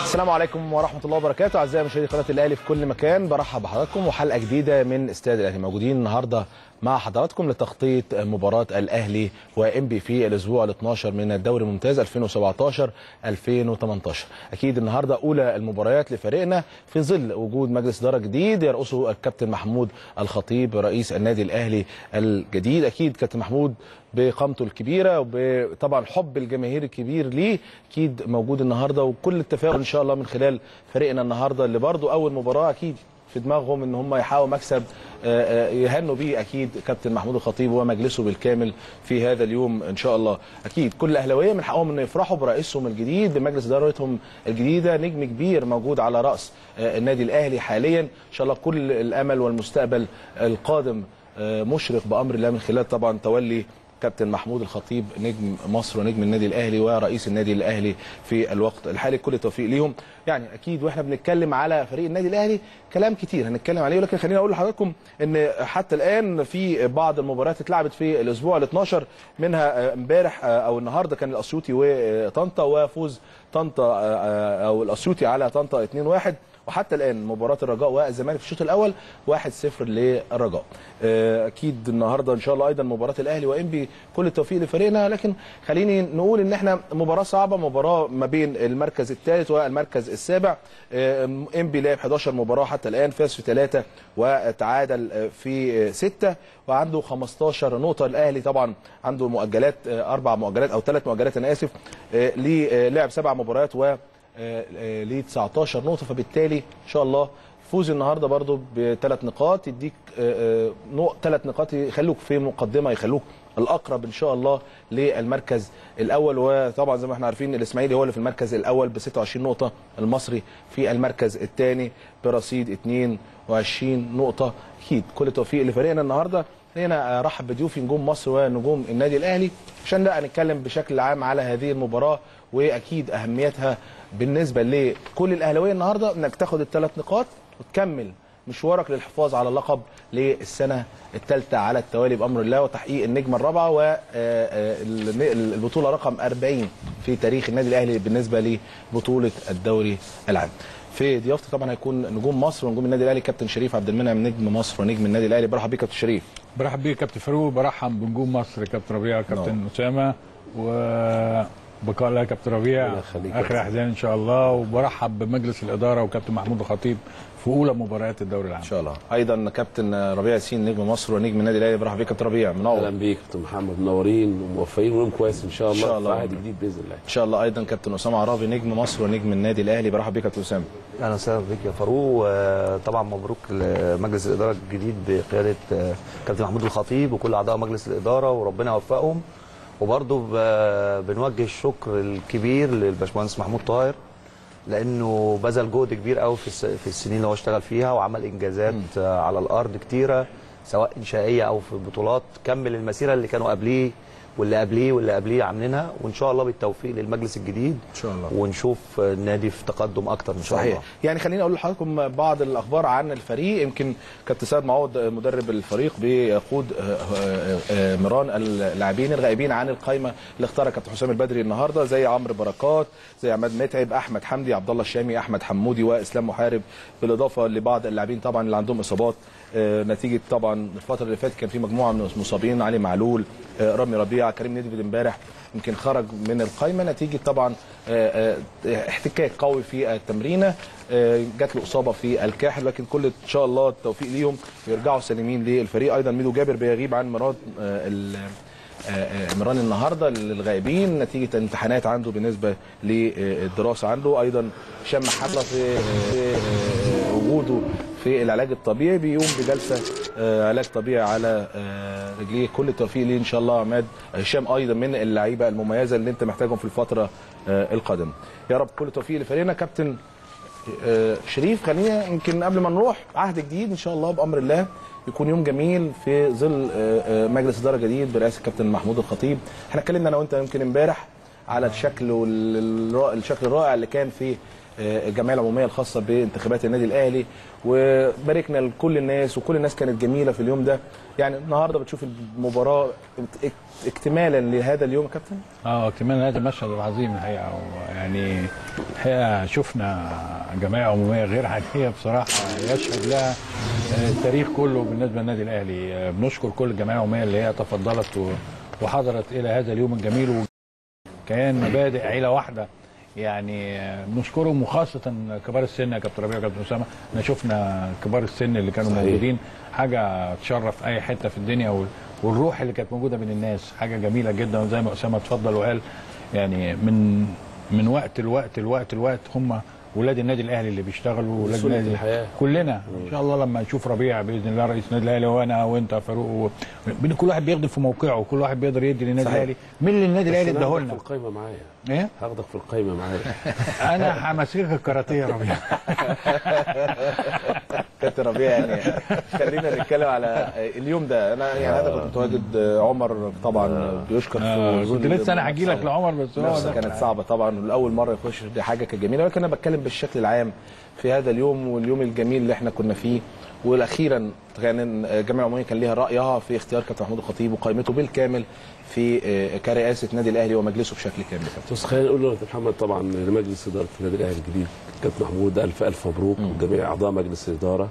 السلام عليكم ورحمه الله وبركاته اعزائي مشاهدي قناه الاهلي في كل مكان برحب بحضراتكم وحلقه جديده من استاد الاهلي موجودين النهارده مع حضراتكم لتغطيه مباراه الاهلي وام بي في الاسبوع ال 12 من الدوري الممتاز 2017 2018 اكيد النهارده اولى المباريات لفريقنا في ظل وجود مجلس اداره جديد يرأسه الكابتن محمود الخطيب رئيس النادي الاهلي الجديد اكيد كابتن محمود بقامته الكبيره وطبعا حب الجماهير الكبير ليه اكيد موجود النهارده وكل التفاؤل ان شاء الله من خلال فريقنا النهارده اللي برضو اول مباراه اكيد في دماغهم ان هم يحاولوا مكسب يهنوا بيه اكيد كابتن محمود الخطيب ومجلسه بالكامل في هذا اليوم ان شاء الله اكيد كل الاهلاويه من حقهم ان يفرحوا برئيسهم الجديد بمجلس ادارتهم الجديده نجم كبير موجود على راس النادي الاهلي حاليا ان شاء الله كل الامل والمستقبل القادم مشرق بامر الله من خلال طبعا تولي كابتن محمود الخطيب نجم مصر ونجم النادي الاهلي ورئيس النادي الاهلي في الوقت الحالي كل التوفيق ليهم يعني اكيد واحنا بنتكلم على فريق النادي الاهلي كلام كتير هنتكلم عليه ولكن خليني اقول لحضراتكم ان حتى الان في بعض المباريات اتلعبت في الاسبوع ال 12 منها امبارح او النهارده كان الاسيوطي وطنطا وفوز طنطا او الاسيوطي على طنطا 2-1 وحتى الان مباراه الرجاء والزمالك في الشوط الاول 1-0 للرجاء اكيد النهارده ان شاء الله ايضا مباراه الاهلي وانبي كل التوفيق لفريقنا لكن خليني نقول ان احنا مباراه صعبه مباراه ما بين المركز الثالث والمركز السابع انبي لعب 11 مباراه حتى الان فاز في ثلاثه وتعادل في سته وعنده 15 نقطه الاهلي طبعا عنده مؤجلات اربع مؤجلات او ثلاث مؤجلات انا اسف ليه لعب سبع مباريات و ليه 19 نقطه فبالتالي ان شاء الله فوز النهارده برضو بثلاث نقاط يديك ثلاث نقاط يخلوك في مقدمه يخلوك الاقرب ان شاء الله للمركز الاول وطبعا زي ما احنا عارفين الاسماعيلي هو اللي في المركز الاول ب 26 نقطه المصري في المركز الثاني برصيد 22 نقطه اكيد كل التوفيق لفريقنا النهارده هنا ارحب بضيوفي نجوم مصر ونجوم النادي الاهلي عشان بقى نتكلم بشكل عام على هذه المباراه واكيد اهميتها بالنسبه لكل الاهلاويه النهارده انك تاخد الثلاث نقاط وتكمل مشوارك للحفاظ على اللقب للسنه الثالثه على التوالي بامر الله وتحقيق النجمه الرابعه والبطوله رقم 40 في تاريخ النادي الاهلي بالنسبه لبطوله الدوري العام. في ضيافتي طبعا هيكون نجوم مصر ونجوم النادي الاهلي كابتن شريف عبد المنعم نجم مصر ونجم النادي الاهلي برحب بيك كابتن شريف. برحب بيك كابتن فاروق برحب بنجوم مصر كابتن ربيع كابتن اسامه و بقاء الله كابتن ربيع اخر احزان ان شاء الله وبرحب بمجلس الاداره وكابتن محمود الخطيب في اولى مباريات الدوري العام ان شاء الله ايضا كابتن ربيع ياسين نجم مصر ونجم النادي الاهلي برحب بيك كابتن ربيع منور اهلا بيك كابتن محمد منورين وموفقين ويوم كويس ان شاء الله ان شاء الله واحد جديد باذن الله ان شاء الله ايضا كابتن اسامه عرابي نجم مصر ونجم النادي الاهلي برحب بيك كابتن اسامه اهلا وسهلا بك يا فاروق طبعا مبروك لمجلس الاداره الجديد بقياده كابتن محمود الخطيب وكل اعضاء مجلس الاداره وربنا يوفقهم وبرضه بنوجه الشكر الكبير للباشمهندس محمود طاهر لانه بذل جهد كبير قوي في في السنين اللي هو اشتغل فيها وعمل انجازات م. على الارض كتيره سواء انشائيه او في بطولات كمل المسيره اللي كانوا قبليه واللي قبليه واللي قبليه عاملينها وان شاء الله بالتوفيق للمجلس الجديد ان شاء الله ونشوف النادي في تقدم اكتر ان شاء صحيح. الله يعني خليني اقول لحضراتكم بعض الاخبار عن الفريق يمكن كابتن سيد معوض مدرب الفريق بيقود مران اللاعبين الغائبين عن القائمه اللي اختارها كابتن حسام البدري النهارده زي عمرو بركات زي عماد متعب احمد حمدي عبد الله الشامي احمد حمودي واسلام محارب بالاضافه لبعض اللاعبين طبعا اللي عندهم اصابات نتيجه طبعا الفتره اللي فاتت كان في مجموعه من المصابين علي معلول رامي ربيعه كريم ندفد امبارح يمكن خرج من القائمه نتيجه طبعا احتكاك قوي في التمرينه جات له اصابه في الكاحل لكن كل ان شاء الله التوفيق ليهم ويرجعوا سالمين للفريق ايضا ميدو جابر بيغيب عن مراد مران النهارده للغائبين نتيجه امتحانات عنده بالنسبه للدراسه عنده ايضا هشام محله في وجوده في العلاج الطبيعي بيقوم بجلسه علاج طبيعي على رجليه كل التوفيق ليه ان شاء الله عماد هشام ايضا من اللعيبه المميزه اللي انت محتاجهم في الفتره القادمه يا رب كل التوفيق لفريقنا كابتن شريف خلينا يمكن قبل ما نروح عهد جديد ان شاء الله بامر الله يكون يوم جميل في ظل مجلس اداره جديد برئاسه الكابتن محمود الخطيب احنا اتكلمنا انا وانت يمكن امبارح على الشكل والشكل الرائع اللي كان في آه، الجمعيه العموميه الخاصه بانتخابات النادي الاهلي وباركنا لكل الناس وكل الناس كانت جميله في اليوم ده يعني النهارده بتشوف المباراه اك- اكتمالا لهذا اليوم يا كابتن اه اكتمال هذا المشهد العظيم الحقيقه يعني الحقيقه شفنا جمعيه عموميه غير عاديه بصراحه يشهد لها آه، التاريخ كله بالنسبه للنادي الاهلي آه، بنشكر كل الجمعيه العموميه اللي هي تفضلت و- وحضرت الى هذا اليوم الجميل كان مبادئ عيله واحده يعني آه، بنشكرهم وخاصه كبار السن يا كابتن ربيع وكابتن اسامه احنا شفنا كبار السن اللي كانوا صحيح. موجودين حاجه تشرف اي حته في الدنيا وال- والروح اللي كانت موجوده بين الناس حاجه جميله جدا وزي ما اسامه اتفضل وقال يعني من من وقت لوقت لوقت لوقت هم ولاد النادي الاهلي اللي بيشتغلوا ولاد سنة النادي الحياة. كلنا ان شاء الله لما نشوف ربيع باذن الله رئيس النادي الاهلي وانا وانت يا فاروق و... بين كل واحد بيخدم في موقعه وكل واحد بيقدر يدي للنادي صحيح. الاهلي مين اللي النادي الاهلي بس أنا اداه هاخدك لنا في القايمه معايا ايه هاخدك في القايمه معايا انا همسكك الكاراتيه يا ربيع كابتن ربيع يعني خلينا نتكلم على اليوم ده انا يعني انا كنت متواجد عمر طبعا بيشكر آه، في وجود كنت لسه انا هجي لك لعمر بس هو المنافسه ده كانت صعبه طبعا لاول مره يخش دي حاجه كانت جميله ولكن انا بتكلم بالشكل العام في هذا اليوم واليوم الجميل اللي احنا كنا فيه والاخيرا كان الجامعه العموميه كان ليها رايها في اختيار كابتن محمود الخطيب وقائمته بالكامل في آه، كرئاسه نادي الاهلي ومجلسه بشكل كامل بص خلينا نقول له محمد طبعا لمجلس اداره النادي الاهلي الجديد كابتن محمود الف الف مبروك وجميع اعضاء مجلس الاداره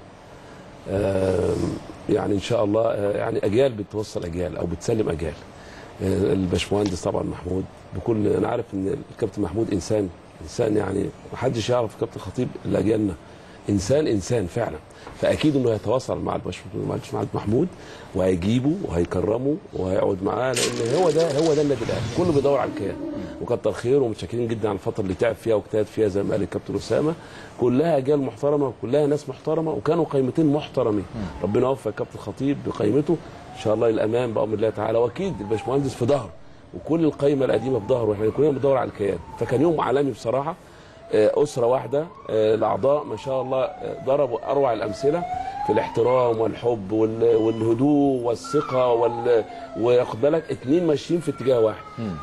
آم، يعني ان شاء الله آه، يعني اجيال بتوصل اجيال او بتسلم اجيال آه، الباشمهندس طبعا محمود بكل انا عارف ان الكابتن محمود انسان انسان يعني ما حدش يعرف كابتن خطيب الا اجيالنا انسان انسان فعلا فاكيد انه هيتواصل مع الباش مع الباشمهندس محمود وهيجيبه وهيكرمه وهيقعد معاه لان هو ده هو ده النادي الاهلي كله بيدور على الكيان وكتر خيره ومتشكرين جدا على الفتره اللي تعب فيها واجتهد فيها زي ما قال الكابتن اسامه كلها اجيال محترمه وكلها ناس محترمه وكانوا قيمتين محترمين ربنا يوفق الكابتن الخطيب بقيمته ان شاء الله للامام بامر الله تعالى واكيد الباشمهندس في ظهره وكل القايمه القديمه في ظهره احنا كلنا بندور على الكيان فكان يوم عالمي بصراحه آه، اسره واحده آه، الاعضاء ما شاء الله آه، ضربوا اروع الامثله في الاحترام والحب وال- والهدوء والثقه وال... واخد بالك اتنين ماشيين في اتجاه واحد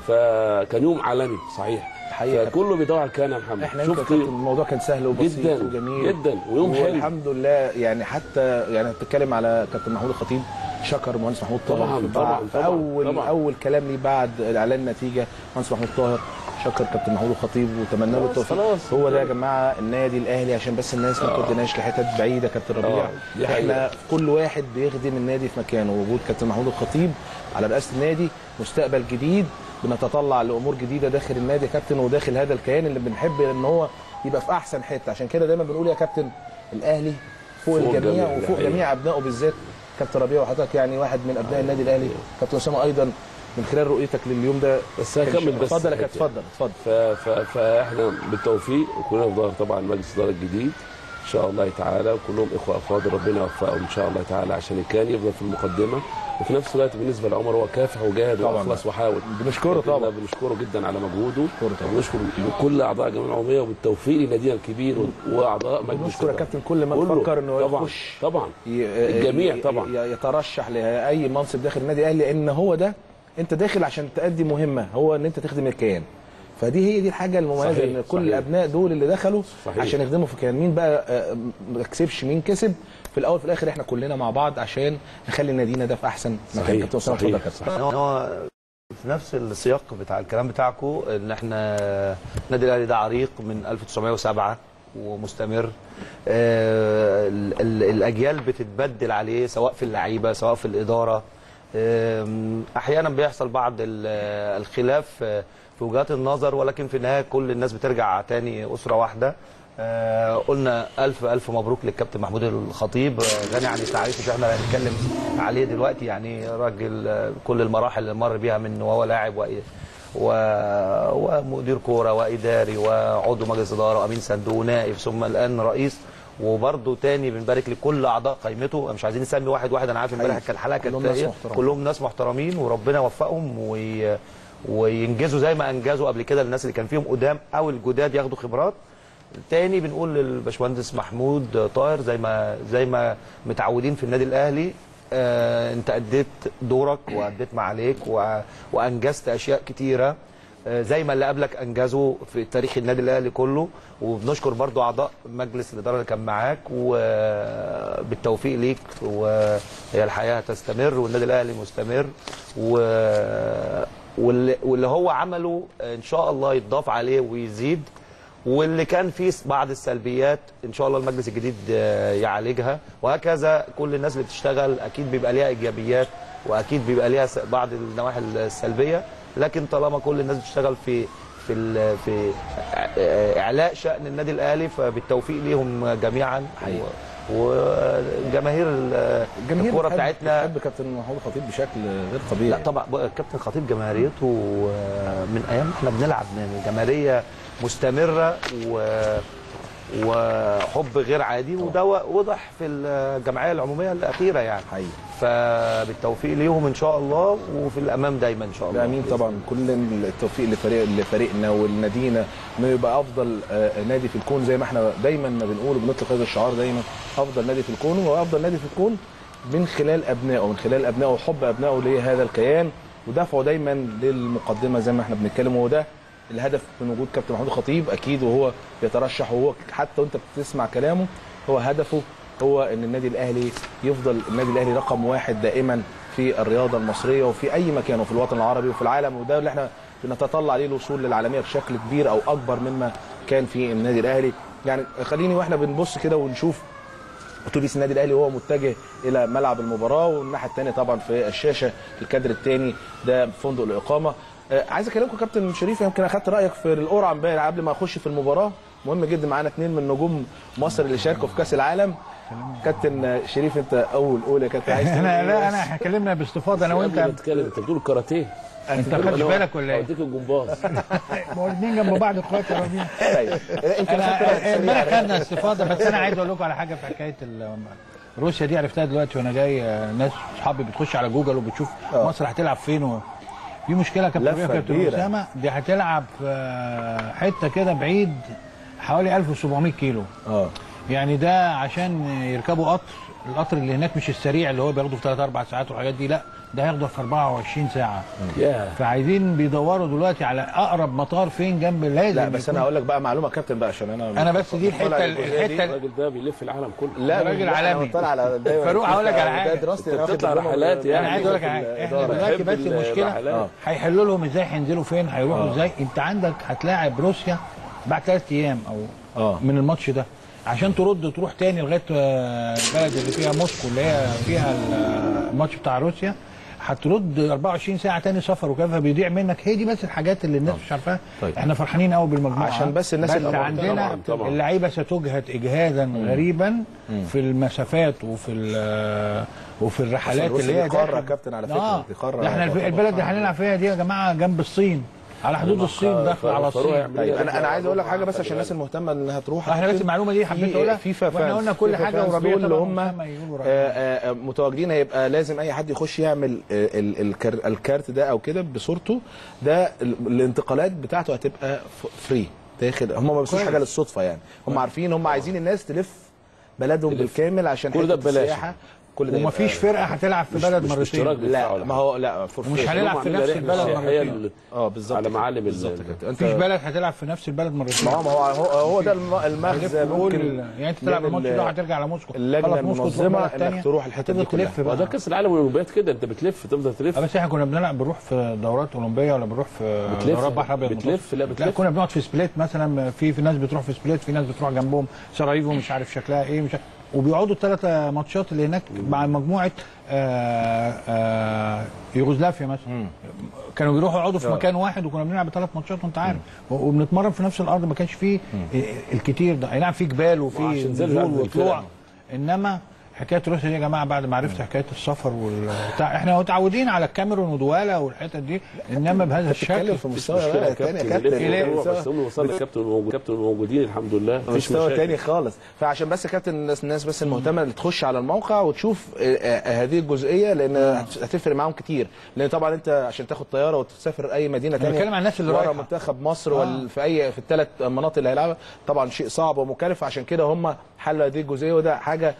فكان يوم عالمي صحيح حقيقة. فكله بيدور على الكيان يا محمد احنا يمكن شفت كابتن الموضوع كان سهل وبسيط جدا وجميل جدا ويوم حلو والحمد لله يعني حتى يعني بتتكلم على كابتن محمود الخطيب شكر المهندس محمود طاهر طبعاً، في طبعاً، في طبعاً، اول طبعاً. اول كلام ليه بعد اعلان النتيجه المهندس محمود طاهر شكر كابتن محمود الخطيب وتمنى له خلاص، التوفيق خلاص. هو ده يا جماعه النادي الاهلي عشان بس الناس ما توديناش لحتت بعيده كابتن ربيع آه، دي احنا حقيقة. كل واحد بيخدم النادي في مكانه وجود كابتن محمود الخطيب على رئاسه النادي مستقبل جديد بنتطلع لامور جديده داخل النادي يا كابتن وداخل هذا الكيان اللي بنحب ان هو يبقى في احسن حته عشان كده دايما بنقول يا كابتن الاهلي فوق, فوق الجميع الجميع، وفوق دي حقيقة. جميع ابنائه بالذات كابتن ربيع وحضرتك يعني واحد من ابناء النادي الاهلي كابتن اسامه ايضا من خلال رؤيتك لليوم ده بس هكمل بس اتفضل يا حتة. كابتن اتفضل اتفضل ف... ف... فاحنا بالتوفيق وكلنا في ظهر طبعا مجلس الاداره الجديد ان شاء الله تعالى وكلهم اخوه افاضل ربنا يوفقهم ان شاء الله تعالى عشان كان يفضل في المقدمه وفي نفس الوقت بالنسبه لعمر هو كافح وجاهد طبعاً. واخلص وحاول بنشكره إحنا طبعا بنشكره جدا على مجهوده طبعاً. وبنشكر كل اعضاء الجمعيه العموميه وبالتوفيق لنادينا الكبير و- واعضاء مجلس بنشكر يا الإدارة. كابتن كل ما كله. تفكر انه طبعا يخش طبعا ي- الجميع ي- طبعاً. ي- يترشح لاي منصب داخل النادي الاهلي لان هو ده انت داخل عشان تأدي مهمه هو ان انت تخدم الكيان فدي هي دي الحاجه المميزه صحيح، ان كل صحيح. الابناء دول اللي دخلوا صحيح. عشان يخدموا في الكيان مين بقى آه، ما كسبش مين كسب في الاول في الاخر احنا كلنا مع بعض عشان نخلي نادينا ده في احسن مكان صحيح، كابتن أسامة، صحيح. اتفضل يا كابتن. إن هو في نفس السياق بتاع الكلام بتاعكم ان احنا النادي الاهلي ده عريق من 1907 ومستمر آه، ال- ال- الاجيال بتتبدل عليه سواء في اللعيبه سواء في الاداره آم، احيانا بيحصل بعض ال- الخلاف آه، في وجهات النظر ولكن في النهايه كل الناس بترجع تاني اسره واحده آه، قلنا الف الف مبروك للكابتن محمود الخطيب آه، غني عن التعريف مش احنا هنتكلم عليه دلوقتي يعني راجل آه، كل المراحل اللي مر بيها من وهو لاعب و و- ومدير كوره واداري وعضو مجلس اداره وامين صندوق ونائب ثم الان رئيس وبرده تاني بنبارك لكل اعضاء قائمته مش عايزين نسمي واحد واحد انا عارف امبارح كان الحلقه كانت كلهم ناس إيه؟ محترمين. كلهم ناس محترمين وربنا يوفقهم وي... وينجزوا زي ما انجزوا قبل كده الناس اللي كان فيهم قدام او الجداد ياخدوا خبرات تاني بنقول للباشمهندس محمود طاهر زي ما زي ما متعودين في النادي الاهلي آه انت اديت دورك واديت ما عليك و... وانجزت اشياء كتيره آه، زي ما اللي قبلك انجزوا في تاريخ النادي الاهلي كله وبنشكر برضو اعضاء مجلس الاداره اللي كان معاك وبالتوفيق ليك وهي الحياه هتستمر والنادي الاهلي مستمر و واللي واللي هو عمله ان شاء الله يتضاف عليه ويزيد واللي كان فيه بعض السلبيات ان شاء الله المجلس الجديد آه، يعالجها وهكذا كل الناس اللي بتشتغل اكيد بيبقى ليها ايجابيات واكيد بيبقى ليها س- بعض النواحي السلبيه لكن طالما كل الناس بتشتغل في في ال- في آه، اعلاء شان النادي الاهلي فبالتوفيق ليهم جميعا حقيقي. وجماهير ال- الكوره بتحب- بتاعتنا بتحب كابتن محمود خطيب بشكل غير طبيعي لا طبعا بقى الكابتن خطيب جماهيريته آه، من ايام احنا بنلعب يعني جماهيريه مستمره و وحب غير عادي وده واضح في الجمعيه العموميه الاخيره يعني حقيقي فبالتوفيق ليهم ان شاء الله وفي الامام دايما ان شاء الله امين طبعا كل التوفيق لفريق لفريقنا ولنادينا انه يبقى افضل آه، نادي في الكون زي ما احنا دايما ما بنقول وبنطلق هذا الشعار دايما افضل نادي في الكون وافضل نادي في الكون من خلال ابنائه من خلال ابنائه وحب ابنائه لهذا الكيان ودفعه دايما للمقدمه زي ما احنا بنتكلم وده الهدف من وجود كابتن محمود خطيب اكيد وهو بيترشح وهو حتى وانت بتسمع كلامه هو هدفه هو ان النادي الاهلي يفضل النادي الاهلي رقم واحد دائما في الرياضه المصريه وفي اي مكان وفي الوطن العربي وفي العالم وده اللي احنا بنتطلع عليه الوصول للعالميه بشكل كبير او اكبر مما كان في النادي الاهلي يعني خليني واحنا بنبص كده ونشوف اتوبيس النادي الاهلي وهو متجه الى ملعب المباراه والناحيه الثانيه طبعا في الشاشه الكادر الثاني ده فندق الاقامه آه، عايز اكلمكم كابتن شريف يمكن اخدت رايك في القرعه امبارح قبل ما اخش في المباراه مهم جدا معانا اثنين من نجوم مصر اللي شاركوا في كاس العالم كابتن شريف انت اول اولى كابتن عايز تقول انا إيه؟ لا انا هكلمنا باستفاضه انا قبل ما وانت تتكلم انت بتقول كاراتيه انت خدتش بالك ولا ايه؟ اوديك الجمباز ما هو الاثنين جنب بعض اخواتي رابين طيب يمكن اخدت رايك انا سريع. امبارح خدنا استفاضه بس انا عايز اقول لكم على حاجه في حكايه ال- روسيا دي عرفتها دلوقتي وانا جاي آه، ناس اصحابي بتخش على جوجل وبتشوف آه. مصر هتلعب فين و... في مشكله كابتن لفة ربيع كابتن كبيرة. اسامه دي هتلعب في آه، حته كده بعيد حوالي 1700 كيلو اه يعني ده عشان يركبوا قطر القطر اللي هناك مش السريع اللي هو بياخده في 3 4 ساعات والحاجات دي لا ده هياخده في 24 ساعه يا فعايزين بيدوروا دلوقتي على اقرب مطار فين جنب لازم لا بس يكون- انا هقول لك بقى معلومه كابتن بقى عشان انا انا بس دي الحته مطلع الجزئية دي. الحته الراجل ده بيلف العالم كله لا راجل لا، أنا عالمي. بطلع على دايما فاروق هقول لك على ده حاجة. دراستي أنت أنا واخد بتطلع دبلومة رحلات من- يعني. انا عايز اقول لك في حاجة. احنا الإدارة. دلوقتي بحب بس ال- المشكله الرحلات. هيحلوا لهم ازاي هينزلوا فين هيروحوا ازاي انت عندك هتلاعب روسيا بعد ثلاث ايام او اه من الماتش ده عشان ترد تروح تاني لغايه آه، البلد اللي فيها موسكو اللي هي فيها ال- الماتش بتاع روسيا هترد 24 ساعه تاني سفر وكذا فبيضيع منك هي دي بس الحاجات اللي الناس مش عارفاها طيب. احنا فرحانين قوي بالمجموعه عشان بس الناس بس اللي- عندنا طبعاً، طبعاً. اللعيبه ستجهد اجهادا غريبا في المسافات وفي ال- وفي الرحلات روسيا اللي هي دي قارة داخل- يا كابتن على فكرة، اه دي قارة ده احنا الف- البلد اللي هنلعب فيها دي يا جماعه جنب الصين على حدود الصين داخله على فاروق الصين يعمل طيب إيه؟ انا انا عايز اقول لك حاجه بس عشان الناس المهتمه انها تروح احنا بس المعلومه دي حبيت اقولها فيفا واحنا فانز قلنا كل فيفا حاجه فانز وربيع دول اللي طبعاً هم وأسامة يقولوا رأيهم. آه، آه، متواجدين هيبقى لازم اي حد يخش يعمل آه، ال- الكر- الكارت ده او كده بصورته ده ال- الانتقالات بتاعته هتبقى ف- فري داخل هم ما بيسوش كويس. حاجه للصدفه يعني هم عارفين هم عايزين الناس تلف بلدهم تلف. بالكامل عشان كل ده حتة ببلاش. السياحة. كل ده ومفيش يبقى- فرقه هتلعب في مش- بلد مش مرتين باشتراك بيدفعوا لا ولا ما هو لا for ومش free. هنلعب هم في عاملين نفس رحلة البلد سياحية مرتين ل- اه بالظبط على كده. معالم ال- بالظبط كده انت مفيش بلد هتلعب في نفس البلد مرتين ما هو ما هو هو, هو ده الم- المغزى تلف كل ممكن يعني انت تلعب من الماتش ال- ده هترجع على موسكو اللجنة خلاص موسكو تروح المنظمة بلد انك تانية، تروح الحتت دي تفضل تلف كلها. ما ده بقى كاس العالم والاولمبياد كده انت بتلف تفضل اه تلف بس احنا كنا بنلعب بنروح في دورات اولمبيه ولا بنروح في بتلف. دورات بحر ابيض بتلف، متوسط؟ لا، لا بتلف. كنا بنقعد في سبليت مثلا في في ناس بتروح في سبليت في ناس بتروح جنبهم سراييفو مش عارف شكلها ايه مش عارف وبيقعدوا الثلاث ماتشات اللي هناك مع مجموعه آه آه يوغوسلافيا مثلا كانوا بيروحوا يقعدوا في آه. مكان واحد وكنا بنلعب ثلاث ماتشات وانت عارف و- وبنتمرن في نفس الارض ما كانش فيه الكتير ده اي نعم في جبال وفي وعشان زي نزول الفرق. وطلوع انما حكايه روسيا دي يا جماعه بعد ما عرفت حكايه السفر والبتاع احنا متعودين على الكاميرون ودوالا والحتت دي انما بهذا بتتكلم الشكل في مش مستوى مشكله بقى يا تاني يا كابتن كابتن اللي مستوى- بس هم وصلنا كابتن موجود- كابتن موجودين الحمد لله مفيش مستوى مشاكل. تاني خالص فعشان بس كابتن الناس الناس بس المهتمه اللي تخش على الموقع وتشوف آه، آه، هذه الجزئيه لان هت- هتفرق معاهم كتير لان طبعا انت عشان تاخد طياره وتسافر اي مدينه أنا تانية بتكلم عن الناس اللي ورا رايحة. منتخب مصر آه. ولا في اي في الثلاث مناطق اللي هيلعبها طبعا شيء صعب ومكلف عشان كده هم حلوا هذه الجزئيه وده حاجه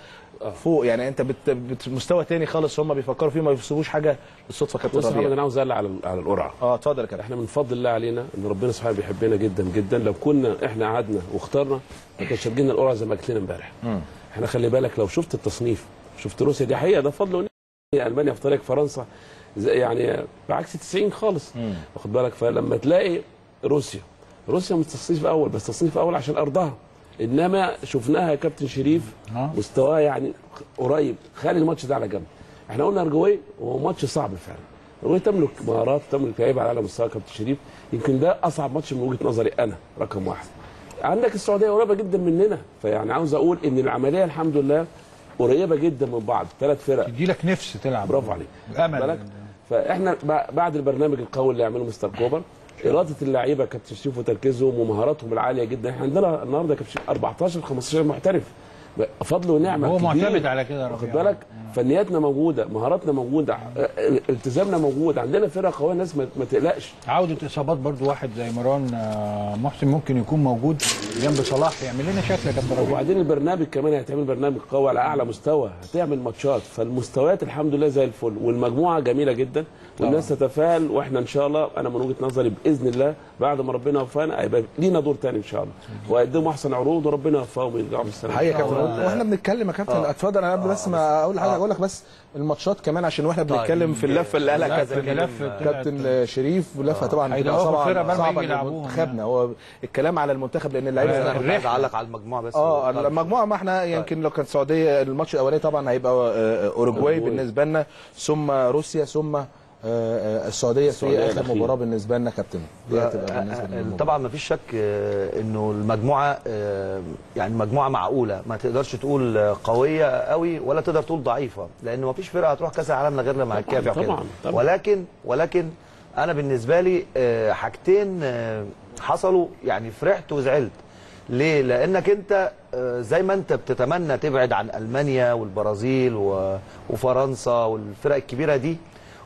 آه. فوق يعني انت بت... بت... مستوى تاني خالص هم بيفكروا فيه ما بيسيبوش حاجه بالصدفه كابتن بص يا محمد ربيع انا عاوز اقلع على على القرعه اه اتفضل يا كابتن احنا من فضل الله علينا ان ربنا سبحانه بيحبنا جدا جدا لو كنا احنا قعدنا واخترنا ما كانش هتجينا القرعه زي ما جت لنا امبارح احنا خلي بالك لو شفت التصنيف شفت روسيا دي حقيقه ده فضل ونعمة. المانيا في طريق فرنسا زي- يعني بعكس 90 خالص واخد بالك فلما تلاقي روسيا روسيا مش تصنيف اول بس تصنيف اول عشان ارضها انما شفناها يا كابتن شريف آه. مستواها يعني قريب خلي الماتش ده على جنب احنا قلنا ارجواي وهو ماتش صعب فعلا ارجواي تملك مهارات تملك لعيبه على اعلى مستوى يا كابتن شريف يمكن ده اصعب ماتش من وجهه نظري انا رقم واحد عندك السعوديه قريبه جدا مننا فيعني عاوز اقول ان العمليه الحمد لله قريبه جدا من بعض ثلاث فرق تدي لك نفس تلعب برافو عليك امل بالك فاحنا بع- بعد البرنامج القوي اللي يعمله مستر كوبر اراده اللعيبه كابتن شريف وتركيزهم ومهاراتهم العاليه جدا احنا عندنا النهارده كابتن شريف 14 15 محترف فضل ونعمه هو كبير. معتمد على كده يا واخد ربيع. بالك فنياتنا موجوده مهاراتنا موجوده اه، التزامنا موجود عندنا فرقه قويه الناس ما ما تقلقش عودة إصابات برضو واحد زي مروان آه، محسن ممكن يكون موجود جنب صلاح يعمل لنا شكل يا كابتن ربيع وبعدين البرنامج كمان هتعمل برنامج قوي على اعلى مستوى هتعمل ماتشات فالمستويات الحمد لله زي الفل والمجموعه جميله جدا والناس تتفائل واحنا ان شاء الله انا من وجهه نظري باذن الله بعد ما ربنا وفقنا هيبقى لينا دور تاني ان شاء الله وهيقدموا احسن عروض وربنا يوفقهم ويرجعوا بالسلامه حقيقة يا كابتن واحنا بنتكلم يا كابتن اتفضل انا قبل بس ما اقول حاجه اقول لك بس الماتشات كمان عشان واحنا بنتكلم في اللفه اللي قالها اللفة كابتن اللي لف طلعت- كابتن شريف ولفه طبعا هيدوخوا بتبقى الفرقة طبعا بقى لما صعبه يجي يلعبوهم لمنتخبنا هو الكلام على المنتخب لان اللعيبه انا كنت عايز اعلق على المجموعه بس اه المجموعه ما احنا يمكن لو كانت السعوديه الماتش الاولاني طبعا هيبقى آه، اوروجواي أوروجواي. بالنسبه لنا ثم روسيا ثم آه، آه، السعوديه في السعودية اخر الأخيرة. مباراه بالنسبه لنا كابتن دي هتبقى بالنسبه آه، لنا طبعا ما فيش شك آه، انه المجموعه آه، يعني مجموعه معقوله ما تقدرش تقول آه، قويه قوي ولا تقدر تقول ضعيفه لان ما فيش فرقه هتروح كاس العالم غير لما هتكافح كده طبعاً، طبعاً. ولكن ولكن انا بالنسبه لي آه، حاجتين آه، حصلوا يعني فرحت وزعلت ليه؟ لانك انت آه، زي ما انت بتتمنى تبعد عن المانيا والبرازيل و- وفرنسا والفرق الكبيره دي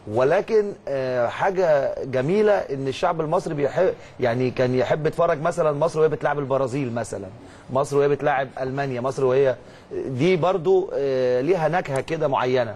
ولكن آه، حاجه جميله ان الشعب المصري بيحب يعني كان يحب يتفرج مثلا مصر وهي بتلعب البرازيل مثلا مصر وهي بتلعب المانيا مصر وهي دي برضو آه، ليها نكهه كده معينه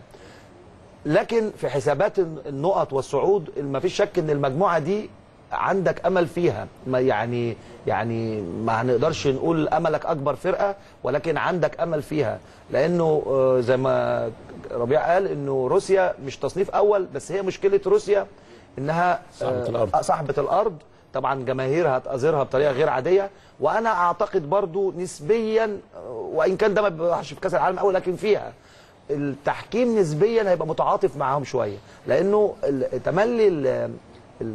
لكن في حسابات النقط والصعود ما فيش شك ان المجموعه دي عندك امل فيها ما يعني يعني ما هنقدرش نقول املك اكبر فرقه ولكن عندك امل فيها لانه آه، زي ما ربيع قال انه روسيا مش تصنيف اول بس هي مشكله روسيا انها صاحبة آه، الأرض. صاحبه الارض طبعا جماهيرها هتأزرها بطريقه غير عاديه وانا اعتقد برضو نسبيا آه، وان كان ده ما بيروحش في كاس العالم قوي لكن فيها التحكيم نسبيا هيبقى متعاطف معاهم شويه لانه ال- تملي ال ال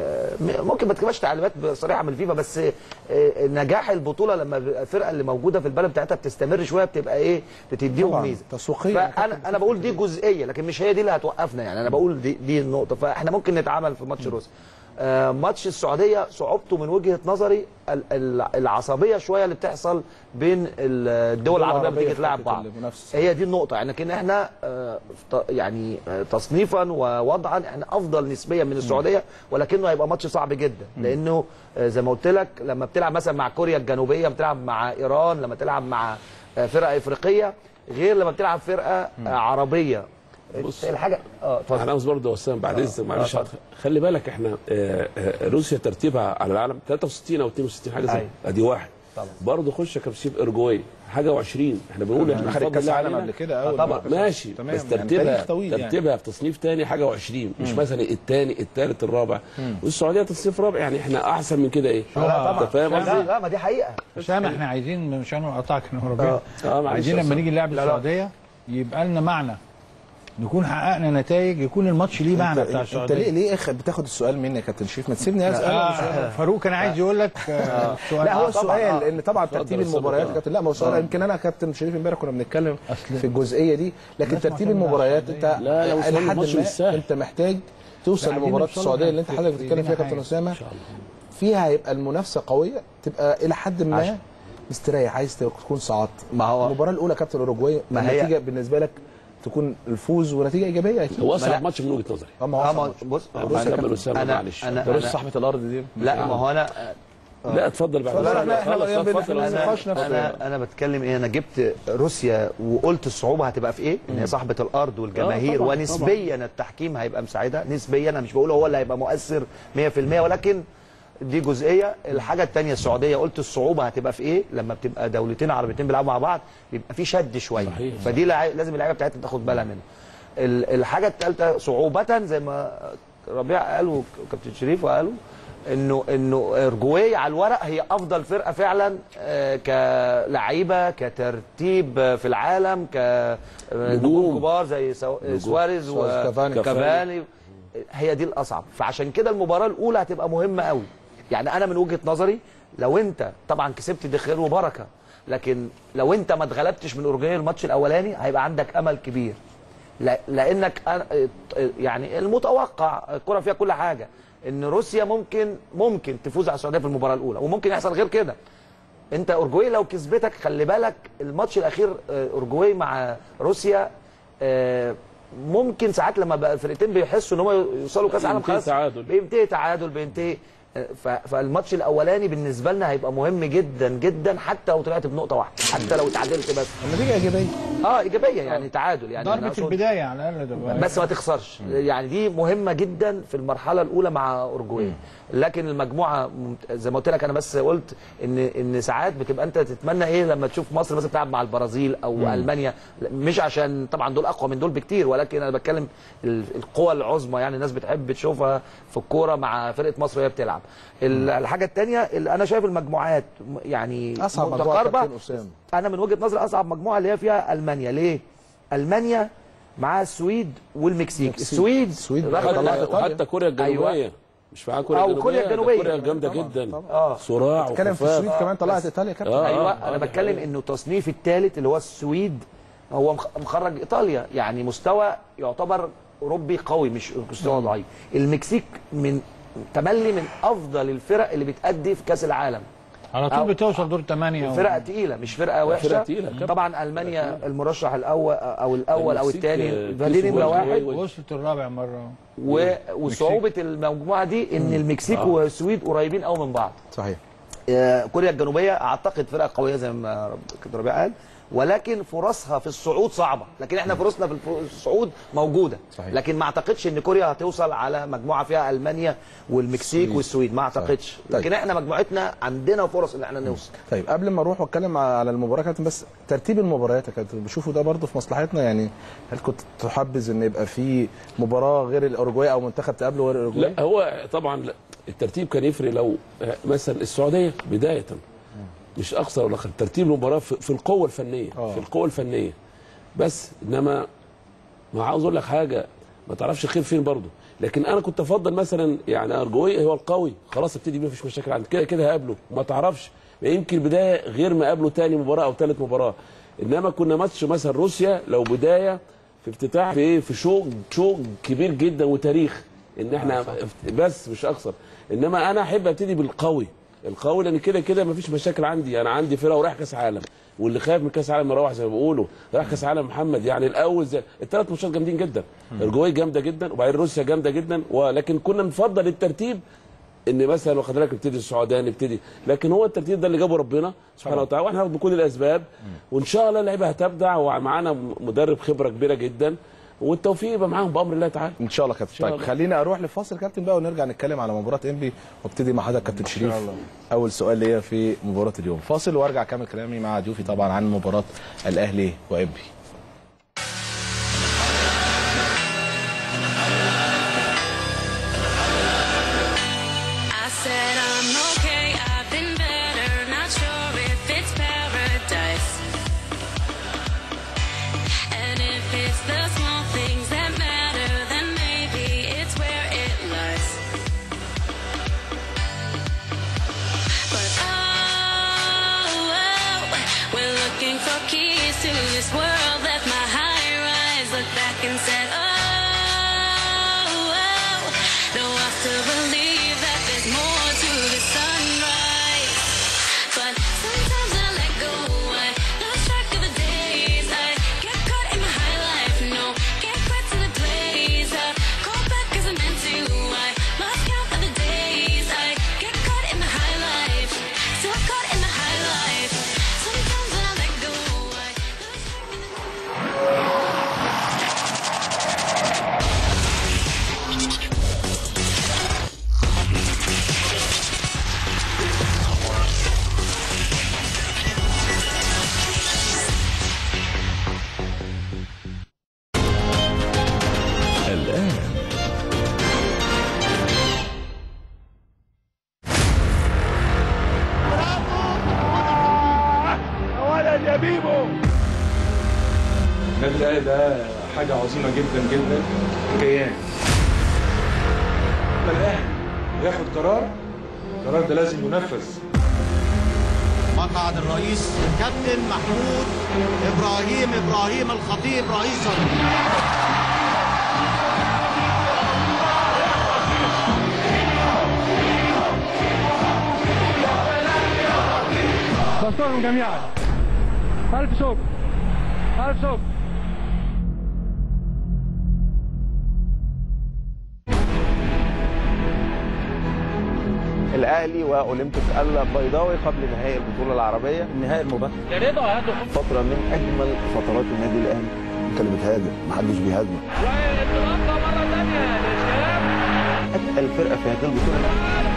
ال ممكن ما تبقاش تعليمات صريحه من الفيفا بس آه، نجاح البطوله لما بيبقى الفرقه اللي موجوده في البلد بتاعتها بتستمر شويه بتبقى ايه بتديهم طبعاً، ميزه تسويقية. فانا انا بقول دي جزئيه لكن مش هي دي اللي هتوقفنا يعني انا بقول دي دي النقطه فاحنا ممكن نتعامل في ماتش روسيا آه، ماتش السعوديه صعوبته من وجهه نظري ال- ال- العصبيه شويه اللي بتحصل بين الدول العربيه لما تيجي في تلعب حتة بعض المنافسة. هي دي النقطة يعني لكن احنا آه، ط- يعني آه، تصنيفا ووضعا احنا افضل نسبيا من السعودية ولكنه هيبقى ماتش صعب جدا لانه آه، زي ما قلت لك لما بتلعب مثلا مع كوريا الجنوبية بتلعب مع ايران لما تلعب مع آه، فرقة افريقية غير لما بتلعب فرقة آه، عربية بص. الحاجة اه اتفضل انا عاوز برضه وسام بعد اذنك معلش خلي بالك احنا آه، آه، روسيا ترتيبها على العالم 63 او 62 حاجه زي أيوة. ادي واحد طبعا. برضه خش يا كابتن شريف ارجواي حاجه و20 احنا بنقول احنا خد بفضل كاس الله العالم علينا قبل كده اول طبعاً. مرة كأس ماشي تمام، بس يعني ترتيبها تاريخ طويل يعني. ترتيبها في تصنيف تاني حاجه و20 مش مثلا الثاني الثالث الرابع والسعوديه تصنيف رابع يعني احنا احسن من كده ايه طبعاً. انت فاهم لا قصدي لا ما دي حقيقة حسام احنا عايزين مش انا اقطعك انا ربيع اه معلش عايزين يا لما أستاذ. نيجي نلعب لا. السعوديه يبقى لنا معنى نكون حققنا نتائج يكون الماتش ليه معنى بتاع انت ليه السعوديه ليه أخ- بتاخد السؤال مني يا كابتن شريف ما تسيبني اسال آه فاروق كان عايز يقول لك آه سؤال لا هو آه، طبعاً، السؤال آه. لان طبعا ترتيب اتفضل، المباريات اتفضل. يا كابتن لا ما هو السؤال يمكن انا كابتن شريف امبارح كنا بنتكلم أصل- في الجزئيه دي لكن الناس ترتيب معتمدة على المباريات انت السعودية. لا، لو وصلنا لحد الماتش ما مش سهل. انت محتاج توصل عايزين لمباراه نوصل السعوديه لها اللي انت في- حضرتك في بتتكلم فيها يا ايدينا كابتن حاجة. اسامه ان شاء الله فيها هيبقى المنافسه قويه تبقى الى حد ما عشان- مستريح عايز تكون صعدت ما هو- المباراه الاولى كابتن اوروجواي ما هي- النتيجه بالنسبه لك تكون الفوز ونتيجه ايجابيه اكيد هو لا. اصعب ماتش من وجهه نظري اه ما هو اه أصعب ما ماتش. بص روسيا كابتن اسامه انا معلش انا ده روسيا أنا- صاحبه الارض دي لا ما هو انا لا اتفضل بعد اتفضل، كده. احنا- احنا خلص، بن- اتفضل. بن- أنا- النقاش نفسه. انا انا بتكلم ايه انا جبت روسيا وقلت الصعوبه هتبقى في ايه ان هي صاحبه الارض والجماهير طبعاً، ونسبيا التحكيم هيبقى مساعدها نسبيا انا مش بقول هو اللي هيبقى مؤثر 100% ولكن دي جزئيه الحاجه الثانيه السعوديه قلت الصعوبه هتبقى في ايه لما بتبقى دولتين عربيتين بيلعبوا مع بعض بيبقى في شد شويه صحيح. فدي لع- لازم اللعيبه بتاعتنا تاخد بالها منها ال- الحاجه الثالثه صعوبه زي ما ربيع قال وكابتن شريف وقالوا انه انه اورجواي على الورق هي افضل فرقه فعلا آه، كلعيبه كترتيب آه، في العالم كنجوم نجوم. كبار زي سو- سواريز سواريز، كافاني. وكافاني هي دي الاصعب فعشان كده المباراه الاولى هتبقى مهمه قوي يعني انا من وجهه نظري لو انت طبعا كسبت دي خير وبركه لكن لو انت ما اتغلبتش من اورجواي الماتش الاولاني هيبقى عندك امل كبير لا- لانك أنا- يعني المتوقع الكره فيها كل حاجه ان روسيا ممكن ممكن تفوز على السعوديه في المباراه الاولى وممكن يحصل غير كده انت اورجواي لو كسبتك خلي بالك الماتش الاخير آه، اورجواي مع روسيا آه، ممكن ساعات لما بقى الفرقتين بيحسوا ان هم يوصلوا كاس عالم بينتهي خلاص تعادل. بينتهي تعادل بينتهي آه، ف- فالماتش الاولاني بالنسبه لنا هيبقى مهم جدا جدا حتى لو طلعت بنقطه واحده حتى لو اتعادلت بس النتيجه ايجابيه اه ايجابيه يعني تعادل يعني أنا ضربه أقصد- البدايه على الاقل ده بس ما تخسرش يعني دي مهمه جدا في المرحله الاولى مع اورجواي لكن المجموعه ممت- زي ما قلت لك انا بس قلت ان ان ساعات بتبقى انت تتمنى ايه لما تشوف مصر مثلا بتلعب مع البرازيل او مم. المانيا مش عشان طبعا دول اقوى من دول بكتير ولكن انا بتكلم ال- القوى العظمى يعني الناس بتحب تشوفها في الكوره مع فرقه مصر وهي بتلعب ال- الحاجه الثانيه انا شايف المجموعات م- يعني اصعب مجموعه متقاربه كابتن اسامه انا من وجهه نظري اصعب مجموعه اللي هي فيها المانيا ليه المانيا معاها السويد والمكسيك المكسيك. السويد السويد رغم طلعت إنها- وحتى, وحتى كوريا الجنوبيه أيوة. مش معاها كوريا أو الجنوبيه كوريا ده الجنوبية. كوريا جامده طبعاً، جدا طبعاً. اه صراع اتكلم في وخفاف. السويد كمان طلعت ايطاليا كابتن آه. ايوه آه، انا دي بتكلم حقيقة. انه التصنيف الثالث اللي هو السويد هو مخ- مخرج ايطاليا يعني مستوى يعتبر اوروبي قوي مش مستوى ضعيف المكسيك من تملي من افضل الفرق اللي بتأدي في كاس العالم على أو- طول بتوصل دور ثمانيه فرقه تقيله مش فرقه وحشه فرقة تقيلة، كابتن. طبعا المانيا المرشح الاول او الاول او المكسيك، الثاني آه، فدي كسبوا نمره الأوروغواي واحد وصلت الرابع مره و... وصعوبه المجموعه دي ان المكسيك والسويد قريبين قوي من بعض صحيح آه، كوريا الجنوبيه اعتقد فرقه قويه زي ما رب- كابتن ربيع قال ولكن فرصها في الصعود صعبه لكن احنا فرصنا في الف- الصعود موجوده صحيح. لكن ما اعتقدش ان كوريا هتوصل على مجموعه فيها المانيا والمكسيك والسويد ما اعتقدش طيب. لكن احنا مجموعتنا عندنا فرص ان احنا نوصل طيب قبل ما اروح واتكلم على المباراه كابتن بس ترتيب المباريات يا كابتن بشوفوا ده برضه في مصلحتنا يعني هل كنت تحبذ ان يبقى في مباراه غير الاورجواي او منتخب تقابله غير الاورجواي؟ لا هو طبعا لا الترتيب كان يفرق لو مثلا السعوديه بدايه مش اقصى ولا اقل ترتيب المباراه في في القوه الفنيه آه. في القوه الفنيه بس انما ما عاوز اقول لك حاجه ما تعرفش الخير فين برضه لكن انا كنت افضل مثلا يعني ارجوي هو القوي خلاص ابتدي بيه مفيش مشاكل عندي كده كده هقابله ما تعرفش يمكن بدايه غير ما قابله تاني مباراه او ثالث مباراه انما كنا ماتش مثلا روسيا لو بدايه في افتتاح في ايه في شوق شوق كبير جدا وتاريخ ان احنا بس مش اكثر انما انا احب ابتدي بالقوي القوي لان كده كده مفيش مشاكل عندي انا عندي فرقه ورايح كاس عالم واللي خايف من كاس عالم يروح زي ما بيقولوا رايح كاس عالم محمد يعني الاول زي الثلاث ماتشات جامدين جدا الجوي جامده جدا وبعدين روسيا جامده جدا ولكن كنا نفضل الترتيب ان مثلا واخد بالك نبتدي السعوديه نبتدي لكن هو الترتيب ده اللي جابه ربنا سبحانه وتعالى واحنا هناخد بكل الاسباب وان شاء الله اللعيبه هتبدع ومعانا مدرب خبره كبيره جدا والتوفيق يبقى معاهم بامر الله تعالى ان شاء الله كابتن شاء طيب الله. خليني اروح لفاصل كابتن بقى ونرجع نتكلم على مباراه انبي وابتدي مع حضرتك كابتن شريف الله. اول سؤال ليا في مباراه اليوم فاصل وارجع اكمل كلامي مع ضيوفي طبعا عن مباراه الاهلي وانبي I said I'm okay, I've been better, not sure if it's paradise. And if it's the small things that matter, then maybe it's where it lies. But oh, oh, we're looking for keys to this world. Left my high rise, look back and said, oh, oh, no, I still believe that there's more to the sunrise. But sometimes I let go, I lose track of the days. I get caught in my high life, no, get quit to the blaze. I call back as I meant to, I lost count of the days. I get caught in the high life. النادي الاهلي ده حاجه عظيمه جدا جدا كيان لما الاهلي ياخد قرار القرار ده لازم ينفذ مقعد الرئيس كابتن محمود ابراهيم ابراهيم الخطيب رئيسا بشكركم جميعا الف شكر الف شكر الاهلي واولمبيك البيضاوي قبل نهائي البطوله العربيه النهائي المبكر فتره من اجمل فترات النادي الاهلي انت اللي بتهاجم محدش بيهاجمك اتقل فرقه في هذه البطوله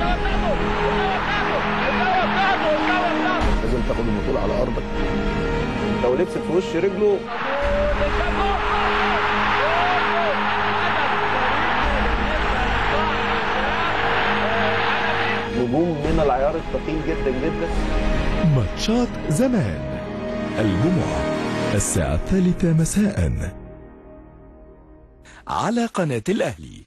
لازم تاخد البطوله على ارضك لو لبست في وش رجله نجوم من العيار الثقيل جدا جدا ماتشات زمان الجمعة الساعة الثالثة مساء على قناة الأهلي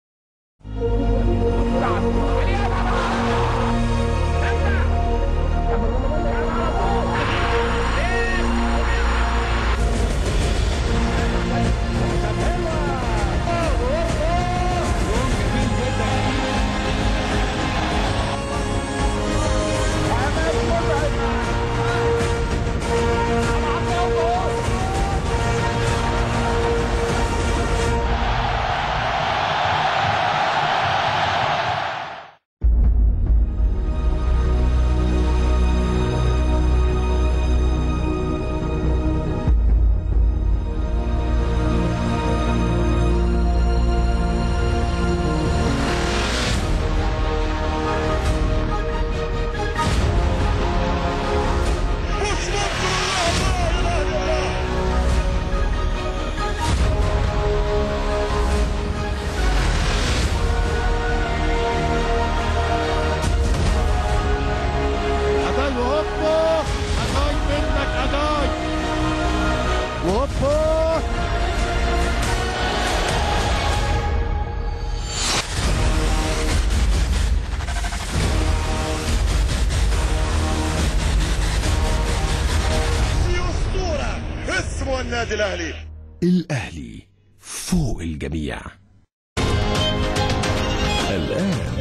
اداي وهوبا اداي منك اداي وهوبا اسطوره اسمه النادي الاهلي الأهلي فوق الجميع الآن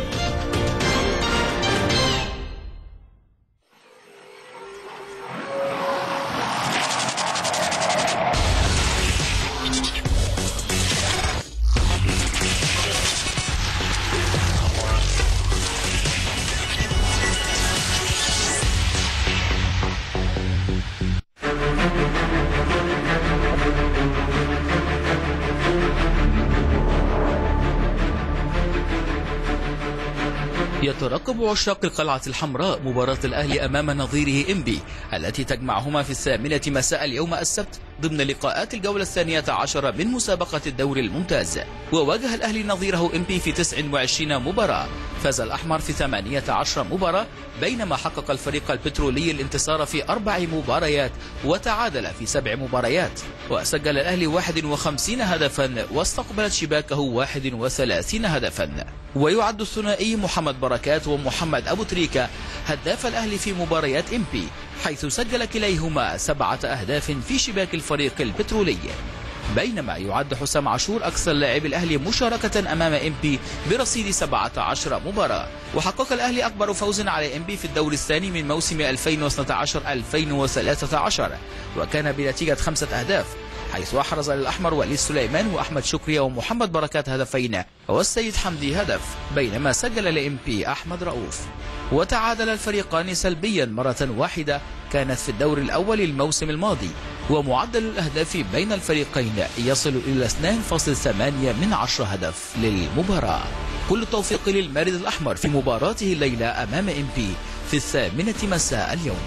يترقب عشاق القلعة الحمراء مباراة الأهلي أمام نظيره إنبي التي تجمعهما في الثامنة مساء اليوم السبت ضمن لقاءات الجولة الثانية عشر من مسابقة الدوري الممتاز وواجه الأهلي نظيره إنبي في 29 مباراة فاز الأحمر في 18 مباراة بينما حقق الفريق البترولي الانتصار في أربع مباريات وتعادل في سبع مباريات وسجل الأهلي 51 هدفا واستقبلت شباكه 31 هدفا ويعد الثنائي محمد بركات ومحمد أبو تريكة هداف الأهلي في مباريات إمبي حيث سجل كليهما سبعة أهداف في شباك الفريق البترولي بينما يعد حسام عاشور أكثر لاعب الأهلي مشاركة أمام إمبي برصيد 17 مباراة وحقق الأهلي أكبر فوز على إمبي في الدور الثاني من موسم 2012-2013 وكان بنتيجة خمسة أهداف حيث أحرز للأحمر وليد سليمان وأحمد شكري ومحمد بركات هدفين والسيد حمدي هدف بينما سجل لإمبي أحمد رؤوف وتعادل الفريقان سلبيا مرة واحدة كانت في الدور الأول الموسم الماضي ومعدل الأهداف بين الفريقين يصل إلى 2.8 من 10 هدف للمباراة كل التوفيق للمارد الأحمر في مباراته الليلة أمام إمبي في الثامنة مساء اليوم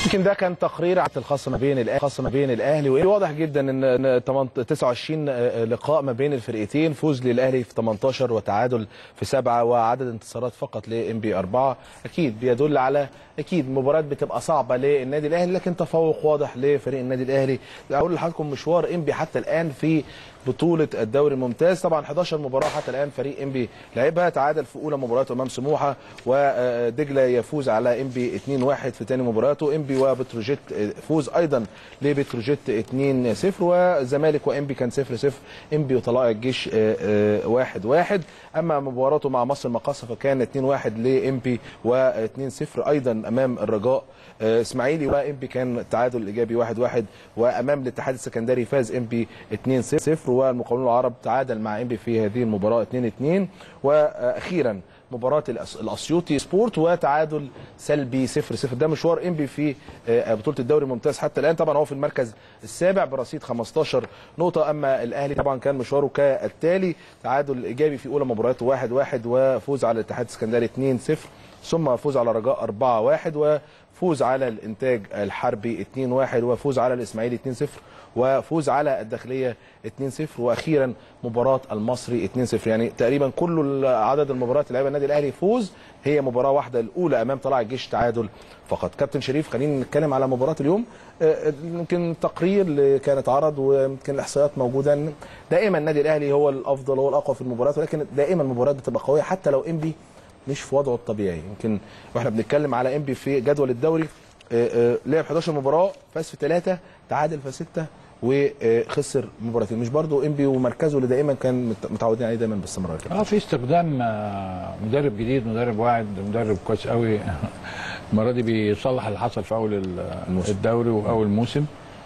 يمكن ده كان تقرير عن الخاص ما بين الاهلي الخاص ما بين الاهلي واضح جدا ان إن 8 29 لقاء ما بين الفرقتين فوز للاهلي في 18 وتعادل في سبعه وعدد انتصارات فقط لام بي اربعه اكيد بيدل على اكيد مباراه بتبقى صعبه للنادي الاهلي لكن تفوق واضح لفريق النادي الاهلي اقول لحضراتكم مشوار ام بي حتى الان في بطوله الدوري الممتاز طبعا 11 مباراه حتى الان فريق ام بي لعبها تعادل في اولى مبارياته امام سموحه ودجله يفوز على ام بي 2-1 في ثاني مباراته ام بي وبتروجيت فوز ايضا لبتروجيت 2-0 وزمالك وام بي كان 0-0 ام بي وطلائع الجيش 1-1 اما مباراته مع مصر المقاصه فكان 2-1 لام بي و2-0 ايضا امام الرجاء آه، اسماعيلي وام بي كان تعادل ايجابي 1 1 وامام الاتحاد السكندري فاز ام بي 2 0 والمقاولون العرب تعادل مع ام بي في هذه المباراه 2 2 واخيرا مباراه الأس- الاسيوطي سبورت وتعادل سلبي 0 0 ده مشوار ام بي في آه، بطوله الدوري الممتاز حتى الان طبعا هو في المركز السابع برصيد 15 نقطه اما الاهلي طبعا كان مشواره كالتالي تعادل ايجابي في اولى مبارياته 1 1 وفوز على الاتحاد السكندري 2 0 ثم فوز على رجاء 4 1 وفوز على الانتاج الحربي 2 1 وفوز على الاسماعيلي 2 0 وفوز على الداخليه 2-0 واخيرا مباراه المصري 2-0 يعني تقريبا كل عدد المباريات اللي لعبها النادي الاهلي فوز هي مباراه واحده الاولى امام طلائع الجيش تعادل فقط كابتن شريف خلينا نتكلم على مباراه اليوم آه، يمكن تقرير اللي كان اتعرض ويمكن الاحصائيات موجوده إن دائما النادي الاهلي هو الافضل هو الاقوى في المباريات ولكن دائما المباريات بتبقى قويه حتى لو انبي مش في وضعه الطبيعي يمكن واحنا بنتكلم على انبي في جدول الدوري آه، آه، لعب 11 مباراه فاز في ثلاثه تعادل في سته وخسر مباراتين مش برضو انبي ومركزه اللي دائما كان مت- متعودين عليه دايما باستمرار كده اه في استخدام آه، مدرب جديد مدرب واعد مدرب كويس قوي المره دي بيصلح اللي حصل في اول ال- الموسم. الدوري واول موسم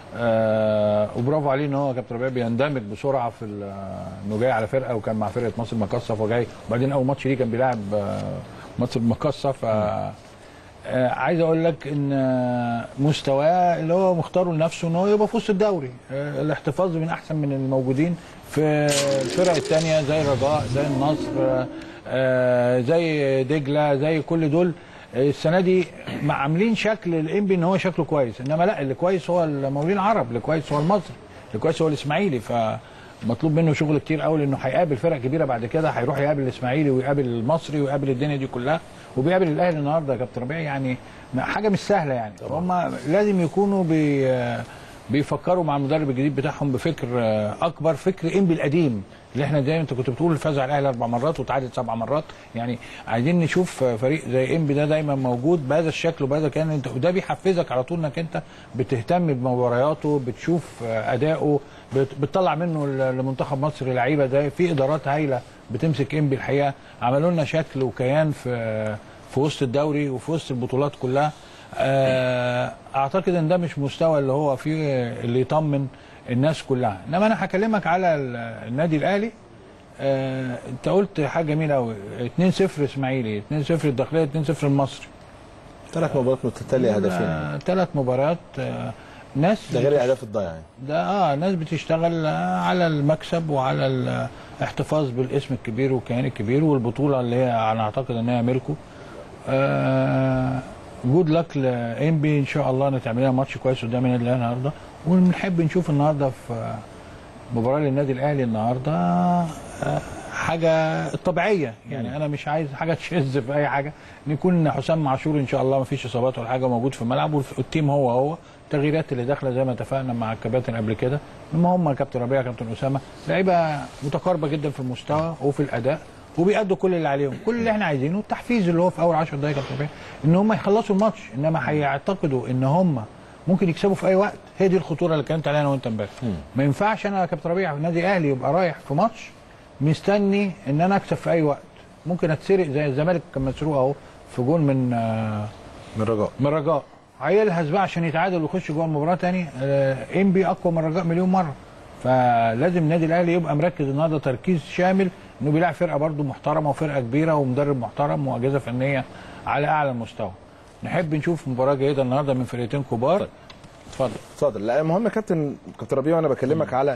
آه وبرافو عليه ان هو كابتن ربيع بيندمج بسرعه في ال- انه جاي على فرقه وكان مع فرقه مصر المقاصه وجاي وبعدين اول ماتش ليه كان بيلاعب آه، مصر المقاصه ف آه، عايز اقول لك ان آه، مستواه اللي هو مختاره لنفسه ان هو يبقى في وسط الدوري آه، الاحتفاظ من احسن من الموجودين في الفرق الثانيه زي الرجاء زي النصر آه، آه، زي دجله زي كل دول آه، السنه دي مع عاملين شكل الانبي ان هو شكله كويس انما لا اللي كويس هو المقاولين العرب اللي كويس هو المصري اللي كويس هو الاسماعيلي فمطلوب منه شغل كتير قوي لانه هيقابل فرق كبيره بعد كده هيروح يقابل الاسماعيلي ويقابل المصري ويقابل الدنيا دي كلها وبيقابل الاهلي النهارده يا كابتن ربيع يعني حاجه مش سهله يعني هم لازم يكونوا بي بيفكروا مع المدرب الجديد بتاعهم بفكر آه، اكبر فكر انبي القديم اللي احنا زي ما انت كنت بتقول فاز على الاهلي اربع مرات وتعادل سبع مرات يعني عايزين نشوف آه، فريق زي انبي ده دايما موجود بهذا الشكل وبهذا كان انت وده بيحفزك على طول انك انت بتهتم بمبارياته بتشوف آه، اداؤه بت- بتطلع منه ل- لمنتخب مصر لعيبه ده في ادارات هايله بتمسك انبي الحقيقه عملوا لنا شكل وكيان في آه، في وسط الدوري وفي وسط البطولات كلها آه، اعتقد ان ده مش مستوى اللي هو فيه اللي يطمن الناس كلها انما انا هكلمك على ال- النادي الاهلي آه، انت قلت حاجه جميله قوي 2-0 اسماعيلي 2-0 الداخليه 2-0 المصري ثلاث مباريات متتاليه هدفين ثلاث مباريات آه، ناس ده غير الاهداف الضايعه يعني ده اه ناس بتشتغل آه، على المكسب وعلى الاحتفاظ بالاسم الكبير والكيان الكبير والبطوله اللي هي انا اعتقد ان هي ملكه آه جود لك لانبي ان شاء الله نتعمل لها ماتش كويس قدام النادي الاهلي النهارده ونحب نشوف النهارده في آه، مباراه للنادي الاهلي النهارده آه، حاجه الطبيعيه يعني انا مش عايز حاجه تشذ في اي حاجه ان يكون حسام عاشور ان شاء الله ما فيش اصابات ولا حاجه موجود في الملعب والتيم هو هو التغييرات اللي داخله زي ما اتفقنا مع الكباتن قبل كده هم هم كابتن ربيع كابتن اسامه لعيبه متقاربه جدا في المستوى وفي الاداء وبيأدوا كل اللي عليهم كل اللي احنا عايزينه التحفيز اللي هو في اول 10 دقائق يا كابتن ربيع ان هم يخلصوا الماتش انما هيعتقدوا ان هم ممكن يكسبوا في اي وقت هي دي الخطوره اللي كانت علينا وانت امبارح ما ينفعش انا يا كابتن ربيع في النادي الاهلي يبقى رايح في ماتش مستني ان انا اكسب في اي وقت ممكن اتسرق زي الزمالك كان مسروق اهو في جول من آه، من الرجاء من الرجاء هيلهث بقى عشان يتعادل ويخش جوه المباراه تاني آه، انبي اقوى من الرجاء مليون مره فلازم النادي الاهلي يبقى مركز النهارده تركيز شامل انه بيلعب فرقه برده محترمه وفرقه كبيره ومدرب محترم واجهزه فنيه على اعلى المستوى نحب نشوف مباراه جيده النهارده من فرقتين كبار اتفضل اتفضل لا المهم يا كابتن كابتن ربيع وانا بكلمك على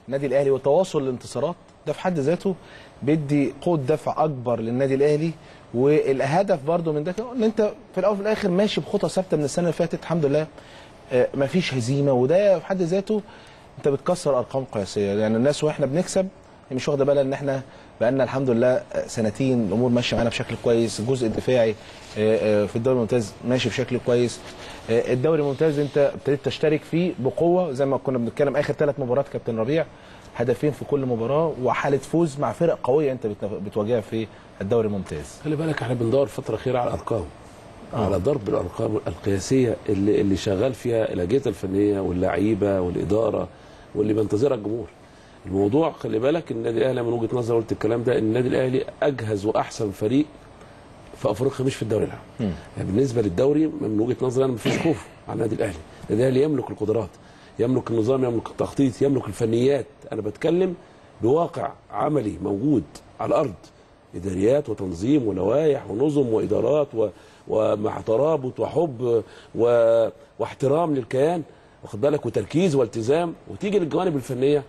النادي الاهلي وتواصل الانتصارات ده في حد ذاته بيدي قوه دفع اكبر للنادي الاهلي والهدف برضو من ده ان انت في الاول وفي الاخر ماشي بخطى ثابته من السنه اللي فاتت الحمد لله آه، مفيش هزيمه وده في حد ذاته انت بتكسر ارقام قياسيه يعني الناس واحنا بنكسب هي مش واخده بالها ان احنا بقالنا الحمد لله سنتين الامور ماشيه معانا بشكل كويس الجزء الدفاعي آه، آه، في الدوري الممتاز ماشي بشكل كويس آه، الدوري الممتاز انت ابتديت تشترك فيه بقوه زي ما كنا بنتكلم اخر ثلاث مباريات كابتن ربيع هدفين في كل مباراه وحاله فوز مع فرق قويه انت بت- بتواجهها في الدوري الممتاز خلي بالك احنا بندور فتره اخيره على الارقام على ضرب الارقام القياسيه اللي اللي شغال فيها الاجهزه الفنيه واللعيبه والاداره واللي بينتظرها الجمهور الموضوع خلي بالك النادي الاهلي من وجهه نظري قلت الكلام ده النادي الاهلي اجهز واحسن فريق في افريقيا مش في الدوري العام يعني بالنسبه للدوري من وجهه نظري انا مفيش خوف على النادي الاهلي النادي الاهلي يملك القدرات يملك النظام يملك التخطيط يملك الفنيات انا بتكلم بواقع عملي موجود على الارض اداريات وتنظيم ولوائح ونظم وادارات و... ومع ترابط وحب و... واحترام للكيان واخد بالك وتركيز والتزام وتيجي للجوانب الفنيه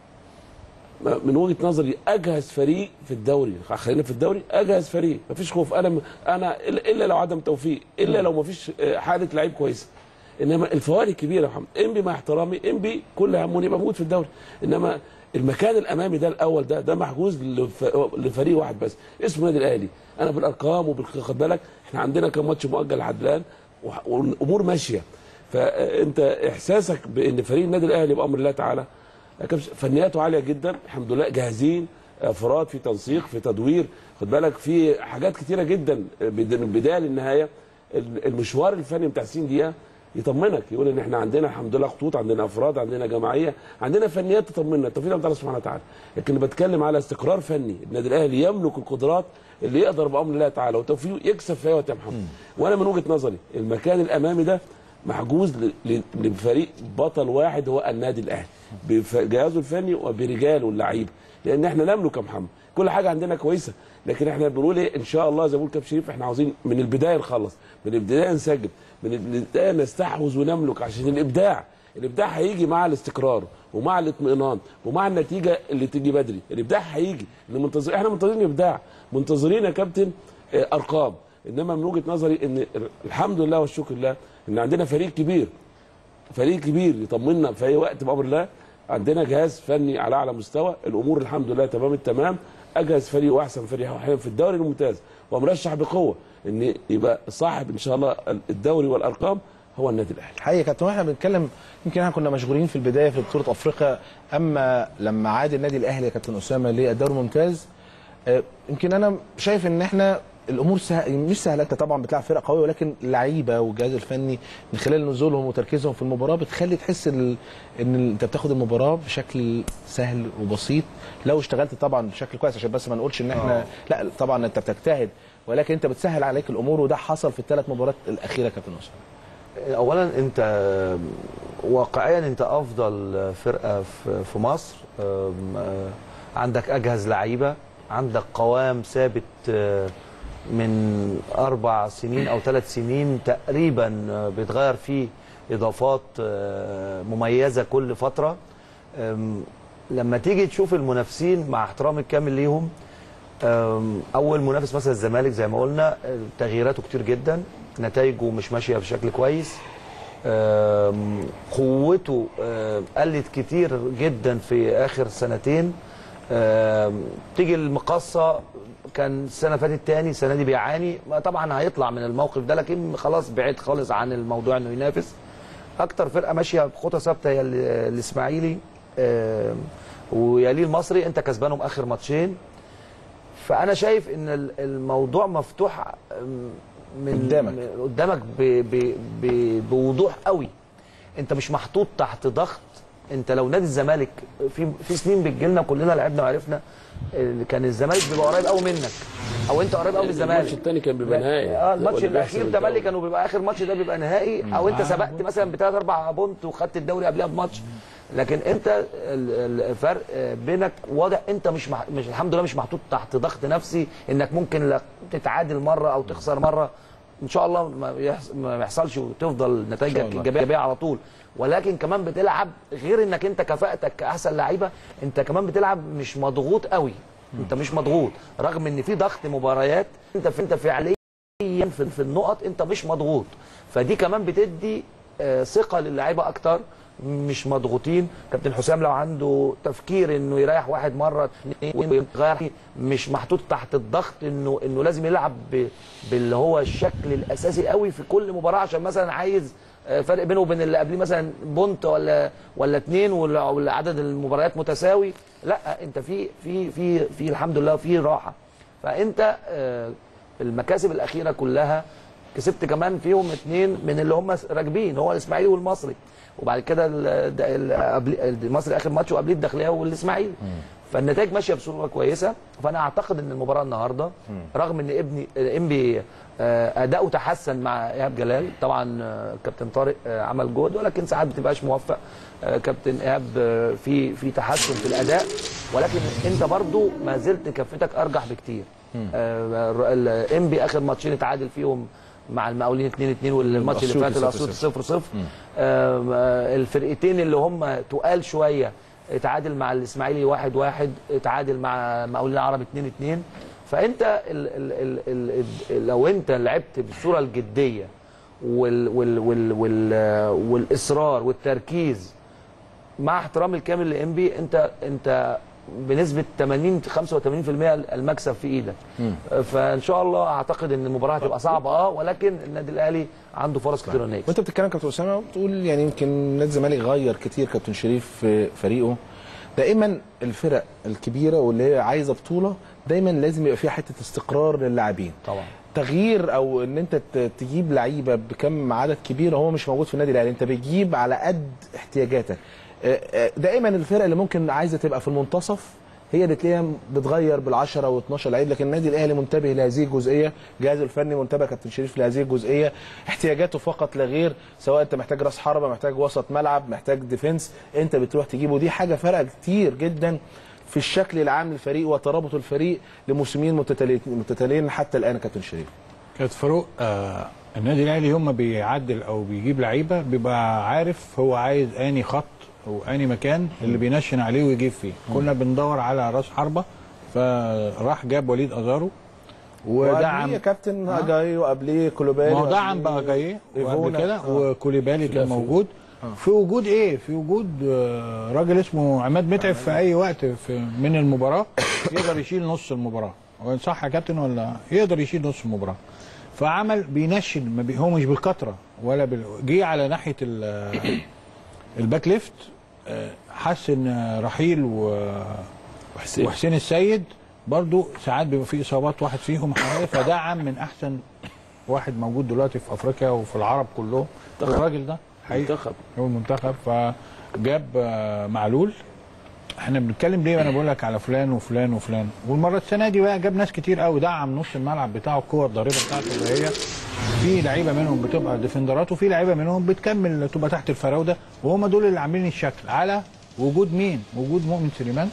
من وجهه نظري اجهز فريق في الدوري خلينا في الدوري اجهز فريق مفيش خوف انا انا الا إلا لو عدم توفيق الا لو مفيش آه، حاله لعيب كويسه انما الفوارق كبيره يا محمد انبي مع احترامي انبي كل همه يبقى موجود في الدوري انما المكان الامامي ده الاول ده ده محجوز لف- لفريق واحد بس اسمه النادي الاهلي انا بالارقام وبالخد بالك احنا عندنا كم ماتش مؤجل لحد الان وح- والامور ماشيه فانت احساسك بان فريق النادي الاهلي بامر الله تعالى كابتن فنياته عاليه جدا الحمد لله جاهزين افراد في تنسيق في تدوير خد بالك في حاجات كتيره جدا بد- من البدايه للنهايه المشوار الفني بتاع 60 دقيقه يطمنك يقول ان احنا عندنا الحمد لله خطوط عندنا افراد عندنا جماعيه عندنا فنيات تطمنا التوفيق ده الله سبحانه وتعالى لكن بتكلم على استقرار فني النادي الاهلي يملك القدرات اللي يقدر بامر الله تعالى وتوفيقه يكسب في اي وقت يا محمد وانا من وجهه نظري المكان الامامي ده محجوز ل- ل- لفريق بطل واحد هو النادي الاهلي بجهازه الفني وبرجاله اللعيبه لان احنا نملك يا محمد كل حاجه عندنا كويسه لكن احنا بنقول ايه ان شاء الله زي ما بيقول كابتن شريف احنا عاوزين من البدايه نخلص من البدايه نسجل من البدايه نستحوذ ونملك عشان الابداع الابداع هيجي مع الاستقرار ومع الاطمئنان ومع النتيجه اللي تيجي بدري الابداع هيجي إن منتظر احنا منتظرين ابداع منتظرين يا كابتن آه، ارقام انما من وجهه نظري ان الحمد لله والشكر لله ان عندنا فريق كبير فريق كبير يطمنا في اي وقت بامر الله عندنا جهاز فني على اعلى مستوى الامور الحمد لله تمام التمام اجهز فريق واحسن فريق حاليا في الدوري الممتاز ومرشح بقوه ان يبقى صاحب ان شاء الله الدوري والارقام هو النادي الاهلي حقيقي يا كابتن واحنا بنتكلم يمكن احنا كنا مشغولين في البدايه في بطوله افريقيا اما لما عاد النادي الاهلي يا كابتن اسامه للدوري الممتاز آه، يمكن انا شايف ان احنا الامور سه... مش سهله انت طبعا بتلعب فرق قويه ولكن اللعيبه والجهاز الفني من خلال نزولهم وتركيزهم في المباراه بتخلي تحس ال... ان ال- انت بتاخد المباراه بشكل سهل وبسيط لو اشتغلت طبعا بشكل كويس عشان بس ما نقولش ان احنا آه. لا طبعا انت بتجتهد ولكن انت بتسهل عليك الامور وده حصل في الثلاث مباريات الاخيره يا كابتن اسامه اولا انت واقعيا انت افضل فرقه في في مصر أم، آه، عندك اجهز لعيبه عندك قوام ثابت آه، من اربع سنين او ثلاث سنين تقريبا آه، بيتغير فيه اضافات آه، مميزه كل فتره أم، لما تيجي تشوف المنافسين مع احترامي الكامل ليهم أم، اول منافس مثلا الزمالك زي ما قلنا أه، تغييراته كتير جدا نتائجه مش ماشيه بشكل كويس أم، قوته أم، قلت كتير جدا في اخر سنتين أم، تيجي المقصه كان السنه اللي فاتت تاني السنه دي بيعاني ما طبعا هيطلع من الموقف ده لكن خلاص بعيد خالص عن الموضوع انه ينافس اكتر فرقه ماشيه بخطى ثابته هي ال- الاسماعيلي أم، ويليه المصري انت كسبانهم اخر ماتشين فانا شايف ان ال- الموضوع مفتوح أم، من قدامك. من- قدامك ب ب ب بوضوح قوي انت مش محطوط تحت ضغط انت لو نادي الزمالك في في سنين بتجيلنا كلنا لعبنا وعرفنا اللي كان الزمالك بيبقى قريب قوي منك او انت قريب قوي من الزمالك الماتش الثاني كان بيبقى نهائي اه الماتش واللي الاخير بيحسم ده بقى اللي الدوري. كانوا بيبقى اخر ماتش ده بيبقى نهائي او انت سبقت مثلا بثلاث اربع بونت وخدت الدوري قبلها بماتش لكن انت ال- الفرق بينك واضح انت مش مح... مش الحمد لله مش محطوط تحت ضغط نفسي انك ممكن لا تتعادل مره او تخسر مره ان شاء الله ما يحص- ما يحصلش وتفضل نتائجك الله. ايجابيه على طول ولكن كمان بتلعب غير انك انت كفاءتك كاحسن لعيبه انت كمان بتلعب مش مضغوط قوي انت مش مضغوط رغم ان في ضغط مباريات انت في انت فعليا في, في النقط انت مش مضغوط فدي كمان بتدي آه، ثقه للعيبه اكتر مش مضغوطين كابتن حسام لو عنده تفكير انه يريح واحد مره اتنين ويغير مش محطوط تحت الضغط انه انه لازم يلعب ب- باللي هو الشكل الاساسي قوي في كل مباراه عشان مثلا عايز آه، فرق بينه وبين اللي قبليه مثلا بونت ولا ولا اتنين ولا ولا عدد المباريات متساوي لا انت في في في في الحمد لله في راحه فانت آه، المكاسب الاخيره كلها كسبت كمان فيهم اتنين من اللي هم راكبين هو الاسماعيلي والمصري وبعد كده ال- ده ال- قبل- المصري اخر ماتش وقبليه الداخليه والاسماعيلي فالنتائج ماشيه بصوره كويسه فانا اعتقد ان المباراه النهارده رغم ان ابني انبي آه، اداؤه تحسن مع ايهاب جلال طبعا آه، كابتن طارق آه، عمل جهد ولكن ساعات ما بتبقاش موفق آه، كابتن ايهاب آه، في في تحسن في الاداء ولكن انت برضو ما زلت كفتك ارجح بكتير انبي اخر ماتشين اتعادل فيهم مع المقاولين 2 2 والماتش اللي فات الأسيوطي الاسيوطي 0 0 الفرقتين اللي هم تقال شويه اتعادل مع الاسماعيلي 1 1 اتعادل مع مقاولين العرب 2 2 فانت ال ال ال ال ال لو انت لعبت بالصوره الجديه وال وال وال وال والاصرار والتركيز مع احترامي الكامل لانبي انت انت بنسبه 80 85% المكسب في ايدك فان شاء الله اعتقد ان المباراه هتبقى صعبه اه ولكن النادي الاهلي عنده فرص كتير انه يكسب وانت بتتكلم كابتن اسامه بتقول يعني يمكن نادي الزمالك غير كتير كابتن شريف في فريقه دائما الفرق الكبيره واللي هي عايزه بطوله دايما لازم يبقى فيها حته استقرار للاعبين طبعا تغيير او ان انت ت- تجيب لعيبه بكم عدد كبير هو مش موجود في النادي الاهلي انت بتجيب على قد احتياجاتك آه، آه، دائما الفرق اللي ممكن عايزه تبقى في المنتصف هي اللي تلاقيها بتغير بال10 و12 لعيب لكن النادي الاهلي منتبه لهذه الجزئيه جهازه الفني منتبه كابتن شريف لهذه الجزئيه احتياجاته فقط لا غير سواء انت محتاج راس حربه محتاج وسط ملعب محتاج ديفنس انت بتروح تجيبه دي حاجه فرق كتير جدا في الشكل العام للفريق وترابط الفريق لموسمين متتاليين متتاليين حتى الان يا كابتن شريف كانت فاروق آه النادي الاهلي يوم ما بيعدل او بيجيب لعيبه بيبقى عارف هو عايز اني خط او اني مكان اللي بينشن عليه ويجيب فيه كنا بندور على راس حربه فراح جاب وليد ازارو ودعم ودعم يا كابتن اجاي وقبليه كولوبالي ما هو دعم وقبليه بقى جاي وقبل إيفونا. كده آه. وكوليبالي كان خلافي. موجود في وجود ايه في وجود آه، راجل اسمه عماد متعب في اي وقت في من المباراه يقدر يشيل نص المباراه هو صح يا كابتن ولا يقدر يشيل نص المباراه فعمل بينشن ما بي هو مش بالكتره ولا بال... جه على ناحيه ال- الباك ليفت آه، حس ان رحيل و... وحسين وحسين السيد برضو ساعات بيبقى في اصابات واحد فيهم حوالي فدعم من احسن واحد موجود دلوقتي في افريقيا وفي العرب كلهم الراجل ده حقيقي منتخب هو المنتخب فجاب آه، معلول احنا بنتكلم ليه انا بقول لك على فلان وفلان وفلان والمره السنه دي بقى جاب ناس كتير قوي دعم نص الملعب بتاعه القوه الضاربه بتاعته اللي هي في لعيبه منهم بتبقى ديفندرات وفي لعيبه منهم بتكمل تبقى تحت الفراوده وهم دول اللي عاملين الشكل على وجود مين؟ وجود مؤمن سليمان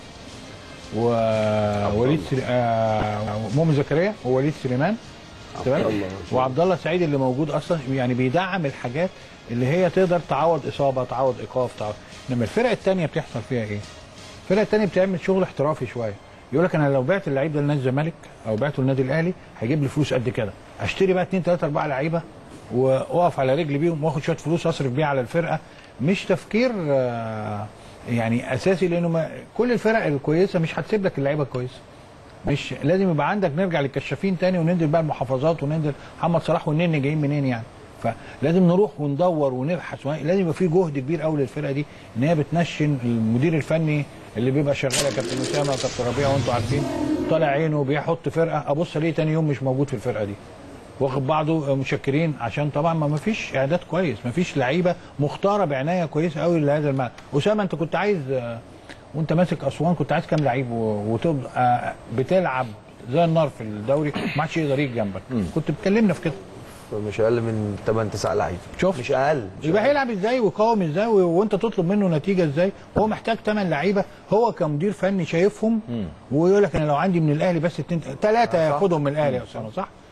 ووليد سلي... آه مؤمن زكريا ووليد سليمان تمام الله. وعبد الله سعيد اللي موجود اصلا يعني بيدعم الحاجات اللي هي تقدر تعوض اصابه تعوض ايقاف تعوض انما الفرق الثانيه بتحصل فيها ايه؟ الفرق الثانيه بتعمل شغل احترافي شويه يقول لك انا لو بعت اللعيب ده لنادي الزمالك او بعته للنادي الاهلي هيجيب لي فلوس قد كده اشتري بقى 2 3 4 لعيبه واقف على رجلي بيهم واخد شويه فلوس اصرف بيها على الفرقه مش تفكير آه، يعني اساسي لانه ما كل الفرق الكويسه مش هتسيب لك اللعيبه الكويسه مش لازم يبقى عندك نرجع للكشافين تاني وننزل بقى المحافظات وننزل محمد صلاح والنني جايين منين يعني فلازم نروح وندور ونبحث لازم يبقى في جهد كبير قوي للفرقه دي ان هي بتنشن المدير الفني اللي بيبقى شغال يا كابتن اسامه وكابتن ربيع وانتوا عارفين طالع عينه بيحط فرقه ابص ليه تاني يوم مش موجود في الفرقه دي واخد بعضه مشكرين عشان طبعا ما فيش اعداد كويس ما فيش لعيبه مختاره بعنايه كويسه قوي لهذا الملعب اسامه انت كنت عايز آه، وانت ماسك اسوان كنت عايز كام لعيب و- وتبقى بتلعب زي النار في الدوري ما حدش يقدر يجي جنبك كنت بتكلمنا في كده مش اقل من 8 9 لعيبه شوف. مش اقل مش يبقى أقل. هيلعب ازاي ويقاوم ازاي و- وانت تطلب منه نتيجه ازاي هو محتاج 8 لعيبه هو كمدير فني شايفهم ويقول لك انا لو عندي من الاهلي بس اتنين ثلاثه ياخدهم من الاهلي يا اسامه صح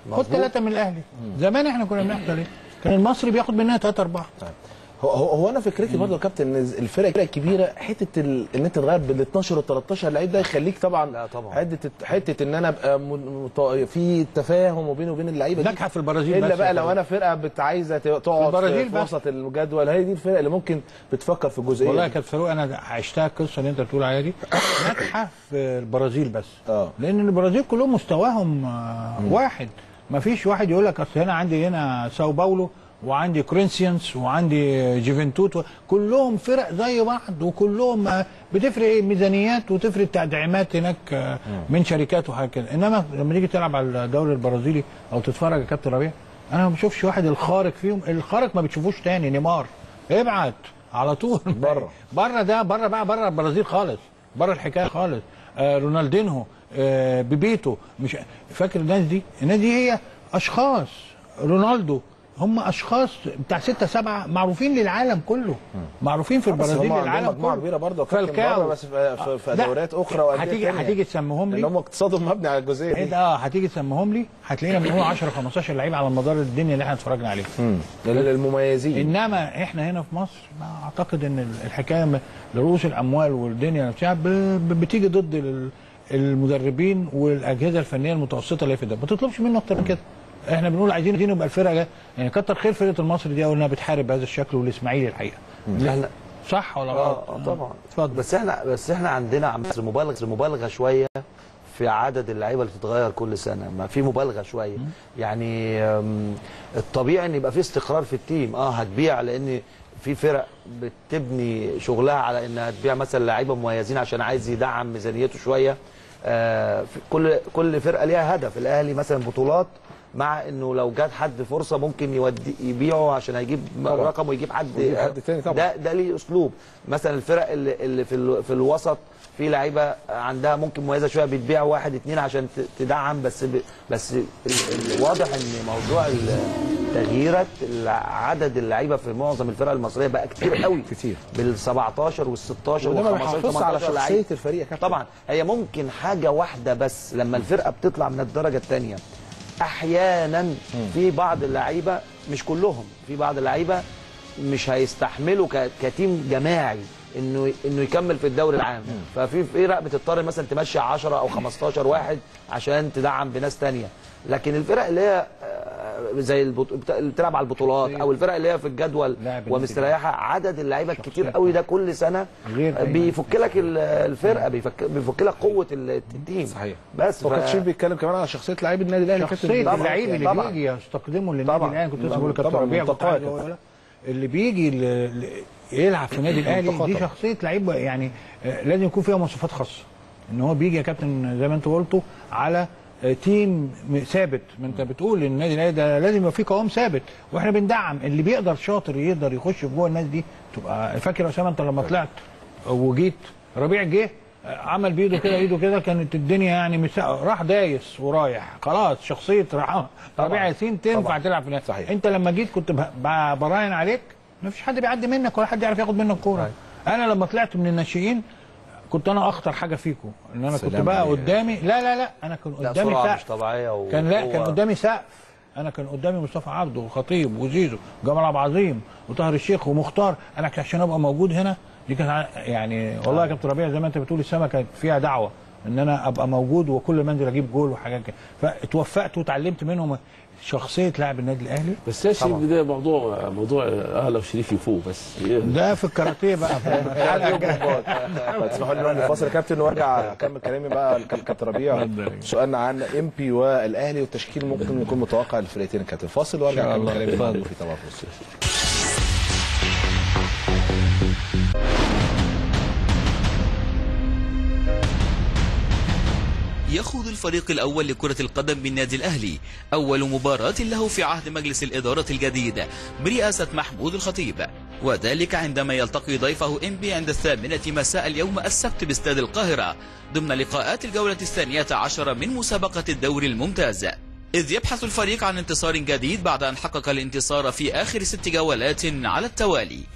خد ثلاثه من الاهلي زمان احنا كنا بنحصل ايه؟ كان المصري بياخد منها ثلاثه اربعه هو هو, هو انا فكرتي برضه يا كابتن ان الفرق الكبيره حته ال... ان انت تغير بال 12 وال 13 لعيب ده يخليك طبعا لا طبعا. حته حته ان انا ابقى م... مت... في تفاهم وبيني وبين اللعيبه دي ناجحه في البرازيل الا بس بقى يا لو فندم. انا فرقه بت- عايزه ت- تقعد في, البرازيل في بس. وسط الجدول هي دي الفرق اللي ممكن بتفكر في الجزئيه والله يا دي. كابتن فاروق انا عشتها القصه اللي انت بتقول عليها دي ناجحه في البرازيل بس اه لان البرازيل كلهم مستواهم آه، واحد ما فيش واحد يقول لك اصل هنا عندي هنا ساو باولو وعندي كورنثيانز وعندي جيفنتوت و- كلهم فرق زي بعض وكلهم آه، بتفرق ايه ميزانيات وتفرق تدعيمات هناك آه، من شركات وهكذا انما لما تيجي تلعب على الدوري البرازيلي او تتفرج يا كابتن ربيع انا ما بشوفش واحد الخارق فيهم الخارق ما بتشوفوش تاني نيمار ابعت على طول بره. بره ده بره بقى بره البرازيل خالص بره الحكايه خالص آه رونالدينهو آه بيبيتو مش فاكر الناس دي الناس دي هي اشخاص رونالدو هم اشخاص بتاع ستة سبعة معروفين للعالم كله معروفين في بس هم البرازيل عندهم للعالم مجموعه كله كبيره برضه يا كابتن فالكاو. بره بس في, في, في لا، دوريات اخرى وانديه هتيجي تانية. هتيجي تسميهم ان لي هم اقتصادهم مبني على الجزئيه ايه دي ده اه هتيجي تسميهم لي هتلاقينا بنقول 10 15 لعيب على مدار الدنيا اللي احنا اتفرجنا عليها مم. المميزين انما احنا هنا في مصر ما اعتقد ان الحكايه م- لرؤوس الاموال والدنيا نفسها ب- ب- بتيجي ضد ال- المدربين والاجهزه الفنيه المتوسطه اللي في ده ما تطلبش منه اكتر من كده احنا بنقول عايزين عايزين يبقى الفرقه جا- يعني كتر خير فرقه المصري دي أوي انها بتحارب بهذا الشكل والاسماعيلي الحقيقه احنا صح ولا اه غلط؟ آه، طبعا اتفضل بس احنا بس احنا عندنا عم بس مبالغه مبالغه شويه في عدد اللعيبه اللي بتتغير كل سنه ما في مبالغه شويه يعني أم، الطبيعي ان يبقى في استقرار في التيم اه هتبيع لان في فرق بتبني شغلها على انها تبيع مثلا لعيبه مميزين عشان عايز يدعم ميزانيته شويه آه في كل كل فرقه ليها هدف الاهلي مثلا بطولات مع انه لو جات حد فرصه ممكن يودي يبيعه عشان هيجيب رقم ويجيب حد ويجيب حد تاني طبعا. ده ده ليه اسلوب مثلا الفرق اللي, اللي في ال- في الوسط في لعيبه عندها ممكن مميزه شويه بتبيع واحد اتنين عشان ت- تدعم بس ب بس ال- ال- واضح ان موضوع ال- تغييرات عدد اللعيبه في معظم الفرق المصريه بقى كتير قوي كتير. بال 17 وال 16 وده ما وال 15 بيحافظش على 18 شخصيه لعيب. الفريق يا كابتن طبعا هي ممكن حاجه واحده بس لما الفرقه بتطلع من الدرجه الثانيه احيانا في بعض اللعيبه مش كلهم في بعض اللعيبه مش هيستحملوا ك- كتيم جماعي انه انه يكمل في الدوري العام ففي فرق بتضطر مثلا تمشي 10 او 15 واحد عشان تدعم بناس تانية لكن الفرق اللي هي آه، زي البط... بتا- اللي بتلعب على البطولات او الفرق اللي هي في الجدول لاعب ومستريحه عدد اللعيبه الكتير قوي ده كل سنه غير أي بيفك لك ال- الفرقه بيفك بيفك لك قوه ال- التيم صحيح بس وكابتن ف- شريف بيتكلم كمان على شخصيه لعيب النادي الاهلي كابتن شخصيه طبعاً. اللعيب اللي طبعاً. بيجي يستقدمه للنادي طبعاً. الاهلي كنت لسه طبعاً. بقول لكابتن طبعاً. ربيع كنت منتقاه عايز كده. أقول لك. اللي بيجي ل- ل- يلعب في النادي الاهلي منتقاه دي طبعاً. شخصيه لعيب يعني آه، لازم يكون فيها مواصفات خاصه ان هو بيجي يا كابتن زي ما انت قلته على آه، تيم م- ثابت ما انت بتقول ان النادي الاهلي ده لازم يبقى فيه قوام ثابت واحنا بندعم اللي بيقدر شاطر يقدر يخش في جوه الناس دي تبقى فاكر يا اسامه انت لما طلعت وجيت ربيع جه آه، عمل بايده كده ايده كده كانت الدنيا يعني مسا... راح دايس ورايح خلاص شخصيه رع- ربيع ياسين تنفع تلعب في النادي صحيح. انت لما جيت كنت ب- ب- براهن عليك ما فيش حد بيعدي منك ولا حد يعرف ياخد منك كوره انا لما طلعت من الناشئين كنت انا اخطر حاجه فيكم ان انا كنت سلام بقى عليك. قدامي لا لا لا انا كان لا قدامي سرعه مش سقف طبيعيه و... كان لا كان هو- قدامي سقف انا كان قدامي مصطفى عبده وخطيب وزيزو وجمال عبد العظيم وطاهر الشيخ ومختار انا كان عشان ابقى موجود هنا دي كانت ع- يعني والله يا كابتن ربيع زي ما انت بتقول السما كانت فيها دعوه ان انا ابقى موجود وكل ما انزل اجيب جول وحاجات كده فاتوفقت وتعلمت منهم شخصيه لاعب النادي الاهلي بس يا شريف ده موضوع موضوع اه لو شريف يفوق بس ده في الكاراتيه بقى في الحلقة الجاية. تسمحوا لي نروح لفاصل يا كابتن وارجع اكمل كلامي بقى كابتن ربيع سؤالنا عن ام بي والاهلي والتشكيل ممكن يكون متوقع للفرقتين كابتن فاصل وارجع اكمل كلامي اتفضل في طبعا في يخوض الفريق الأول لكرة القدم بالنادي الأهلي أول مباراة له في عهد مجلس الإدارة الجديد برئاسة محمود الخطيب وذلك عندما يلتقي ضيفه إنبي عند الثامنة مساء اليوم السبت باستاد القاهرة ضمن لقاءات الجولة الثانية عشر من مسابقة الدوري الممتاز إذ يبحث الفريق عن انتصار جديد بعد أن حقق الانتصار في آخر ست جولات على التوالي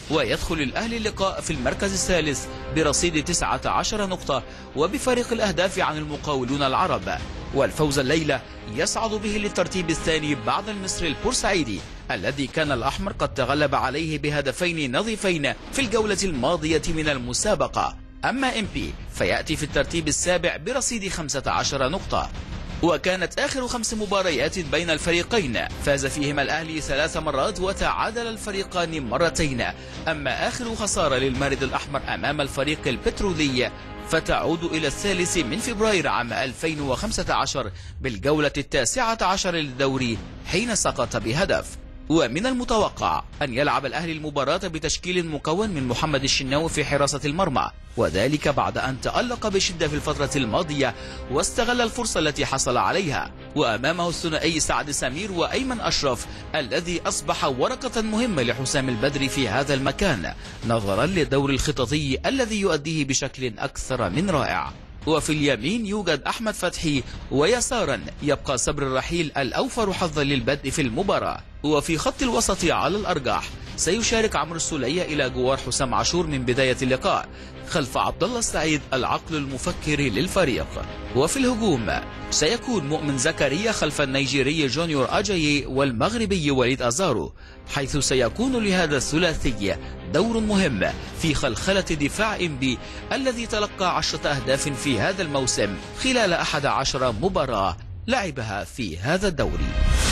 ويدخل الأهلي اللقاء في المركز الثالث برصيد 19 نقطة وبفارق الأهداف عن المقاولون العرب والفوز الليلة يصعد به للترتيب الثاني بعد المصري البورسعيدي الذي كان الأحمر قد تغلب عليه بهدفين نظيفين في الجولة الماضية من المسابقة أما إم بي فيأتي في الترتيب السابع برصيد 15 نقطة وكانت آخر خمس مباريات بين الفريقين فاز فيهما الأهلي ثلاث مرات وتعادل الفريقان مرتين أما آخر خسارة للمارد الأحمر أمام الفريق البترولي فتعود إلى الثالث من فبراير عام 2015 بالجولة التاسعة عشر للدوري حين سقط بهدف ومن المتوقع أن يلعب الأهلي المباراة بتشكيل مكون من محمد الشناوي في حراسة المرمى وذلك بعد أن تألق بشدة في الفترة الماضية واستغل الفرصة التي حصل عليها وأمامه الثنائي سعد سمير وأيمن أشرف الذي أصبح ورقة مهمة لحسام البدري في هذا المكان نظرا للدور الخططي الذي يؤديه بشكل أكثر من رائع وفي اليمين يوجد أحمد فتحي ويسارا يبقى صبر الرحيل الأوفر حظا للبدء في المباراة وفي خط الوسط على الأرجح سيشارك عمرو السولية إلى جوار حسام عاشور من بداية اللقاء خلف عبد الله السعيد العقل المفكر للفريق وفي الهجوم سيكون مؤمن زكريا خلف النيجيري جونيور أجايي والمغربي وليد أزارو حيث سيكون لهذا الثلاثي دور مهم في خلخلة دفاع إنبي الذي تلقى عشرة أهداف في هذا الموسم خلال أحد عشر مباراة لعبها في هذا الدوري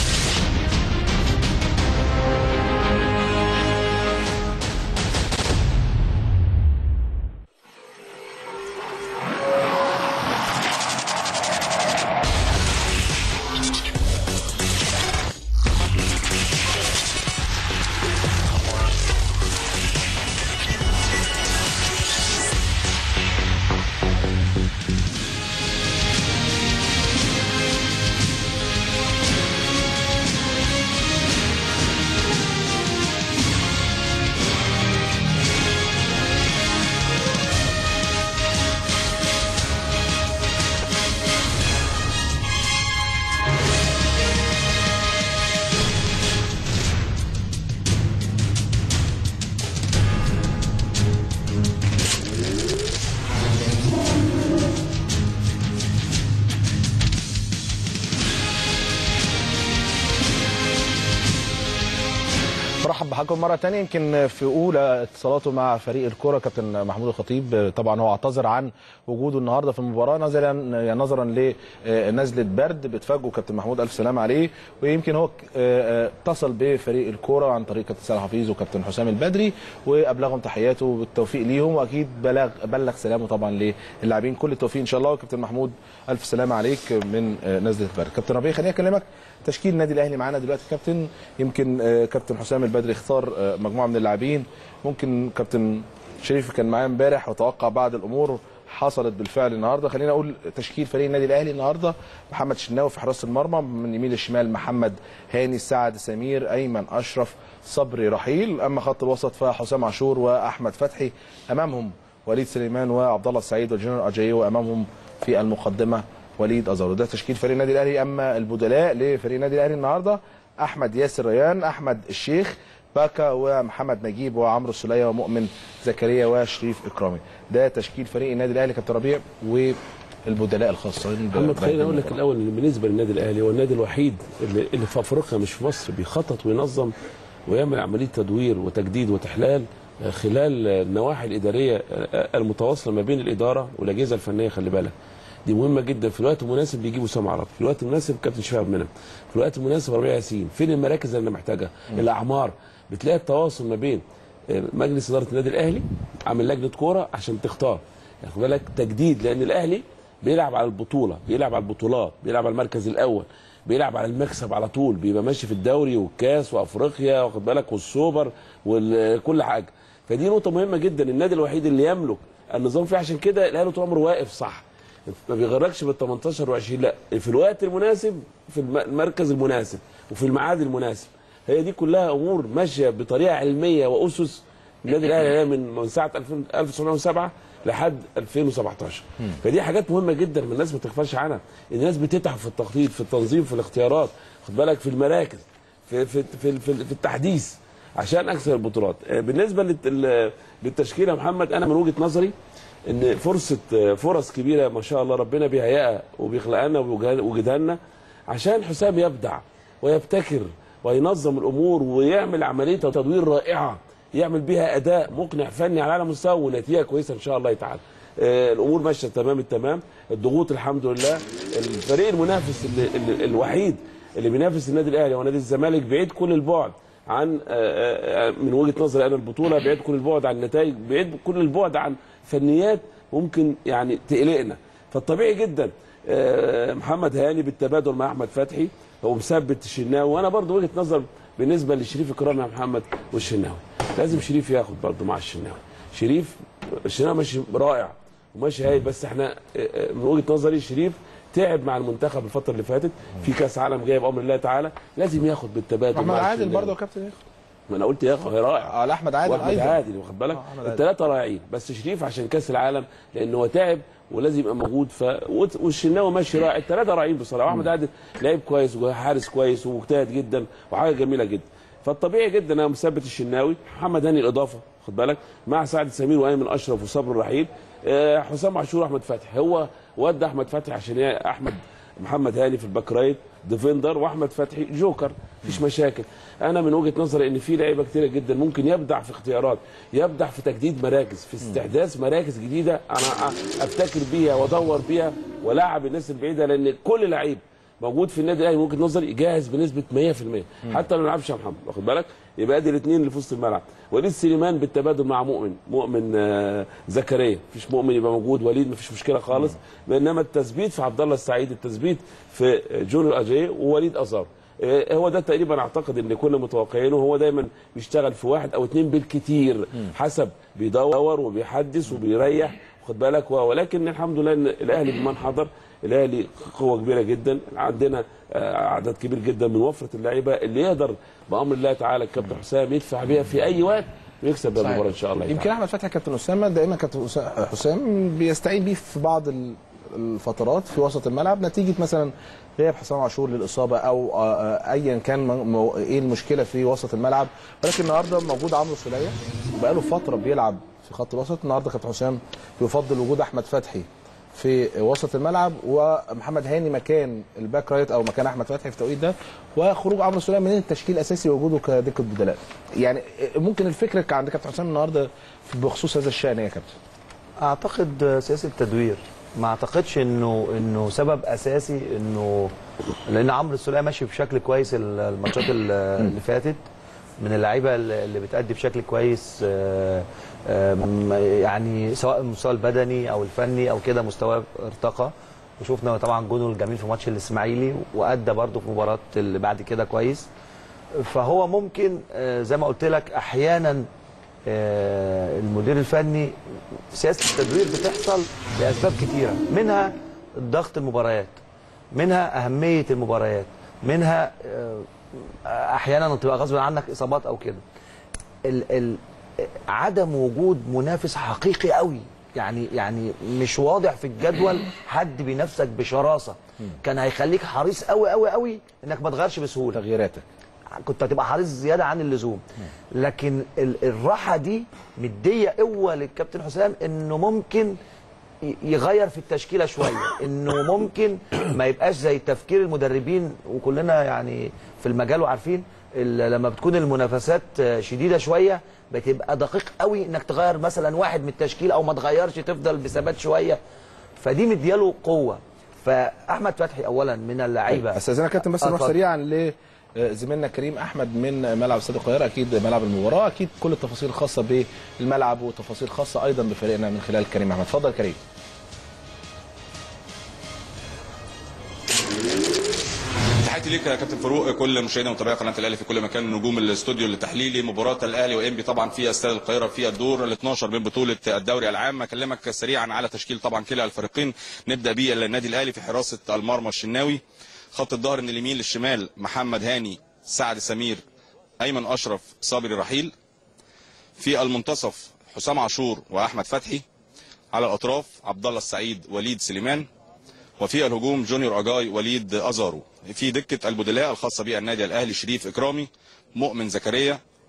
برحب بحضراتكم مره ثانيه يمكن في اولى اتصالاته مع فريق الكره كابتن محمود الخطيب طبعا هو اعتذر عن وجوده النهارده في المباراه نظرا يعني نظرا لنزله برد بتفاجئه كابتن محمود الف سلامه عليه ويمكن هو اتصل بفريق الكوره عن طريق كابتن سالم حفيظ وكابتن حسام البدري وابلغهم تحياته بالتوفيق ليهم واكيد بلغ بلغ سلامه طبعا للاعبين كل التوفيق ان شاء الله وكابتن محمود الف سلامه عليك من نزله البرد كابتن ربيع خليني اكلمك تشكيل النادي الاهلي معانا دلوقتي كابتن يمكن آه، كابتن حسام البدري اختار آه، مجموعه من اللاعبين ممكن كابتن شريف كان معايا امبارح وتوقع بعض الامور حصلت بالفعل النهارده خلينا اقول تشكيل فريق النادي الاهلي النهارده محمد شناوي في حراسه المرمى من يمين للشمال محمد هاني سعد سمير ايمن اشرف صبري رحيل اما خط الوسط فحسام عاشور واحمد فتحي امامهم وليد سليمان وعبد الله السعيد وجنرال اجايو وامامهم في المقدمه وليد ازارو ده تشكيل فريق النادي الاهلي اما البدلاء لفريق النادي الاهلي النهارده احمد ياسر ريان احمد الشيخ باكا ومحمد نجيب وعمرو السوليه ومؤمن زكريا وشريف اكرامي ده تشكيل فريق النادي الاهلي كابتن ربيع والبدلاء الخاصين ب- محمد خليني اقول لك بالمباراة. الاول ان بالنسبه للنادي الاهلي هو النادي الوحيد اللي, اللي في افريقيا مش في مصر بيخطط وينظم ويعمل عمليه تدوير وتجديد وتحلال آه، خلال آه، النواحي الاداريه آه، المتواصله ما بين الاداره والاجهزه الفنيه خلي بالك دي مهمه جدا في الوقت المناسب بيجيبوا سام عرب في الوقت المناسب كابتن شفيع منهم في الوقت المناسب ربيع ياسين فين المراكز اللي انا محتاجها الاعمار بتلاقي التواصل ما بين آه، مجلس اداره النادي الاهلي عامل لجنه كوره عشان تختار يعني خد بالك تجديد لان الاهلي بيلعب على البطوله بيلعب على البطولات بيلعب على المركز الاول بيلعب على المكسب على طول بيبقى ماشي في الدوري والكاس وافريقيا واخد بالك والسوبر وكل حاجه فدي نقطه مهمه جدا النادي الوحيد اللي يملك النظام فيه عشان كده الاهلي طول عمره واقف صح ما بيغركش بال 18 و20 لا في الوقت المناسب في الم- المركز المناسب وفي الميعاد المناسب هي دي كلها امور ماشيه بطريقه علميه واسس النادي الاهلي من من ساعه 2000 1907 لحد 2017 فدي حاجات مهمه جدا من الناس ما تغفلش عنها الناس بتتعب في التخطيط في التنظيم في الاختيارات خد بالك في المراكز في في في, في, في التحديث عشان اكسب البطولات آه، بالنسبه للت- للتشكيله يا محمد انا من وجهه نظري ان فرصه آه، فرص كبيره ما شاء الله ربنا بيهيئها وبيخلقها لنا وبيوجدها لنا عشان حسام يبدع ويبتكر وينظم الامور ويعمل عمليه تدوير رائعه يعمل بيها اداء مقنع فني على اعلى مستوى ونتيجه كويسه ان شاء الله تعالى آه، الامور ماشيه تمام التمام الضغوط الحمد لله الفريق المنافس اللي اللي الوحيد اللي بينافس النادي الاهلي ونادي الزمالك بعيد كل البعد عن آه، آه، آه، من وجهه نظري انا البطوله بعيد كل البعد عن النتائج بعيد كل البعد عن فنيات ممكن يعني تقلقنا فالطبيعي جدا آه، محمد هاني بالتبادل مع احمد فتحي هو مثبت الشناوي وانا برضو وجهه نظر بالنسبه لشريف اكرام يا محمد والشناوي لازم شريف ياخد برضو مع الشناوي شريف الشناوي ماشي رائع وماشي هايل بس احنا آه، آه، من وجهه نظري شريف تعب مع المنتخب الفتره اللي فاتت في كاس عالم جاي بامر الله تعالى لازم ياخد بالتبادل محمد مع عادل الشناوي. برضه يا كابتن ياخد ما انا قلت ياخد رائع اه احمد عادل واحمد ايضا عادل واخد بالك آه، أحمد عادل. الثلاثه رائعين بس شريف عشان كاس العالم لان هو تعب ولازم يبقى موجود ف وت- والشناوي ماشي رائع الثلاثه رائعين بصراحه واحمد عادل لعيب كويس وحارس كويس ومجتهد جدا وحاجه جميله جدا فالطبيعي جدا انا مثبت الشناوي محمد هاني الاضافه خد بالك مع سعد سمير وايمن اشرف وصبر الرحيل آه، حسام عاشور واحمد فتحي هو ودى احمد فتحي عشان هي احمد محمد هاني في الباك رايت ديفندر واحمد فتحي جوكر مفيش مشاكل انا من وجهه نظري ان في لعيبه كتيره جدا ممكن يبدع في اختيارات يبدع في تجديد مراكز في استحداث مراكز جديده انا أ- ابتكر بيها وادور بيها والعب الناس البعيده لان كل لعيب موجود في النادي الاهلي من وجهه نظري جاهز بنسبه 100% حتى لو ما لعبش يا محمد واخد بالك يبقى ادي الاثنين اللي في وسط الملعب وليد سليمان بالتبادل مع مؤمن مؤمن آه، زكريا مفيش مؤمن يبقى موجود وليد مفيش مشكله خالص بينما التثبيت في عبد الله السعيد التثبيت في جونيور اجاي ووليد ازار آه، هو ده تقريبا اعتقد ان كنا متوقعينه هو دايما بيشتغل في واحد او اثنين بالكتير حسب بيدور وبيحدث وبيريح خد بالك و- ولكن الحمد لله ان الاهلي بمن حضر الاهلي قوه كبيره جدا عندنا آه، عدد كبير جدا من وفره اللعيبه اللي يقدر بامر الله تعالى الكابتن حسام يدفع بيها في اي وقت ويكسب بيها صحيح. المباراه ان شاء الله يمكن احمد فتحي كابتن اسامه دائما كابتن أسا- حسام بيستعين بيه في بعض ال- الفترات في وسط الملعب نتيجه مثلا غياب حسام عاشور للاصابه او آه، آه، ايا كان م- م- ايه المشكله في وسط الملعب ولكن النهارده موجود عمرو سوليه وبقاله فتره بيلعب في خط الوسط النهارده كابتن حسام يفضل وجود احمد فتحي في وسط الملعب ومحمد هاني مكان الباك رايت او مكان احمد فتحي في التوقيت ده وخروج عمرو سوليه من التشكيل الاساسي ووجوده كدكه بدلاء يعني ممكن الفكره كان عند كابتن حسام النهارده بخصوص هذا الشان إيه يا كابتن اعتقد سياسه التدوير ما اعتقدش انه انه سبب اساسي انه لان عمرو السوليه ماشي بشكل كويس ال- الماتشات ال- اللي فاتت من اللعيبه اللي اللي بتأدي بشكل كويس آه، آم، يعني سواء المستوى البدني او الفني او كده مستواه ارتقى وشفنا طبعا جونه الجميل في ماتش الاسماعيلي وادى برده في مباراه اللي بعد كده كويس فهو ممكن آه، زي ما قلت لك احيانا آه، المدير الفني سياسه التدوير بتحصل لاسباب كتيره منها ضغط المباريات منها اهميه المباريات منها آه، احيانا تبقى غصب عنك اصابات او كده ال ال عدم وجود منافس حقيقي قوي يعني يعني مش واضح في الجدول حد بينافسك بشراسه كان هيخليك حريص قوي قوي قوي انك ما تغيرش بسهوله تغييراتك كنت هتبقى حريص زياده عن اللزوم لكن ال- الراحه دي مديه قوه للكابتن حسام انه ممكن ي- يغير في التشكيله شويه انه ممكن ما يبقاش زي تفكير المدربين وكلنا يعني في المجال وعارفين ال- لما بتكون المنافسات شديده شويه بتبقى دقيق قوي انك تغير مثلا واحد من التشكيل او ما تغيرش تفضل بثبات شويه فدي مدياله قوه فاحمد فتحي اولا من اللعيبه استاذنا كابتن بس نروح اتفضل. سريعا لزميلنا كريم احمد من ملعب استاد القاهره اكيد ملعب المباراه اكيد كل التفاصيل الخاصه بالملعب وتفاصيل خاصه ايضا بفريقنا من خلال كريم احمد اتفضل كريم تحياتي ليك يا كابتن فاروق كل مشاهدينا ومتابعي قناه الاهلي في كل مكان نجوم الاستوديو التحليلي مباراه الاهلي وانبي طبعا في استاد القاهره في الدور ال 12 من بطوله الدوري العام اكلمك سريعا على تشكيل طبعا كلا الفريقين نبدا بالنادي الاهلي في حراسه المرمى الشناوي خط الظهر من اليمين للشمال محمد هاني سعد سمير ايمن اشرف صابر رحيل في المنتصف حسام عاشور واحمد فتحي على الاطراف عبد الله السعيد وليد سليمان وفي الهجوم جونيور اجاي وليد ازارو في دكه البدلاء الخاصه بالنادي الاهلي شريف اكرامي مؤمن زكريا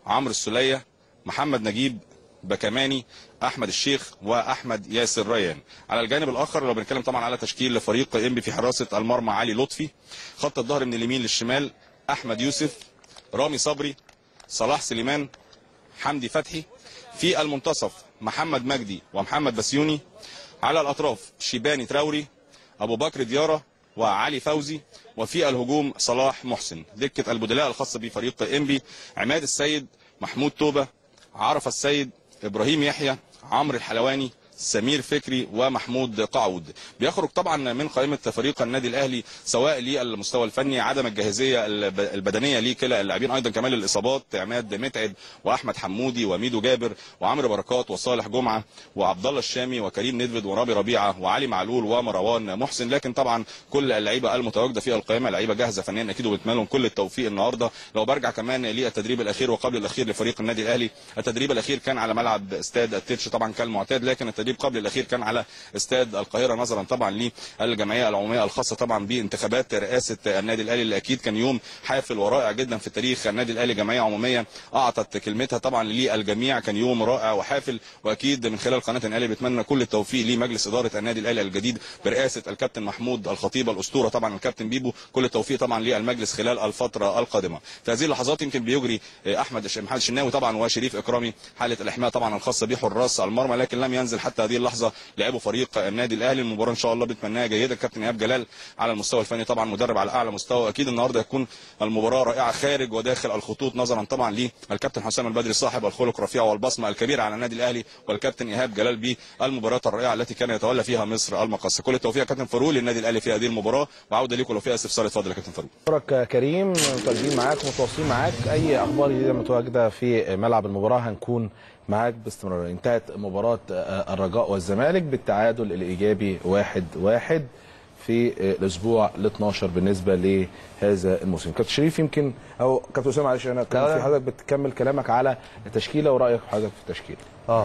عمرو السليه محمد نجيب بكماني احمد الشيخ واحمد ياسر ريان على الجانب الاخر لو بنتكلم طبعا على تشكيل فريق انبي في حراسه المرمى علي لطفي خط الظهر من اليمين للشمال احمد يوسف رامي صبري صلاح سليمان حمدي فتحي في المنتصف محمد مجدي ومحمد بسيوني على الاطراف شيباني تراوري ابو بكر دياره وعلي فوزي وفي الهجوم صلاح محسن دكه البدلاء الخاصه بفريق انبي عماد السيد محمود توبه عرفه السيد ابراهيم يحيى عمرو الحلواني سمير فكري ومحمود قعود بيخرج طبعا من قائمه فريق النادي الاهلي سواء للمستوى الفني عدم الجاهزيه الب- البدنيه لكلا اللاعبين ايضا كمان الاصابات عماد متعب واحمد حمودي وميدو جابر وعمرو بركات وصالح جمعه وعبد الله الشامي وكريم ندفد ورامي ربيعه وعلي معلول ومروان محسن لكن طبعا كل اللعيبه المتواجده في القائمه لعيبه جاهزه فنيا اكيد وبنتمنى لهم كل التوفيق النهارده لو برجع كمان للتدريب الاخير وقبل الاخير لفريق النادي الاهلي التدريب الاخير كان على ملعب استاد التتش طبعا كالمعتاد لكن التدريب قبل الاخير كان على استاد القاهره نظرا طبعا للجمعيه العموميه الخاصه طبعا بانتخابات رئاسه النادي الاهلي اللي اكيد كان يوم حافل ورائع جدا في تاريخ النادي الاهلي جمعيه عموميه اعطت كلمتها طبعا للجميع كان يوم رائع وحافل واكيد من خلال قناه الاهلي بتمنى كل التوفيق لمجلس اداره النادي الاهلي الجديد برئاسه الكابتن محمود الخطيب الاسطوره طبعا الكابتن بيبو كل التوفيق طبعا للمجلس خلال الفتره القادمه في هذه اللحظات يمكن بيجري احمد الش- محمد الشناوي طبعا وشريف اكرامي حاله الاحماء طبعا الخاصه بحراس المرمى لكن لم ينزل حتى هذه اللحظه لعبوا فريق النادي الاهلي المباراه ان شاء الله بنتمناها جيده الكابتن ايهاب جلال على المستوى الفني طبعا مدرب على اعلى مستوى اكيد النهارده هتكون المباراه رائعه خارج وداخل الخطوط نظرا طبعا للكابتن حسام البدري صاحب الخلق الرفيع والبصمه الكبيره على النادي الاهلي والكابتن ايهاب جلال بالمباراه الرائعه التي كان يتولى فيها مصر المقصه كل التوفيق يا كابتن فاروق للنادي الاهلي في هذه المباراه وعوده ليكم لو فيها استفسار اتفضل يا كابتن فاروق شكرك كريم متواجدين معاك ومتواصلين معاك اي اخبار جديده متواجده في ملعب المباراه هنكون معاك باستمرار انتهت مباراه الرجاء والزمالك بالتعادل الايجابي واحد واحد في الاسبوع ال 12 بالنسبه لهذا الموسم كابتن شريف يمكن او كابتن اسامه معلش انا كان لا، في لا. حضرتك بتكمل كلامك على التشكيله ورايك في حضرتك في التشكيله اه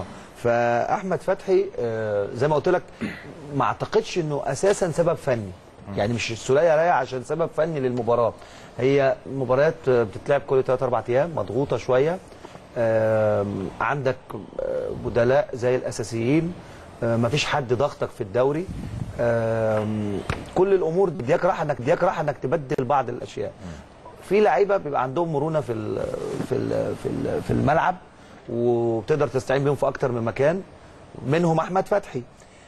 فاحمد فتحي آه، زي ما قلت لك ما اعتقدش انه اساسا سبب فني يعني مش السوليه رايح عشان سبب فني للمباراه هي مباريات آه، بتتلعب كل 3 4 ايام مضغوطه شويه آم، عندك آه، بدلاء زي الاساسيين آه، مفيش حد ضغطك في الدوري آم، كل الامور ديك راح انك ديك راح انك تبدل بعض الاشياء في لعيبه بيبقى عندهم مرونه في ال في ال في ال في الملعب وبتقدر تستعين بيهم في اكتر من مكان منهم احمد فتحي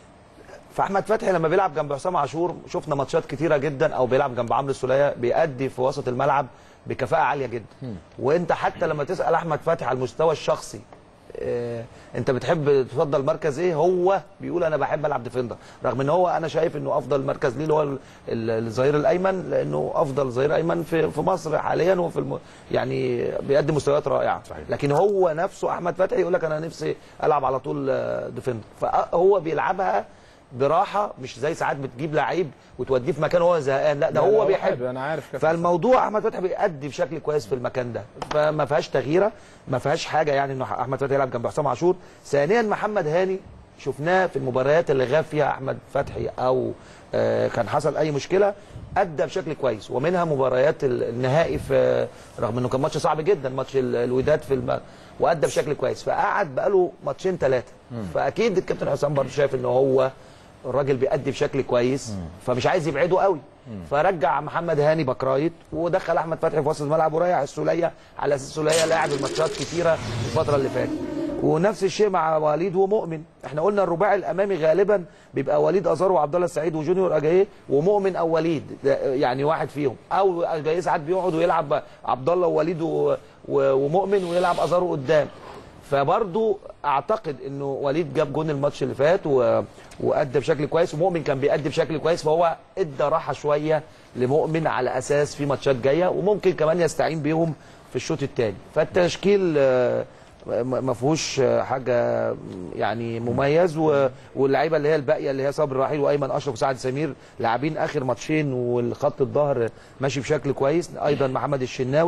فاحمد فتحي لما بيلعب جنب حسام عاشور شفنا ماتشات كتيره جدا او بيلعب جنب عمرو السوليه بيأدي في وسط الملعب بكفاءه عاليه جدا وانت حتى لما تسال احمد فتحي على المستوى الشخصي آه، انت بتحب تفضل مركز ايه هو بيقول انا بحب العب ديفندر رغم ان هو انا شايف انه افضل مركز ليه اللي هو ال- ال- الظهير الايمن لانه افضل ظهير ايمن في في مصر حاليا وفي الم... يعني بيقدم مستويات رائعه صحيح. لكن هو نفسه احمد فتحي يقول لك انا نفسي العب على طول آه، ديفندر فهو بيلعبها براحه مش زي ساعات بتجيب لعيب وتوديه في مكان هو زهقان لا ده لا، لا، هو هو بيحب حابب، أنا عارف كابتن فالموضوع احمد فتحي بيأدي بشكل كويس في المكان ده فما فيهاش تغييره ما فيهاش حاجه يعني انه احمد فتحي يلعب جنب حسام عاشور ثانيا محمد هاني شفناه في المباريات اللي غاب فيها احمد فتحي او آه، كان حصل اي مشكله ادى بشكل كويس ومنها مباريات ال- النهائي في رغم انه كان ماتش صعب جدا ماتش ال- الوداد في الم... وادى بشكل كويس فقعد بقاله ماتشين ثلاثه فاكيد الكابتن حسام برضه شايف ان هو الراجل بيأدي بشكل كويس فمش عايز يبعده قوي فرجع محمد هاني بكرايت ودخل احمد فتحي في وسط الملعب وريح السوليه على اساس السوليه لاعب الماتشات كتيره الفتره اللي فاتت ونفس الشيء مع وليد ومؤمن احنا قلنا الرباعي الامامي غالبا بيبقى وليد ازار وعبد الله السعيد وجونيور اجاييه ومؤمن او وليد ده يعني واحد فيهم او اجاييه ساعات بيقعد ويلعب عبد الله ووليد و- و- ومؤمن ويلعب ازارو قدام فبرضو اعتقد انه وليد جاب جون الماتش اللي فات و... وادى بشكل كويس ومؤمن كان بيأدي بشكل كويس فهو ادى راحه شويه لمؤمن على اساس في ماتشات جايه وممكن كمان يستعين بيهم في الشوط الثاني فالتشكيل آه، ما ما فيهوش آه، حاجه يعني مميز و- واللعيبه اللي هي الباقيه اللي هي صبري رحيل وايمن اشرف وسعد سمير لاعبين اخر ماتشين والخط الظهر ماشي بشكل كويس ايضا محمد الشناوي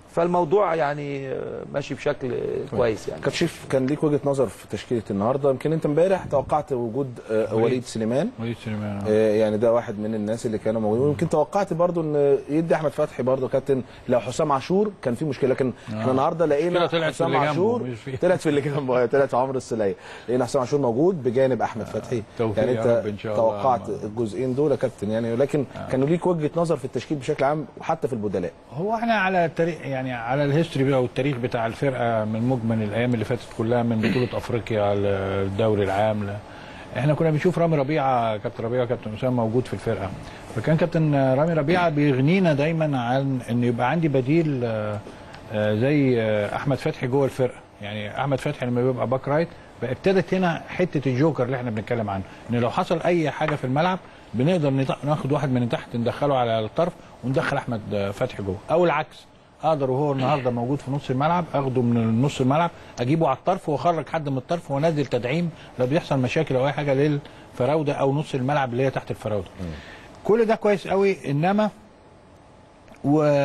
فالموضوع يعني آه، ماشي بشكل آه، كويس يعني كابتن شريف كان ليك وجهه نظر في تشكيله النهارده يمكن انت امبارح توقعت وجود آه، وليد. وليد سليمان وليد سليمان آه، يعني ده واحد من الناس اللي كانوا موجودين ويمكن توقعت برضو ان يدي احمد فتحي برضو كابتن لو حسام عاشور كان في مشكله لكن احنا النهارده لقينا كده طلعت في حسام اللي جنبه، عاشور مش في- طلعت في اللي جنبه طلعت في عمرو السليه لقينا حسام عاشور موجود بجانب احمد فتحي توفيق يعني يا انت رب إن شاء الله. توقعت الجزئين دول يا كابتن يعني ولكن كانوا ليك وجهه نظر في التشكيل بشكل عام وحتى في البدلاء هو احنا على التاريخ يعني على الهيستوري بقى والتاريخ بتاع الفرقه من مجمل الايام اللي فاتت كلها من بطوله افريقيا الدوري العام ل- احنا كنا بنشوف رامي ربيعه كابتن ربيعه وكابتن اسامه موجود في الفرقه فكان كابتن رامي ربيعه بيغنينا دايما عن ان يبقى عندي بديل آه، آه، زي آه، احمد فتحي جوه الفرقه يعني احمد فتحي لما بيبقى باك رايت بقى ابتدت هنا حته الجوكر اللي احنا بنتكلم عنه ان لو حصل اي حاجه في الملعب بنقدر نط- ناخد واحد من تحت ندخله على الطرف وندخل احمد آه، فتحي جوه او العكس اقدر وهو النهارده موجود في نص الملعب اخده من نص الملعب اجيبه على الطرف واخرج حد من الطرف وانزل تدعيم لو بيحصل مشاكل او اي حاجه للفراوده او نص الملعب اللي هي تحت الفراوده كل ده كويس قوي انما و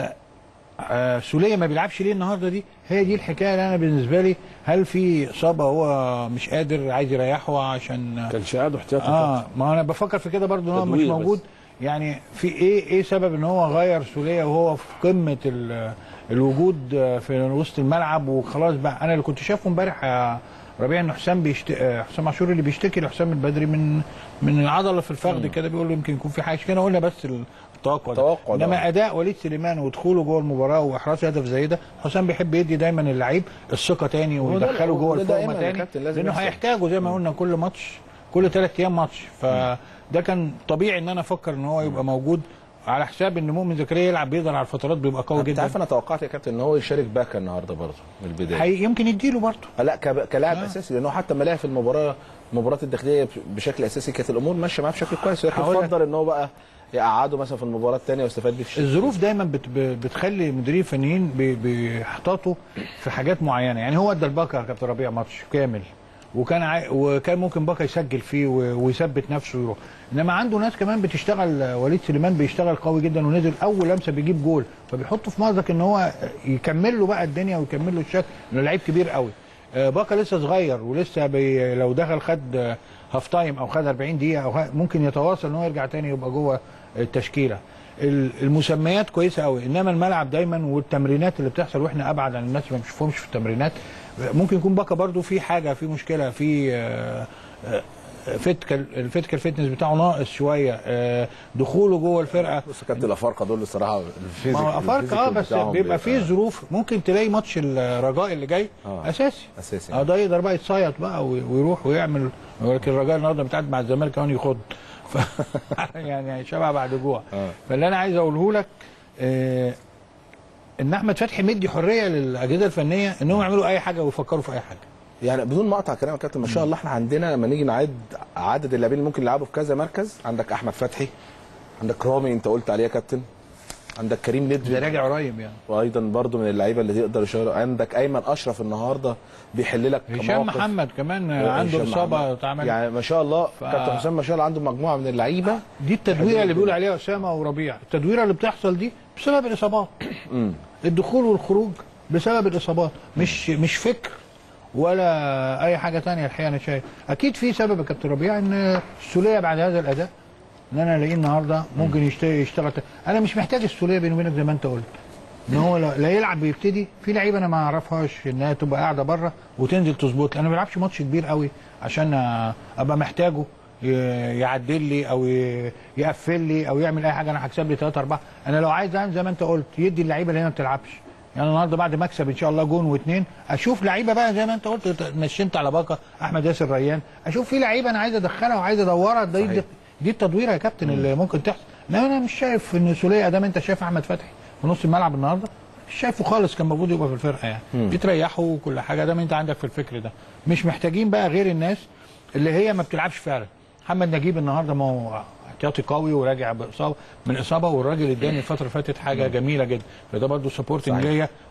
آه، سوليه ما بيلعبش ليه النهارده دي هي دي الحكايه اللي انا بالنسبه لي هل في اصابه هو مش قادر عايز يريحه عشان كان شهاده احتياطي اه ما انا بفكر في كده برضه ان هو مش تدوير بس. موجود يعني في ايه ايه سبب ان هو غير سوليه وهو في قمه ال- الوجود في وسط الملعب وخلاص بقى انا اللي كنت شايفه امبارح يا ربيع ان حسام بيشت... آه، حسام عاشور اللي بيشتكي لحسام البدري من من العضله في الفخذ كده بيقول له يمكن يكون في حاجه كده قلنا بس التوقع ده توقع ده. انما اداء وليد سليمان ودخوله جوه المباراه واحراز هدف زي ده حسام بيحب يدي دايما اللعيب الثقه تاني هو ده- ويدخله هو جوه ده الفورمه دايماً يا تاني كابتن لازم لانه يحصل. هيحتاجه زي ما قلنا كل ماتش كل ثلاث ايام ماتش فده كان طبيعي ان انا افكر ان هو يبقى موجود على حساب ان مؤمن زكريا يلعب بيقدر على الفترات بيبقى قوي انت جدا عارف انا توقعت يا كابتن ان هو يشارك باكا النهارده برضه من البدايه حقيقي يمكن يديله برضه لا كب- كلاعب اساسي لانه حتى لما لعب في المباراه المباراه الداخليه بشكل اساسي كانت الامور ماشيه معاه بشكل كويس لكن هقول لك- افضل ان هو بقى يقعده مثلا في المباراه الثانيه ويستفاد بيه في الشوط الظروف دايما بت ب- بتخلي المديرين الفنيين بي- بيحتاطوا في حاجات معينه يعني هو ادى الباكا يا كابتن ربيع ماتش كامل وكان عاي... وكان ممكن باكا يسجل فيه و... ويثبت نفسه ويروح انما عنده ناس كمان بتشتغل وليد سليمان بيشتغل قوي جدا ونزل اول لمسه بيجيب جول فبيحطه في مأزق ان هو يكمل له بقى الدنيا ويكمل له الشكل انه لعيب كبير قوي آه، باكا لسه صغير ولسه بي... لو دخل خد آه، هاف تايم او خد 40 دقيقه او خ- ممكن يتواصل ان هو يرجع تاني يبقى جوه التشكيله ال- المسميات كويسه قوي انما الملعب دايما والتمرينات اللي بتحصل واحنا ابعد عن الناس ما بنشوفهمش في التمرينات ممكن يكون باكا برضو في حاجه في مشكله في آه، آه، فيتكال الفيتكال فيتنس بتاعه ناقص شويه آه، دخوله جوه الفرقه بص كابتن الافارقه دول الصراحه ما هو افارقه اه بس بيبقى فيه ظروف ممكن تلاقي ماتش الرجاء اللي جاي آه. اساسي اساسي اه ده يقدر بقى يتصيط بقى وي- ويروح ويعمل ولكن الرجاء النهارده بتعدي مع الزمالك كمان يخض ف... يعني شبه بعد جوع آه. فاللي انا عايز اقوله لك آه ان احمد فتحي مدي حريه للاجهزه الفنيه انهم يعملوا اي حاجه ويفكروا في اي حاجه يعني بدون ما اقطع كلامك يا كابتن ما شاء الله احنا عندنا لما نيجي نعد عدد اللاعبين اللي ممكن يلعبوا في كذا مركز عندك احمد فتحي عندك رامي انت قلت عليه يا كابتن عندك كريم ده ندفي راجع قريب يعني وايضا برضو من اللعيبه اللي يقدر يشارك عندك ايمن اشرف النهارده بيحل لك هشام مواقف. محمد كمان عنده هشام اصابه محمد. اتعمل يعني ما شاء الله ف- كابتن حسام ما شاء الله عنده مجموعه من اللعيبه دي التدويره اللي بيقول عليها اسامه وربيع التدويره اللي بتحصل دي بسبب الاصابات الدخول والخروج بسبب الاصابات مش مش فكر ولا اي حاجه تانية الحقيقه انا شايف اكيد في سبب يا كابتن ربيع ان السوليه بعد هذا الاداء ان انا الاقيه النهارده ممكن يشتغل يشتغل ت- انا مش محتاج السوليه بيني وبينك زي ما انت قلت ان هو لا لا يلعب بيبتدي في لعيبه انا ما اعرفهاش انها تبقى قاعده بره وتنزل تظبط لي. انا ما بلعبش ماتش كبير قوي عشان ابقى محتاجه ي- يعدل لي او ي- يقفل لي او يعمل اي حاجه انا هكسب لي 3 4 انا لو عايز أعمل زي ما انت قلت يدي اللعيبه اللي هي ما بتلعبش يعني النهارده بعد ما اكسب ان شاء الله جون واثنين اشوف لعيبه بقى زي ما انت قلت نشنت على باكا احمد ياسر ريان اشوف في لعيبه انا عايز ادخلها وعايز ادورها دي, دي, دي التدويره يا كابتن اللي ممكن تحصل انما انا مش شايف ان سوليه ادام انت شايف احمد فتحي في نص الملعب النهارده مش شايفه خالص كان المفروض يبقى في الفرقه يعني بتريحه وكل حاجه دام انت عندك في الفكر ده مش محتاجين بقى غير الناس اللي هي ما بتلعبش فعلا محمد نجيب النهارده ما هو احتياطي قوي وراجع باصابه من اصابه والراجل اداني الفتره اللي فاتت حاجه جميله جدا فده برضه سبورتنج صحيح. ليا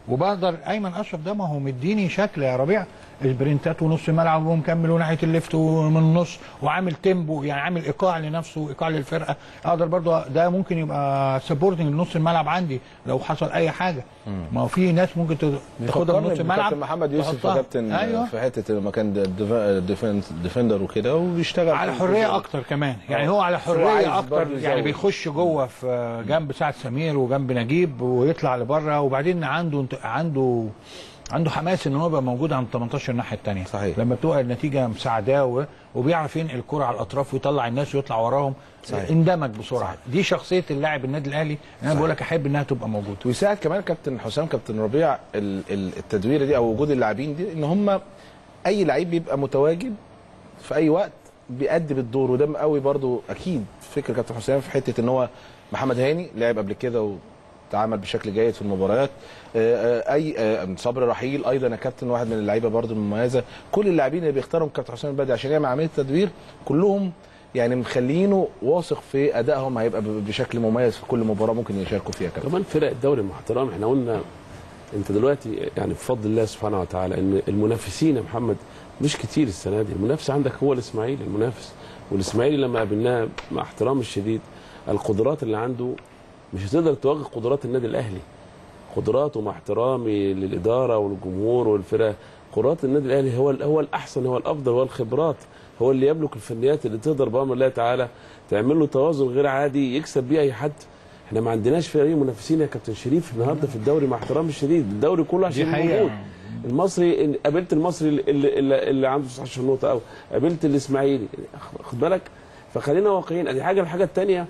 وبقدر ايمن اشرف ده ما هو مديني شكل يا ربيع البرنتات ونص ملعب ومكمل وناحيه الليفت ومن النص وعامل تيمبو يعني عامل ايقاع لنفسه وايقاع للفرقه اقدر برضو ده ممكن يبقى سبورتنج لنص الملعب عندي لو حصل اي حاجه ما هو في ناس ممكن تاخدها من بيفكرني نص الملعب بكابتن محمد يوسف تحطها. وكابتن ايوه في حته لما كان ديفندر وكده وبيشتغل على حريه اكتر كمان يعني هو على بس هو حريه عايز اكتر برضه يعني يزود. بيخش جوه في جنب سعد سمير وجنب نجيب ويطلع لبره وبعدين عنده عنده عنده حماس ان هو يبقى موجود عند 18 الناحيه الثانيه صحيح. لما بتبقى النتيجه مساعداه و- وبيعرف ينقل الكره على الاطراف ويطلع الناس ويطلع وراهم صحيح. اندمج بسرعه دي شخصيه اللاعب النادي الاهلي انا بقول لك احب انها تبقى موجوده ويساعد كمان كابتن حسام كابتن ربيع ال- ال- التدويره دي او وجود اللاعبين دي ان هم اي لعيب بيبقى متواجد في اي وقت بيأدي بالدور وده مقوي برضو اكيد فكر كابتن حسام في حته ان هو محمد هاني لعب قبل كده وتعامل بشكل جيد في المباريات آه، آه، اي آه، صبري رحيل ايضا يا كابتن واحد من اللعيبه برضو المميزه كل اللاعبين اللي بيختارهم كابتن حسام البدري عشان يعمل عمليه تدوير كلهم يعني مخلينه واثق في ادائهم هيبقى ب- بشكل مميز في كل مباراه ممكن يشاركوا فيها كابتن كمان فرق الدوري مع احترام احنا قلنا انت دلوقتي يعني بفضل الله سبحانه وتعالى ان المنافسين يا محمد مش كتير السنه دي المنافس عندك هو الاسماعيلي المنافس والاسماعيلي لما قابلناه مع احترام الشديد القدرات اللي عنده مش هتقدر تواجه قدرات النادي الاهلي قدراته مع احترامي للاداره والجمهور والفرق قدرات النادي الاهلي هو هو الاحسن هو الافضل هو الخبرات هو اللي يملك الفنيات اللي تقدر بامر الله تعالى تعمل له توازن غير عادي يكسب بيه اي حد احنا ما عندناش فريق منافسين يا كابتن شريف النهارده في الدوري مع احترامي الشديد الدوري كله عشان حقيقة. موجود المصري قابلت المصري اللي, اللي, اللي عنده 19 نقطه او قابلت الاسماعيلي خد بالك فخلينا واقعيين ادي حاجه الحاجه الثانيه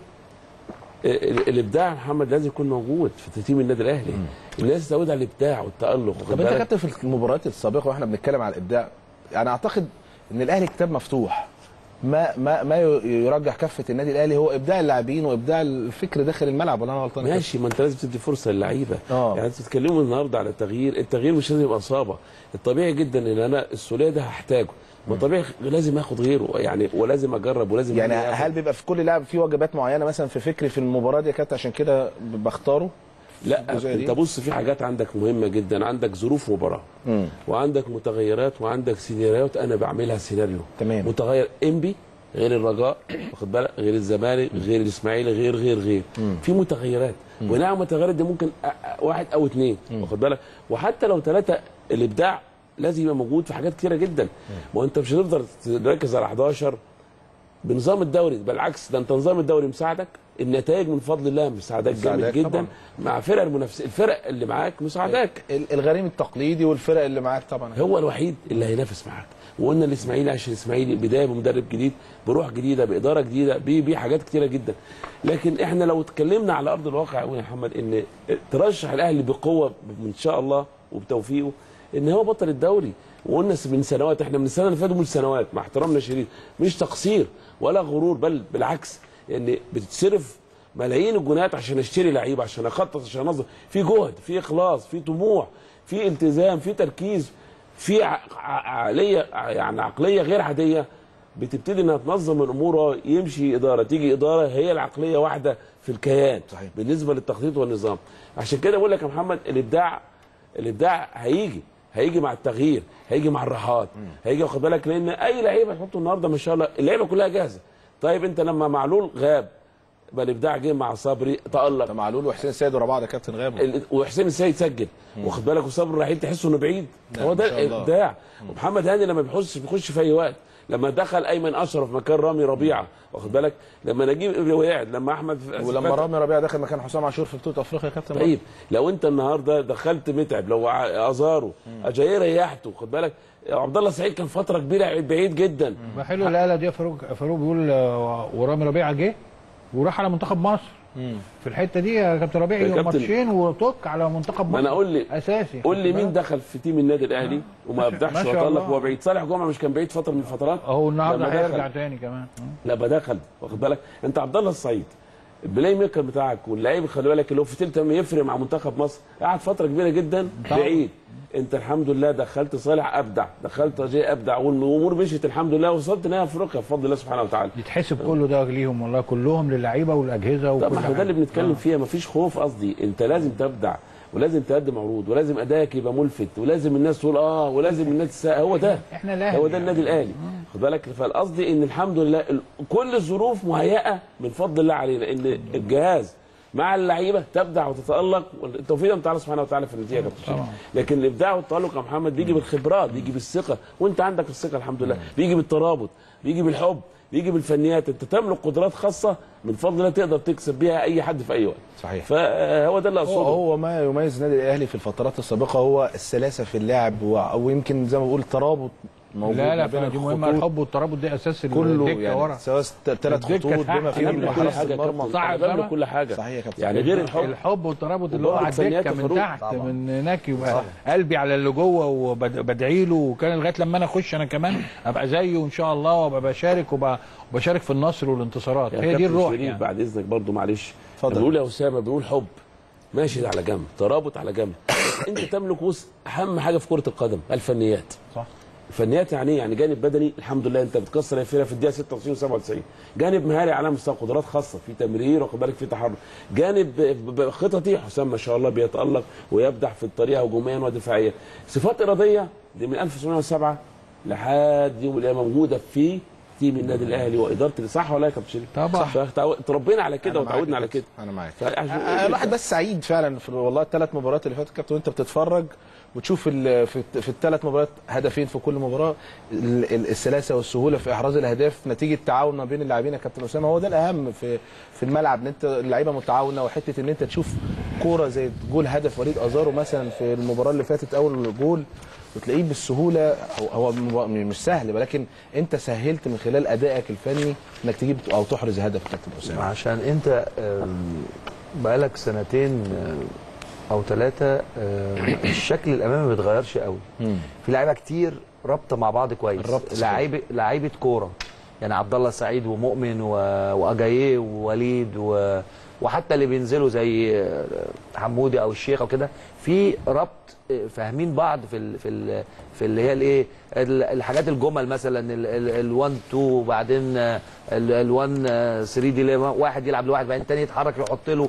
الابداع يا محمد لازم يكون موجود في تيم النادي الاهلي الناس تتعود على الابداع والتالق واخد طب انت بالك؟ كابتن في المباريات السابقه واحنا بنتكلم على الابداع يعني اعتقد ان الاهلي كتاب مفتوح ما ما ما يرجح كفه النادي الاهلي هو ابداع اللاعبين وابداع الفكر داخل الملعب ولا انا غلطان يا كابتن؟ ماشي ما انت لازم تدي فرصه للعيبه اه. يعني انتوا بتتكلموا النهارده على التغيير التغيير مش لازم يبقى اصابه الطبيعي جدا ان انا السوليه ده هحتاجه ما طبيعي لازم اخد غيره يعني ولازم اجرب ولازم يعني أجي آخد. هل بيبقى في كل لاعب في وجبات معينه مثلا في فكري في المباراه دي يا كابتن عشان كده بختاره لا الجزئية دي؟ انت بص في حاجات عندك مهمه جدا عندك ظروف مباراه مم. وعندك متغيرات وعندك سيناريوهات انا بعملها سيناريو تمام. متغير انبي غير الرجاء واخد بالك غير الزمالك غير الاسماعيلي غير غير غير في متغيرات ونعم المتغيرات دي ممكن أ- أ- واحد او اثنين واخد بالك وحتى لو ثلاثه الابداع لازم يبقى موجود في حاجات كتيره جدا ما هو انت مش هتفضل تركز على 11 بنظام الدوري بالعكس ده انت نظام الدوري مساعدك النتائج من فضل الله مساعدك جامد مساعداك جدا طبعا. مع فرق المنافسين الفرق اللي معاك مساعداك ال- الغريم التقليدي والفرق اللي معاك طبعا هو الوحيد اللي هينافس معاك وقلنا الاسماعيلي عشان الاسماعيلي بدايه بمدرب جديد بروح جديده باداره جديده بيه بيه حاجات كتيره جدا لكن احنا لو اتكلمنا على ارض الواقع قوي يا محمد ان ترشح الاهلي بقوه ان شاء الله وبتوفيقه ان هو بطل الدوري وقلنا من سنوات احنا من السنه اللي فاتت مش سنوات مع احترامنا الشديد مش تقصير ولا غرور بل بالعكس ان بتتصرف ملايين الجنيهات عشان اشتري لعيبه عشان اخطط عشان انظم في جهد في اخلاص في طموح في التزام في تركيز في ع- ع- عقليه يعني عقليه غير عاديه بتبتدي انها تنظم الامور يمشي اداره تيجي اداره هي العقليه واحده في الكيان صحيح. بالنسبه للتخطيط والنظام عشان كده بقول لك يا محمد الابداع الابداع هيجي هيجي مع التغيير هيجي مع الراحات هيجي واخد بالك لان اي لعيبه تحطه النهارده ما شاء الله اللعيبه كلها جاهزه طيب انت لما معلول غاب بقى الابداع جه مع صبري تالق ده معلول وحسين السيد ورا بعض يا كابتن غابوا ال- وحسين السيد سجل واخد بالك وصبري رحيل تحسه انه بعيد نعم، هو ما ده شاء الله. الابداع ومحمد هاني لما بيخش بيخش في اي وقت لما دخل ايمن اشرف مكان رامي ربيعه واخد بالك لما نجيب وقعد لما احمد ولما رامي ربيعه دخل مكان حسام عاشور في بطوله افريقيا يا كابتن طيب لو انت النهارده دخلت متعب لو ع- ازارو اجاي ريحته خد بالك عبد الله سعيد كان فتره كبيره بعيد جدا ما حلو الاله دي يا فاروق فاروق بيقول آه، ورامي ربيعه جه وراح على منتخب مصر في الحته دي يا كابتن ربيع يا يوم كابتن- ماتشين وطك على منتخب ما مصر انا اقول لي اساسي قول لي خد مين بالك؟ دخل في تيم النادي الاهلي وما ما ابدعش شاء وطلق الله. هو بعيد صالح جمعه مش كان بعيد فتره من الفترات اهو النهارده لما هيرجع دخل- تاني كمان لما دخل واخد بالك انت عبد الله السعيد البلاي ميكر بتاعك واللعيب خلي بالك اللي هو في تلت لما يفرق مع منتخب مصر قعد فتره كبيره جدا طبعا. بعيد انت الحمد لله دخلت صالح ابدع دخلت جاي ابدع والامور مشيت الحمد لله وصلت نهائي افريقيا بفضل الله سبحانه وتعالى يتحسب كله ده ليهم والله كلهم للعيبه والاجهزه طب وكل ما احنا ده حاجة. اللي بنتكلم آه. فيها مفيش خوف قصدي انت لازم تبدع ولازم تقدم عروض ولازم ادائك يبقى ملفت ولازم الناس تقول اه ولازم الناس تسا... هو ده احنا الاهلي هو ده النادي الاهلي خد بالك فالقصد ان الحمد لله ال- كل الظروف مهيئه من فضل الله علينا ان الجهاز مع اللعيبه تبدع وتتالق والتوفيق من تعالى سبحانه وتعالى في النتيجه يا كابتن شريف. لكن الابداع والتالق يا محمد بيجي بالخبرات بيجي بالثقه وانت عندك الثقه الحمد لله بيجي بالترابط بيجي بالحب بيجي بالفنيات انت تملك قدرات خاصه من فضل الله تقدر تكسب بيها اي حد في اي وقت صحيح فهو ده اللي هو, اقصده هو ما يميز النادي الاهلي في الفترات السابقه هو السلاسه في اللعب و- او يمكن زي ما بقول ترابط موجود لا ما لا بين دي مهمه الخطوط. الحب والترابط دي اساس كله الدكه يعني ورا سواء ثلاث الدكة خطوط بما تحت فيهم قبل كل حراسه حاجه المرمى كابتن صح صح طبعا. كل حاجه صحيح يا كابتن يعني غير الحب الحب والترابط اللي هو وبرضه على فنيات الدكه من الفاروق. تحت من هناك يبقى قلبي على اللي جوه وبدعي له وكان لغايه لما انا اخش انا كمان ابقى زيه ان شاء الله وابقى بشارك وب- وبشارك في النصر والانتصارات يا هي دي كابتن الروح شريف يعني بعد اذنك برضو معلش اتفضل. بنقول يا اسامه بنقول حب ماشي ده على جنب ترابط على جنب بس انت تملك وسط اهم حاجه في كره القدم الفنيات صح الفنيات يعني ايه؟ يعني جانب بدني الحمد لله انت بتكسر الفرقه في الدقيقه 96 و97 جانب مهاري على مستوى قدرات خاصه في تمرير واخد بالك في تحرك جانب ب- ب- خططي حسام ما شاء الله بيتالق ويبدع في الطريقه هجوميا ودفاعيا صفات اراديه دي من 1907 لحد يوم القيامه موجوده في تيم النادي الاهلي واداره صح ولا لا يا كابتن شريف؟ طبعا. صح فتربينا على كده أنا معاك وتعودنا يا على كده كابتن، انا معاك فعشان- آه، الواحد بس سعيد فعلا في والله الثلاث مباريات اللي فاتت كابتن وانت بتتفرج وتشوف ال- في في الثلاث مباريات هدفين في كل مباراه ال- ال- السلاسه والسهوله في احراز الاهداف نتيجه تعاون ما بين اللاعبين يا كابتن اسامه هو ده الاهم في في الملعب ان انت اللعيبه متعاونه وحته ان انت تشوف كوره زي جول هدف وليد ازارو مثلا في المباراه اللي فاتت اول جول وتلاقيه بالسهوله هو هو م- مش سهل ولكن انت سهلت من خلال ادائك الفني انك تجيب او تحرز هدف يا كابتن اسامه عشان انت آم، بقالك سنتين آم، او ثلاثه الشكل الامامي ما بيتغيرش قوي في لعيبه كتير رابطه مع بعض كويس الربط صحيح. لعيبه لعيبه كوره يعني عبد الله سعيد ومؤمن و... واجاييه ووليد و... وحتى اللي بينزلوا زي آه، حمودي او الشيخ او كده في ربط آه، فاهمين بعض في ال... في ال... في اللي هي الايه ال- الحاجات الجمل مثلا ال1 2 وبعدين ال1 3 دي اللي هو واحد يلعب لواحد بعدين الثاني يتحرك يحط له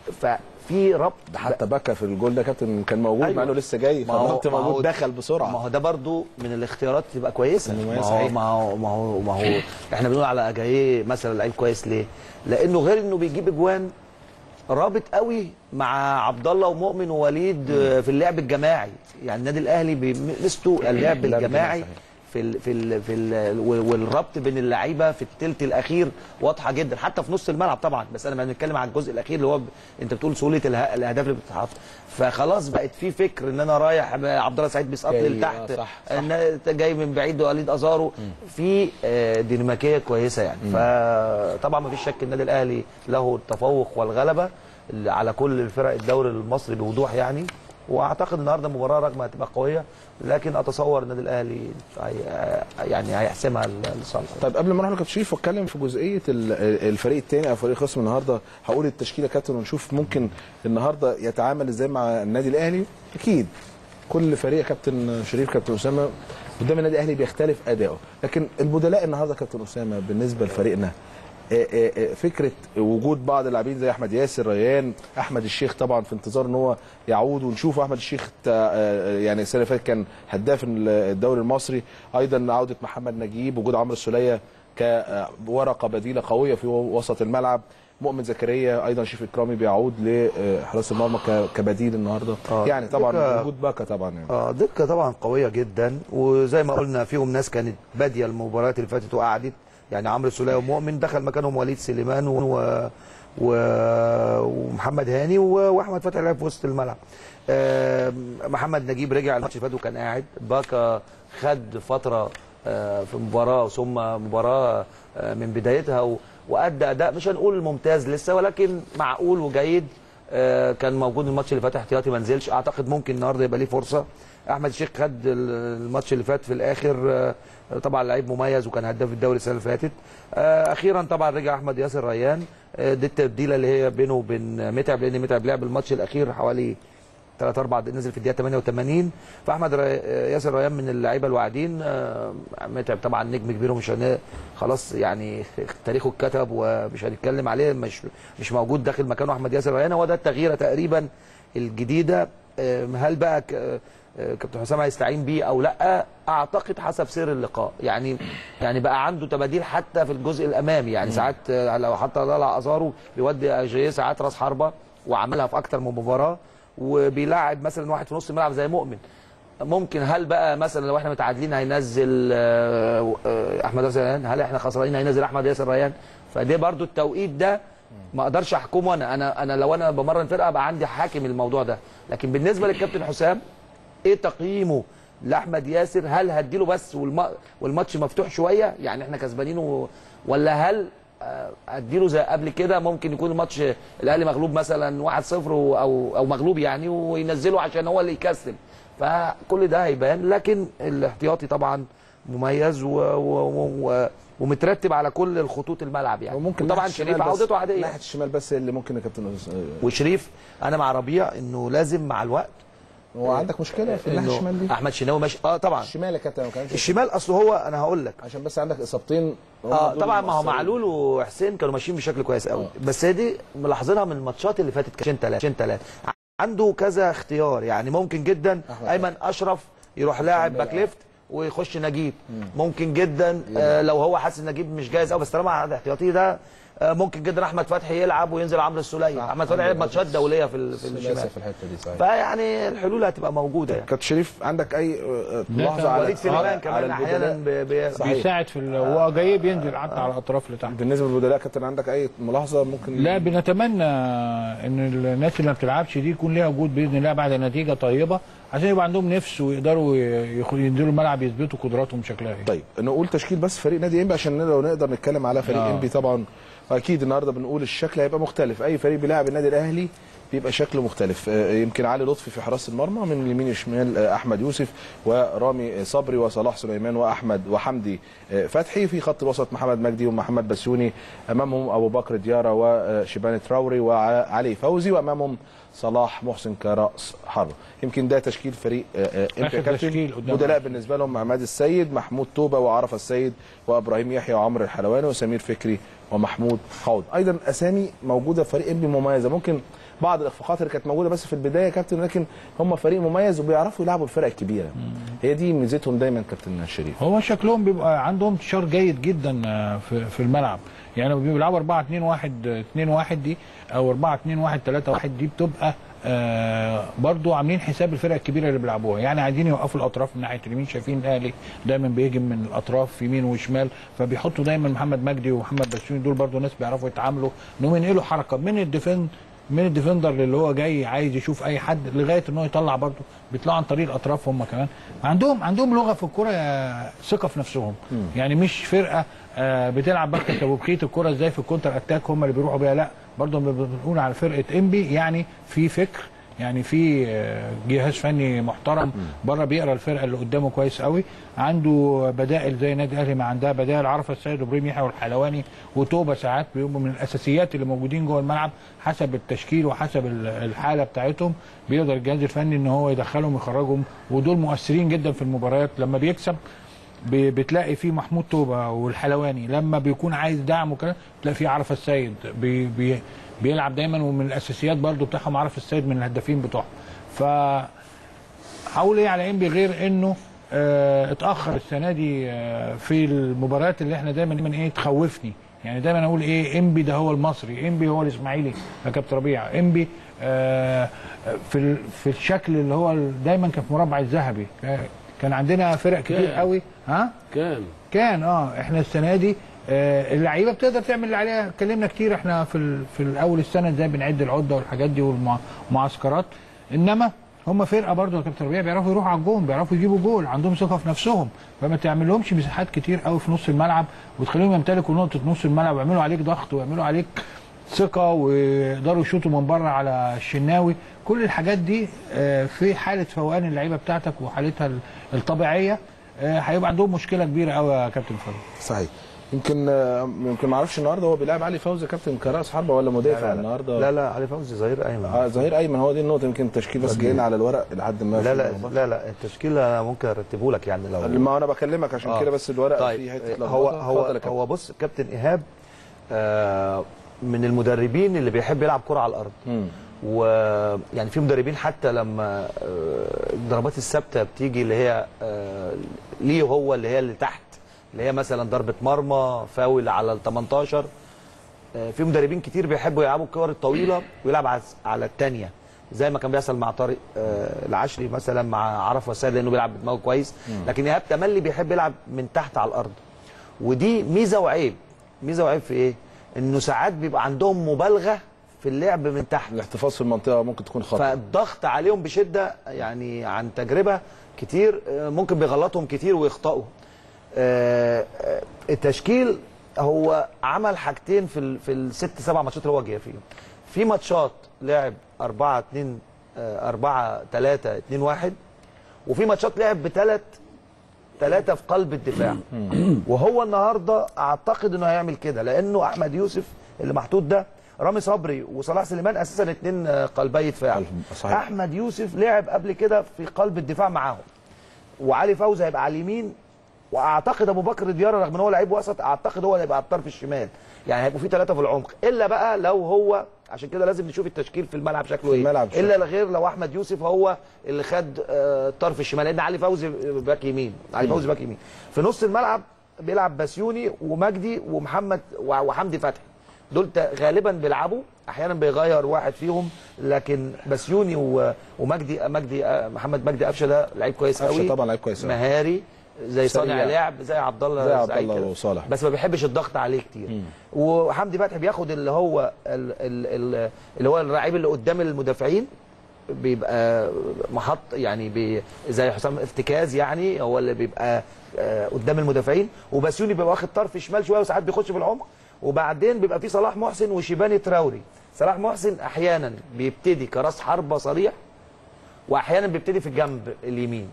ففي ربط ده حتى بكا في الجول ده كابتن كان موجود أيوة. مع انه لسه جاي ما هو- فالربط ما هو- موجود دخل بسرعه ما هو ده برضو من الاختيارات تبقى كويسه مميز ما هو صحيح. ما هو ما هو ما هو احنا بنقول على اجاييه مثلا لعيب كويس ليه؟ لانه غير انه بيجيب اجوان رابط قوي مع عبد الله ومؤمن ووليد آه، في اللعب الجماعي يعني النادي الاهلي بيمسته اللعب اللعب الجماعي الجماعي في ال في ال في ال والربط بين اللعيبه في الثلث الاخير واضحه جدا حتى في نص الملعب طبعا بس انا بنتكلم عن الجزء الاخير اللي هو ب... انت بتقول سهوله اله... الاهداف اللي بتتحط فخلاص بقت في فكر ان انا رايح عبد الله سعيد بيسقط لي جاي، لتحت آه، صح، صح. ان أنت جاي من بعيد وليد ازارو في آه، ديناميكيه كويسه يعني فطبعا ما فيش شك النادي الاهلي له التفوق والغلبه على كل الفرق الدوري المصري بوضوح يعني واعتقد النهارده المباراه رغم هتبقى قويه لكن اتصور النادي الاهلي هي- يعني هيحسمها لصالحه طيب قبل ما نروح لكابتن شريف واتكلم في جزئيه ال- الفريق الثاني او فريق خصم النهارده هقول التشكيله يا كابتن ونشوف ممكن النهارده يتعامل ازاي مع النادي الاهلي اكيد كل فريق يا كابتن شريف كابتن اسامه قدام النادي الاهلي بيختلف اداؤه لكن البدلاء النهارده كابتن اسامه بالنسبه لفريقنا آه، آه، آه، فكره وجود بعض اللاعبين زي احمد ياسر ريان احمد الشيخ طبعا في انتظار ان هو يعود ونشوف احمد الشيخ تا- آه، يعني السنه اللي فاتت كان هداف الدوري المصري ايضا عوده محمد نجيب وجود عمرو السوليه كورقه بديله قويه في وسط الملعب مؤمن زكريا ايضا شريف اكرامي بيعود لحراس المرمى ك- كبديل النهارده آه، يعني طبعا دكة- وجود باكا طبعا يعني اه دكه طبعا قويه جدا وزي ما قلنا فيهم ناس كانت باديه المباريات اللي فاتت وقعدت يعني عمرو السوليه ومؤمن دخل مكانهم وليد سليمان و... و... ومحمد هاني و... واحمد فتحي لعب في وسط الملعب آه محمد نجيب رجع الماتش اللي فات وكان قاعد باكا خد فتره آه في مباراه ثم مباراه آه من بدايتها و... وادى اداء مش هنقول ممتاز لسه ولكن معقول وجيد آه، كان موجود الماتش اللي فات احتياطي ما نزلش اعتقد ممكن النهارده يبقى ليه فرصه احمد الشيخ خد ال- الماتش اللي فات في الاخر آه، طبعا لعيب مميز وكان هداف الدوري السنه اللي فاتت آه، اخيرا طبعا رجع احمد ياسر ريان آه، دي التبديله اللي هي بينه وبين متعب لان متعب لعب الماتش الاخير حوالي ثلاث اربع دقايق نزل في الدقيقه 88 فاحمد ري... ياسر ريان من اللعيبه الواعدين آه، متعب طبعا نجم كبير ومش هن... خلاص يعني تاريخه اتكتب ومش هنتكلم عليه مش مش موجود داخل مكانه احمد ياسر ريان هو ده التغييره تقريبا الجديده آه، هل بقى ك- آه، كابتن حسام هيستعين بيه او لا اعتقد حسب سير اللقاء يعني يعني بقى عنده تباديل حتى في الجزء الامامي يعني ساعات آه، لو حتى طلع ازارو بيودي اجاييه ساعات راس حربه وعملها في اكتر من مباراه وبيلاعب مثلا واحد في نص الملعب زي مؤمن ممكن هل بقى مثلا لو احنا متعادلين هينزل آه، آه، احمد ياسر ريان هل احنا خسرانين هينزل احمد ياسر ريان فده برضو التوقيت ده ما اقدرش احكمه انا انا انا لو انا بمرن فرقه بقى عندي حاكم الموضوع ده لكن بالنسبه للكابتن حسام ايه تقييمه لاحمد ياسر هل هديله بس والم... والماتش مفتوح شويه يعني احنا كسبانين و... ولا هل آه، اديله زي قبل كده ممكن يكون الماتش الاهلي مغلوب مثلا 1-0 و- او او مغلوب يعني وينزله عشان هو اللي يكسب فكل ده هيبان لكن الاحتياطي طبعا مميز و... و... و... ومترتب على كل الخطوط الملعب يعني وممكن طبعا ناحية شريف الشمال بس- عودته عاديه ناحيه الشمال بس اللي ممكن يا كابتن أس- وشريف انا مع ربيع انه لازم مع الوقت هو عندك مشكله في الناحيه إنه الشمال دي احمد شناوي ماشي اه طبعا الشمال يا كابتن ما كانش الشمال اصل هو انا هقول لك عشان بس عندك اصابتين هم اه دول طبعا ما هو المؤثرين. معلول وحسين كانوا ماشيين بشكل كويس قوي بس هي دي ملاحظينها من الماتشات اللي فاتت كاشين ثلاثه كاشين ثلاثه عنده كذا اختيار يعني ممكن جدا ايمن اشرف يروح لاعب باك ليفت ويخش نجيب ممكن جدا آه لو هو حاسس ان نجيب مش جاهز قوي بس طالما على احتياطي ده آه ممكن جدا احمد فتحي يلعب وينزل عمرو السوليه احمد فتحي لعب ماتشات دوليه في ال- في ثلاثة الشمال في الحته دي صحيح فيعني الحلول هتبقى موجوده يعني كابتن شريف عندك اي آه، ملاحظه على وليد سليمان على كمان احيانا البدلاء؟ ب- ب- صحيح. بيساعد في ال- هو جاي بينزل حتى على الاطراف اللي تحت بالنسبه للبدلاء كابتن عندك اي ملاحظه ممكن لا بنتمنى ان الناس اللي ما بتلعبش دي يكون ليها وجود باذن الله بعد نتيجه طيبه عشان يبقى عندهم نفس ويقدروا يخ- ينزلوا الملعب يثبتوا قدراتهم شكلها ايه طيب نقول تشكيل بس فريق نادي انبي عشان لو نقدر نتكلم على فريق آه. انبي طبعا اكيد النهارده بنقول الشكل هيبقى مختلف اي فريق بيلاعب النادي الاهلي بيبقى شكله مختلف آه، يمكن علي لطفي في حراسه المرمى من اليمين الشمال آه، احمد يوسف ورامي صبري وصلاح سليمان واحمد وحمدي آه، فتحي في خط الوسط محمد مجدي ومحمد بسيوني امامهم ابو بكر ديارة وشيبان تراوري وعلي فوزي وامامهم صلاح محسن كراس حرب يمكن ده تشكيل فريق آه، آه، إنبي آخر يا كابتن. تشكيل قدام بدلاء بالنسبه لهم عماد السيد محمود توبه وعرفه السيد وابراهيم يحيى وعمرو الحلواني وسمير فكري ومحمود حوض ايضا اسامي موجوده في فريق انبي مميزه ممكن بعض الاخفاقات اللي كانت موجوده بس في البدايه يا كابتن لكن هم فريق مميز وبيعرفوا يلعبوا الفرق الكبيره هي دي ميزتهم دايما كابتن شريف هو شكلهم بيبقى عندهم انتشار جيد جدا آه، في في الملعب يعني لما بيلعبوا 4 2 1 2 1 دي او 4 2 1 3 1 دي بتبقى آه برضو عاملين حساب الفرق الكبيره اللي بيلعبوها يعني عايزين يوقفوا الاطراف من ناحيه اليمين شايفين الاهلي دايما بيهجم من الاطراف يمين وشمال فبيحطوا دايما محمد مجدي ومحمد بسيوني دول برضو ناس بيعرفوا يتعاملوا انهم ينقلوا حركه من الديفند من الديفندر اللي هو جاي عايز يشوف اي حد لغايه ان هو يطلع برضه بيطلعوا عن طريق الاطراف هم كمان عندهم عندهم لغه في الكوره آه، ثقه في نفسهم يعني مش فرقه آه، بتلعب بخت وبخيت الكوره ازاي في الكونتر اتاك هم اللي بيروحوا بيها لا برضه بنقول على فرقه انبي يعني في فكر يعني في آه، جهاز فني محترم بره بيقرا الفرقه اللي قدامه كويس قوي عنده بدائل زي النادي الاهلي ما عندها بدائل عرفه السيد وابراهيم يحيى والحلواني وتوبه ساعات بيبقوا من الاساسيات اللي موجودين جوه الملعب حسب التشكيل وحسب ال- الحاله بتاعتهم بيقدر الجهاز الفني ان هو يدخلهم ويخرجهم ودول مؤثرين جدا في المباريات لما بيكسب ب- بتلاقي فيه محمود توبه والحلواني لما بيكون عايز دعم وكده تلاقي فيه عرفه السيد بي بي بيلعب دايما ومن الاساسيات برضو بتاعهم عرفه السيد من الهدافين بتوعهم ف هقول ايه على انبي غير انه آه اتاخر السنه دي آه في المباريات اللي احنا دايما دايما ايه تخوفني يعني دايما اقول ايه انبي ده هو المصري انبي هو الاسماعيلي يا كابتن ربيع انبي آه في ال- في الشكل اللي هو ال- دايما كان في مربع الذهبي آه، كان عندنا فرق كتير كان. قوي ها كان كان اه احنا السنه دي آه اللعيبه بتقدر تعمل اللي عليها اتكلمنا كتير احنا في ال- في الاول السنه ازاي بنعد العده والحاجات دي والمعسكرات انما هم فرقه برضه يا كابتن ربيع بيعرفوا يروحوا على الجون بيعرفوا يجيبوا جول عندهم ثقه في نفسهم فما تعملهمش مساحات كتير قوي في نص الملعب وتخليهم يمتلكوا نقطه نص الملعب ويعملوا عليك ضغط ويعملوا عليك ثقه ويقدروا يشوطوا من بره على الشناوي كل الحاجات دي آه، في حاله فوقان اللعيبه بتاعتك وحالتها ال- الطبيعيه آه، هيبقى عندهم مشكله كبيره قوي يا كابتن فاروق صحيح يمكن آه، يمكن ما اعرفش النهارده هو بيلعب علي فوزي كابتن كراس حربه ولا مدافع النهارده لا لا علي فوزي ظهير ايمن اه ظهير ايمن هو دي النقطه يمكن التشكيل بس جايين على الورق لحد ما لا في لا لخبطة. لا لا التشكيل انا ممكن ارتبه لك يعني لو ما انا بكلمك عشان آه. كده بس الورق طيب فيه حته هو لخبطة. هو اتفضل يا كابتن. هو بص كابتن ايهاب آه من المدربين اللي بيحب يلعب كرة على الارض مم. ويعني في مدربين حتى لما آه، الضربات الثابته بتيجي اللي هي آه، ليه هو اللي هي اللي تحت اللي هي مثلا ضربه مرمى فاول على ال 18 آه، في مدربين كتير بيحبوا يلعبوا الكور الطويله ويلعب على- على الثانيه زي ما كان بيحصل مع طارق آه، العشري مثلا مع عرف وسائل لانه بيلعب بدماغه كويس لكن ايهاب تملي بيحب يلعب من تحت على الارض ودي ميزه وعيب ميزه وعيب في ايه انه ساعات بيبقى عندهم مبالغه في اللعب من تحت الاحتفاظ في المنطقه ممكن تكون خطر فالضغط عليهم بشده يعني عن تجربه كتير آه، ممكن بيغلطهم كتير ويخطئوا آه، آه، التشكيل هو عمل حاجتين في ال- في الست سبع ماتشات اللي هو جه فيهم في ماتشات لعب 4 2 4 3 2 1 وفي ماتشات لعب بثلاث ثلاثة في قلب الدفاع وهو النهارده اعتقد انه هيعمل كده لانه احمد يوسف اللي محطوط ده رامي صبري وصلاح سليمان اساسا اتنين آه، قلبي دفاع صحيح. احمد يوسف لعب قبل كده في قلب الدفاع معاهم وعلي فوزي هيبقى على اليمين واعتقد ابو بكر ديارة رغم ان هو لعيب وسط اعتقد هو اللي هيبقى على الطرف الشمال يعني هيبقوا في ثلاثه في العمق الا بقى لو هو عشان كده لازم نشوف التشكيل في الملعب شكله ايه الملعب شكله. الا غير لو احمد يوسف هو اللي خد آه، الطرف الشمال لان علي فوزي باك يمين علي فوزي باك يمين في نص الملعب بيلعب بسيوني ومجدي ومحمد و- وحمدي فتحي دول تا- غالبا بيلعبوا احيانا بيغير واحد فيهم لكن بسيوني و- ومجدي مجدي آه، محمد مجدي قفشه ده لعيب كويس قفشة قوي طبعا لعيب كويس أوي. مهاري زي سريع. صانع لعب زي عبد الله زي عبد سعيد الله كده. وصالح. بس ما بيحبش الضغط عليه كتير وحمدي فتحي بياخد اللي هو ال- ال- ال- اللي هو اللاعب اللي قدام المدافعين بيبقى محط يعني بي زي حسام ارتكاز يعني هو اللي بيبقى آه، قدام المدافعين وبسيوني بيبقى واخد طرف شمال شويه وساعات بيخش في العمق وبعدين بيبقى في صلاح محسن وشيباني تراوري صلاح محسن احيانا بيبتدي كراس حربه صريح واحيانا بيبتدي في الجنب اليمين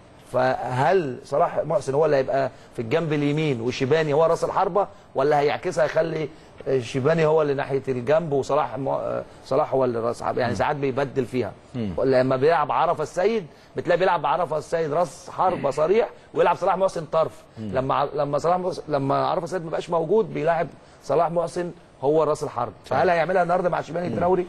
فهل صلاح محسن هو اللي هيبقى في الجنب اليمين وشيباني هو راس الحربه ولا هيعكسها يخلي شيباني هو اللي ناحيه الجنب وصلاح م... صلاح هو اللي راس حربه يعني ساعات بيبدل فيها لما بيلعب عرفه السيد بتلاقي بيلعب عرفه السيد راس حربه صريح ويلعب صلاح محسن طرف لما ع- لما صلاح محسن لما عرفه السيد ما بقاش موجود بيلعب صلاح محسن هو راس الحرب فهل هيعملها النهارده مع شيباني تراوري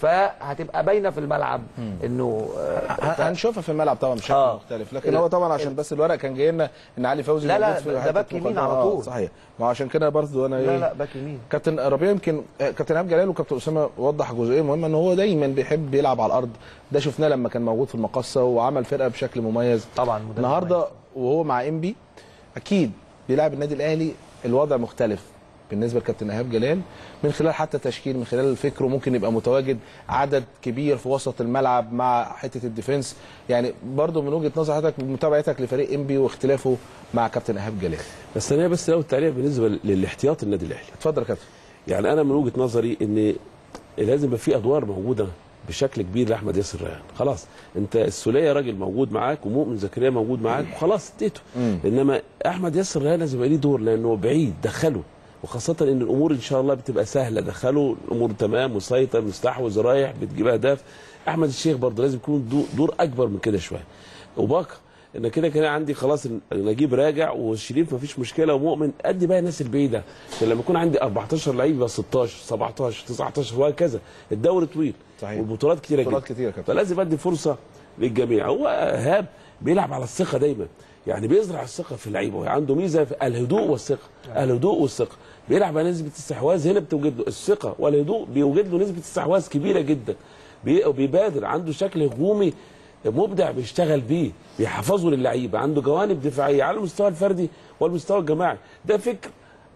فهتبقى باينه في الملعب انه آه، ه- هنشوفها في الملعب طبعا بشكل آه. مختلف لكن هو طبعا عشان بس الورق كان جاي لنا ان علي فوزي لا، لا، موجود في ده حتة باك يمين مقدمة. على آه، طول. صحيح ما هو عشان كده برضه انا لا ايه لا باك يمين كابتن ربيع يمكن آه، كابتن ايهاب جلال وكابتن اسامه وضح جزئيه مهمه ان هو دايما بيحب يلعب على الارض ده شفناه لما كان موجود في المقصه وعمل فرقه بشكل مميز طبعا مدرب النهارده وهو مع انبي اكيد بيلعب النادي الاهلي الوضع مختلف بالنسبه لكابتن ايهاب جلال من خلال حتى تشكيل من خلال فكره ممكن يبقى متواجد عدد كبير في وسط الملعب مع حته الديفنس يعني برضو من وجهه نظر حضرتك متابعتك لفريق انبي واختلافه مع كابتن ايهاب جلال بس انا بس لو التعليق بالنسبه للاحتياط النادي الاهلي اتفضل يا كابتن يعني انا من وجهه نظري ان لازم يبقى في ادوار موجوده بشكل كبير لاحمد ياسر ريان خلاص انت السوليه راجل موجود معاك ومؤمن زكريا موجود معاك وخلاص اديته انما احمد ياسر ريان لازم يبقى ليه دور لانه بعيد دخله وخاصة ان الامور ان شاء الله بتبقى سهلة دخله الامور تمام مسيطر مستحوذ رايح بتجيب اهداف احمد الشيخ برضه لازم يكون دو- دور اكبر من كده شوية وباقة ان كده كده عندي خلاص نجيب راجع وشريف مفيش مشكله ومؤمن ادي بقى الناس البعيده عشان لما يكون عندي 14 لعيب يبقى 16 17 19 وهكذا الدوري طويل صحيح. والبطولات كتيره بطولات جدا كتيرة يا كابتن. فلازم ادي فرصه للجميع هو ايهاب بيلعب على الثقه دايما يعني بيزرع الثقه في اللعيبه عنده ميزه في الهدوء والثقه الهدوء والثقه بيلعب على نسبه استحواذ هنا بتوجد له الثقه والهدوء بيوجد له نسبه استحواذ كبيره جدا بي- بيبادر عنده شكل هجومي مبدع بيشتغل بيه بيحفظه للعيبه عنده جوانب دفاعيه على المستوى الفردي والمستوى الجماعي ده فكر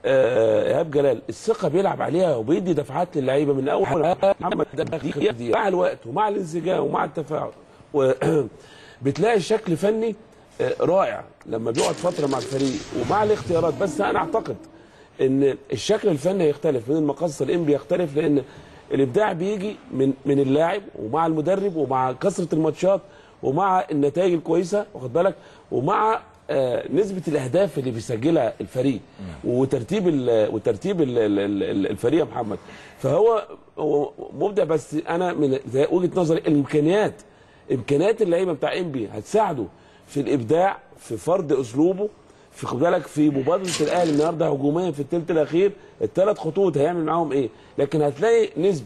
آه، ايهاب جلال الثقه بيلعب عليها وبيدي دفعات للعيبه من اول محمد دي مع الوقت ومع الانسجام ومع التفاعل و- بتلاقي شكل فني آه، رائع لما بيقعد فتره مع الفريق ومع الاختيارات بس انا اعتقد ان الشكل الفني هيختلف من المقص الام بيختلف لان الابداع بيجي من من اللاعب ومع المدرب ومع كثره الماتشات ومع النتائج الكويسه واخد بالك ومع آه، نسبه الاهداف اللي بيسجلها الفريق وترتيب ال وترتيب ال- ال- ال- الفريق يا محمد فهو هو مبدع بس انا من زي وجهه نظري الامكانيات امكانيات اللعيبه بتاع انبي هتساعده في الابداع في فرض اسلوبه في خد بالك في مبادره الاهلي النهارده هجوميا في الثلث الاخير الثلاث خطوط هيعمل معاهم ايه لكن هتلاقي نسبه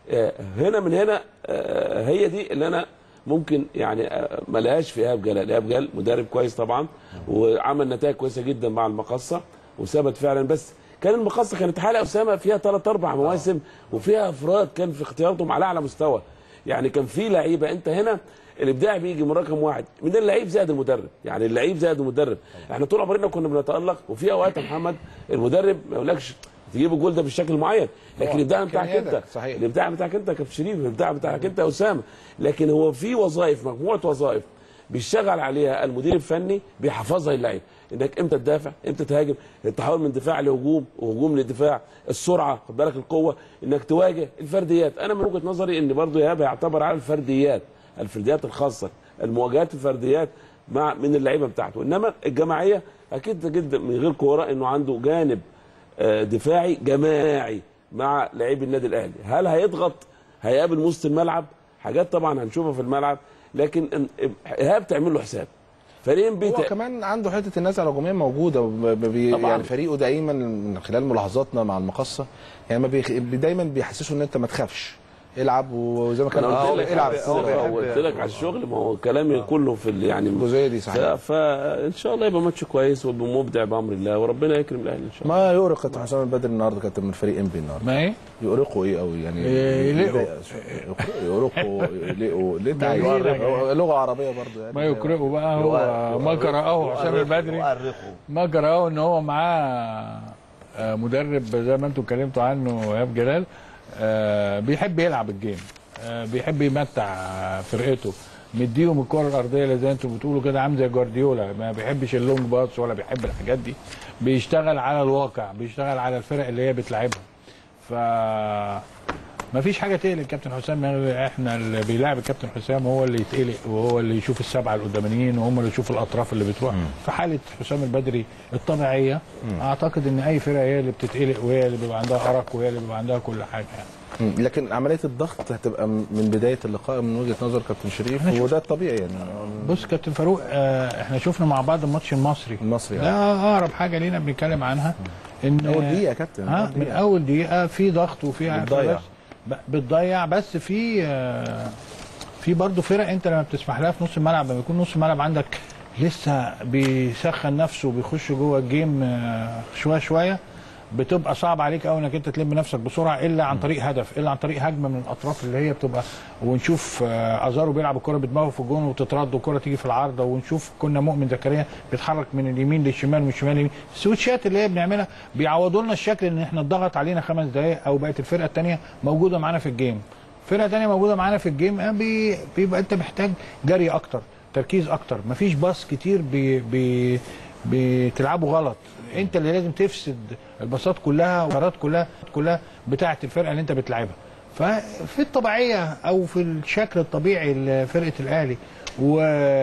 آه، هنا من هنا آه، هي دي اللي انا ممكن يعني آه، ما لهاش في ايهاب جلال ايهاب جلال مدرب كويس طبعا وعمل نتائج كويسه جدا مع المقصه وثبت فعلا بس كان المقصه كانت حاله اسامه فيها ثلاث اربع مواسم وفيها افراد كان في اختياراتهم على اعلى مستوى يعني كان في لعيبه انت هنا الابداع بيجي من رقم واحد من اللعيب زائد المدرب يعني اللعيب زائد المدرب احنا طول عمرنا كنا بنتالق وفي اوقات يا محمد المدرب ما يقولكش تجيب الجول ده بالشكل المعين لكن طبعاً. الابداع بتاعك انت إمكانياتك، صحيح. الابداع بتاعك انت يا كابتن شريف الابداع بتاعك انت يا اسامه لكن هو في وظائف مجموعه وظائف بيشتغل عليها المدير الفني بيحفظها للعيب انك امتى تدافع امتى تهاجم التحول من دفاع لهجوم وهجوم لدفاع السرعه خد بالك القوه انك تواجه الفرديات انا من وجهه نظري ان برضو ايهاب يعتبر على الفرديات الفرديات الخاصه المواجهات الفرديات مع من اللعيبه بتاعته انما الجماعيه اكيد جدا من غير كوره انه عنده جانب آه، دفاعي جماعي مع لعيب النادي الاهلي هل هيضغط هيقابل وسط الملعب حاجات طبعا هنشوفها في الملعب لكن إن- ايهاب تعمل له حساب فريقين هو بيت كمان عنده حته النزعه الهجوميه موجوده وب- ب- بي طبعاً. يعني فريقه دايما من خلال ملاحظاتنا مع المقصه يعني ما بيخ... دايما بيحسسوا ان انت ما تخافش العب وزي ما كان انا قلت قلت لك العب هو الكورة. قلت لك على الشغل ما هو كلامي كله في ال- يعني الجزئيه دي صحيح ف- فان شاء الله يبقى ماتش كويس ومبدع بامر الله وربنا يكرم الاهلي ان شاء الله ما يؤرق كابتن حسام البدري النهارده كابتن من فريق انبي النهارده ما ايه؟ يؤرقوا ايه قوي يعني إيه، يلقوا. يؤرقوا يلقوا ليه ده ليه تعالوا ده؟ لغه عربيه برضه يعني ما يقرئوا بقى هو ما قرأه حسام البدري يؤرخوا ما قرأه ان هو معاه آه، مدرب زي ما انتم اتكلمتوا عنه ايهاب جلال آه، بيحب يلعب الجيم آه، بيحب يمتع فرقته مديهم الكره الارضيه اللي زي ما انتم بتقولوا كده عامل زي جوارديولا ما بيحبش اللونج باص ولا بيحب الحاجات دي بيشتغل على الواقع بيشتغل على الفرق اللي هي بتلعبها ف ما فيش حاجه تقلق كابتن حسام يعني احنا اللي بيلاعب الكابتن حسام هو اللي يتقلق وهو اللي يشوف السبعه القدامانيين وهم اللي يشوفوا الاطراف اللي بتروح في حاله حسام البدري الطبيعيه اعتقد ان اي فرقه هي اللي بتتقلق وهي اللي بيبقى عندها ارق وهي اللي بيبقى عندها كل حاجه يعني. مم. لكن عمليه الضغط هتبقى من بدايه اللقاء من وجهه نظر كابتن شريف أنا شوف- وده الطبيعي يعني بص كابتن فاروق آه احنا شفنا مع بعض الماتش المصري المصري ده آه. اقرب حاجه لينا بنتكلم عنها ان اول دقيقه يا كابتن ها أول من دقيقة. اول دقيقه في ضغط وفي بتضيع. بس- ب- بتضيع بس في آه، في برضه فرق انت لما بتسمح لها في نص الملعب لما يكون نص الملعب عندك لسه بيسخن نفسه وبيخش جوه الجيم آه، شويه شويه بتبقى صعب عليك قوي انك انت تلم نفسك بسرعه الا عن طريق هدف الا عن طريق هجمه من الاطراف اللي هي بتبقى ونشوف آه، ازارو بيلعب الكره بدماغه في الجون وتترد والكره تيجي في العارضه ونشوف كنا مؤمن زكريا بيتحرك من اليمين للشمال ومن الشمال لليمين السويتشات اللي هي بنعملها بيعوضوا لنا الشكل ان احنا اتضغط علينا خمس دقائق او بقت الفرقه الثانيه موجوده معانا في الجيم فرقه ثانيه موجوده معانا في الجيم آه، بي- بيبقى انت محتاج جري اكتر تركيز اكتر مفيش باص كتير بي بي بتلعبه غلط انت اللي لازم تفسد الباصات كلها والقرارات كلها كلها بتاعه الفرقه اللي انت بتلعبها ففي الطبيعيه او في الشكل الطبيعي لفرقه الاهلي و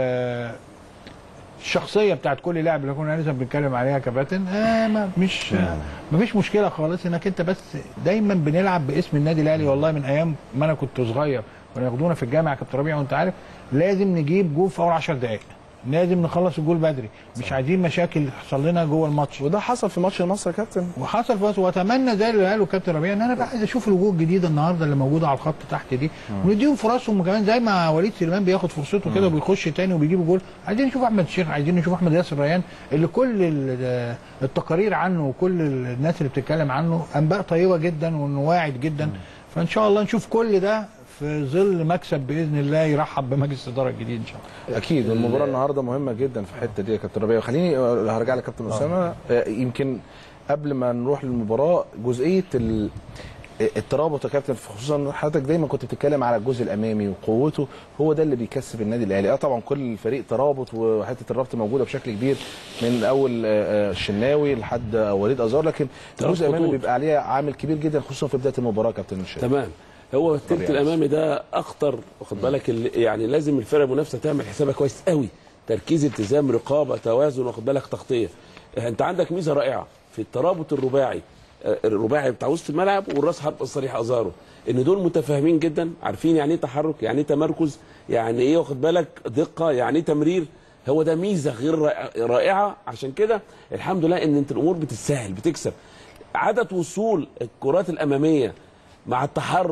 الشخصيه بتاعت كل لاعب اللي كنا لسه بنتكلم عليها كباتن آه ما مش آه ما فيش مشكله خالص انك انت بس دايما بنلعب باسم النادي الاهلي والله من ايام ما انا كنت صغير كانوا ياخدونا في الجامعه كابتن ربيع وانت عارف لازم نجيب جول في اول 10 دقائق لازم نخلص الجول بدري مش عايزين مشاكل تحصل لنا جوه الماتش وده حصل في ماتش مصر يا كابتن وحصل بس واتمنى زي اللي قاله كابتن ربيع ان انا بقى عايز اشوف الوجوه الجديده النهارده اللي موجوده على الخط تحت دي ونديهم فرصهم كمان زي ما وليد سليمان بياخد فرصته كده وبيخش تاني وبيجيب جول عايزين نشوف احمد الشيخ عايزين نشوف احمد ياسر ريان اللي كل ال- التقارير عنه وكل الناس اللي بتتكلم عنه انباء طيبه جدا وانه واعد جدا فان شاء الله نشوف كل ده في ظل مكسب باذن الله يرحب بمجلس الاداره الجديد ان شاء الله اكيد والمباراه النهارده مهمه جدا في الحته دي يا كابتن ربيع خليني آه، هرجع لك كابتن اسامه آه، يمكن قبل ما نروح للمباراه جزئيه ال- الترابط يا كابتن خصوصا حضرتك دايما كنت بتتكلم على الجزء الامامي وقوته هو ده اللي بيكسب النادي الاهلي اه طبعا كل فريق ترابط وحته الربط موجوده بشكل كبير من اول آه، آه، الشناوي لحد آه، وليد ازار لكن الجزء الامامي خطوط. بيبقى عليه عامل كبير جدا خصوصا في بدايه المباراه كابتن الشيخ تمام هو التلت طبيعي. الامامي ده اخطر واخد بالك اللي- يعني لازم الفرقه المنافسه تعمل حسابها كويس قوي تركيز التزام رقابه توازن واخد بالك تغطيه انت عندك ميزه رائعه في الترابط الرباعي آه، الرباعي بتاع وسط الملعب والراس حرب الصريح ازارو ان دول متفاهمين جدا عارفين يعني ايه تحرك يعني ايه تمركز يعني ايه واخد بالك دقه يعني ايه تمرير هو ده ميزه غير رائع- رائعه عشان كده الحمد لله ان انت الامور بتتسهل بتكسب عدد وصول الكرات الاماميه مع التحرك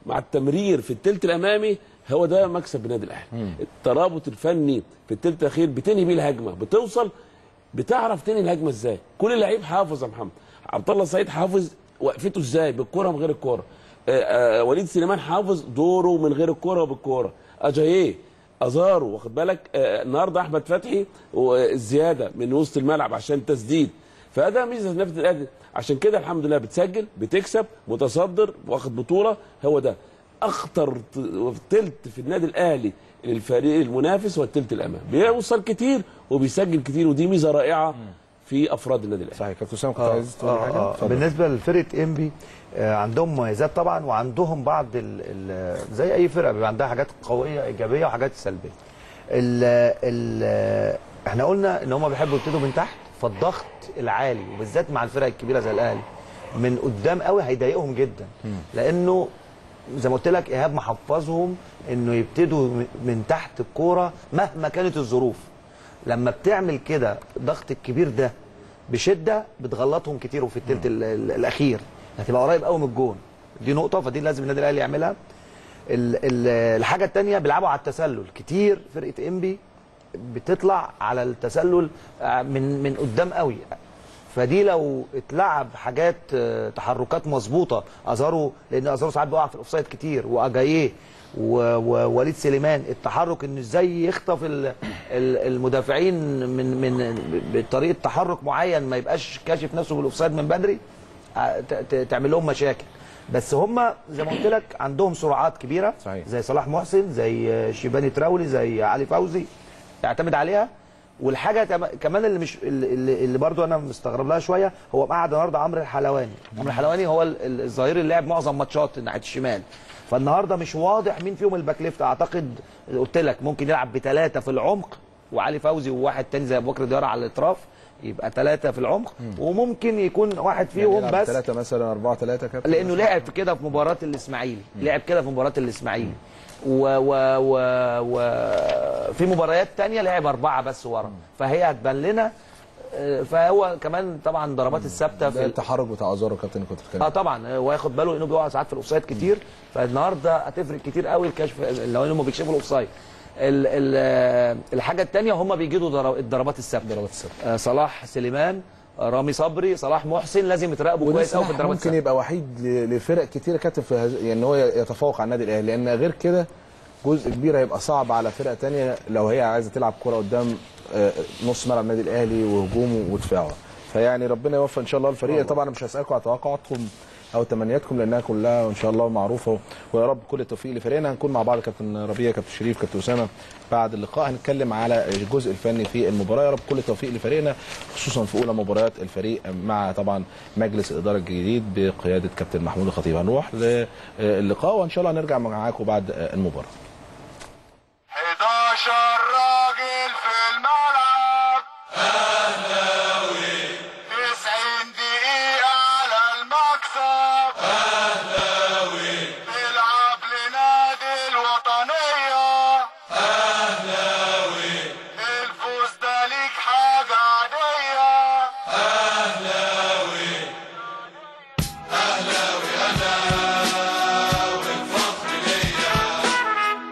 مع التمرير في الثلث الامامي هو ده مكسب النادي الاهلي الترابط الفني في الثلث الاخير بتنهي بيه الهجمه بتوصل بتعرف تنهي الهجمه ازاي كل لعيب حافظ يا محمد عبد الله السعيد حافظ وقفته ازاي بالكره من غير الكره آه، آه، وليد سليمان حافظ دوره من غير الكره وبالكره اجاييه ازارو واخد بالك آه، النهارده احمد فتحي والزياده من وسط الملعب عشان تسديد فده ميزه نادي الاهلي عشان كده الحمد لله بتسجل بتكسب متصدر واخد بطوله هو ده اخطر تلت في النادي الاهلي للفريق المنافس هو التلت الامام بيوصل كتير وبيسجل كتير ودي ميزه رائعه في افراد النادي الاهلي صحيح كابتن اسامه كنت آه، عايز تقول آه، حاجه آه. اتفضل. بالنسبه لفرقه انبي آه، عندهم مميزات طبعا وعندهم بعض ال ال زي اي فرقه بيبقى عندها حاجات قويه ايجابيه وحاجات سلبيه. ال ال احنا قلنا ان هم بيحبوا يبتدوا من تحت فالضغط العالي وبالذات مع الفرق الكبيره زي الاهلي من قدام قوي هيضايقهم جدا لانه زي ما قلت لك ايهاب محفظهم انه يبتدوا م- من تحت الكوره مهما كانت الظروف لما بتعمل كده الضغط الكبير ده بشده بتغلطهم كتير وفي الثلث ال- ال- الاخير هتبقى قريب قوي من الجون دي نقطه فدي لازم النادي الاهلي يعملها ال- ال- الحاجه الثانيه بيلعبوا على التسلل كتير فرقه انبي بتطلع على التسلل آه، من من قدام قوي فدي لو اتلعب حاجات آه، تحركات مظبوطه ازارو لان ازارو ساعات بيقع في الاوفسايد كتير واجاييه و- ووليد سليمان التحرك انه ازاي يخطف ال- ال- المدافعين من من بطريقه تحرك معين ما يبقاش كاشف نفسه بالاوفسايد من بدري آه، ت- ت- تعمل لهم مشاكل بس هم زي ما قلت لك عندهم سرعات كبيره صحيح. زي صلاح محسن زي آه، شيباني تراولي زي علي فوزي تعتمد عليها والحاجه كم- كمان اللي مش اللي, اللي برضو انا مستغرب لها شويه هو قاعد النهارده عمرو الحلواني عمرو الحلواني هو ال- ال- الظهير اللي لعب معظم ماتشات ناحيه الشمال فالنهارده مش واضح مين فيهم الباك ليفت اعتقد قلت لك ممكن يلعب بثلاثه في العمق وعلي فوزي وواحد تاني زي ابو بكر ديار على الاطراف يبقى ثلاثه في العمق وممكن يكون واحد فيهم بس ثلاثة مثلا أربعة ثلاثة كابتن لانه لعب في كده في مباراه الاسماعيلي لعب كده في مباراه الاسماعيلي و و و و في مباريات تانية لعب اربعه بس ورا فهي هتبان لنا آه، فهو كمان طبعا ضربات الثابته في ده ال- التحرك بتاع ازارو كابتن اللي كنت بتتكلم اه طبعا هو ياخد باله انه بيقع ساعات في الاوفسايد كتير فالنهارده هتفرق كتير قوي الكشف لو هم بيكشفوا الاوفسايد ال- ال- الحاجه الثانيه هم بيجيدوا ضرب- الضربات الثابته ضربات الثابته آه، صلاح سليمان آه، رامي صبري صلاح محسن لازم يتراقبوا وده كويس قوي في صلاح الضربات ممكن الثابته يبقى وحيد ل- لفرق كتيره كابتن في هز... يعني هو يتفوق على النادي الاهلي لان غير كده جزء كبير هيبقى صعب على فرقه تانية لو هي عايزه تلعب كره قدام آه، نص ملعب النادي الاهلي وهجومه ودفاعه فيعني ربنا يوفق ان شاء الله الفريق طبعا أنا مش هسالكم على توقعاتكم او تمنياتكم لانها كلها ان شاء الله معروفه ويا رب كل التوفيق لفريقنا هنكون مع بعض كابتن ربيع كابتن شريف كابتن اسامه بعد اللقاء هنتكلم على الجزء الفني في المباراه يا رب كل التوفيق لفريقنا خصوصا في اولى مباريات الفريق مع طبعا مجلس الاداره الجديد بقياده كابتن محمود الخطيب هنروح للقاء وان شاء الله هنرجع معاكم بعد المباراه 11 راجل في الملعب اهلاوي 90 دقيقة على المكسب اهلاوي بيلعب لنادي الوطنية اهلاوي الفوز ده ليك حاجة عادية اهلاوي اهلاوي اهلاوي الفخر ليا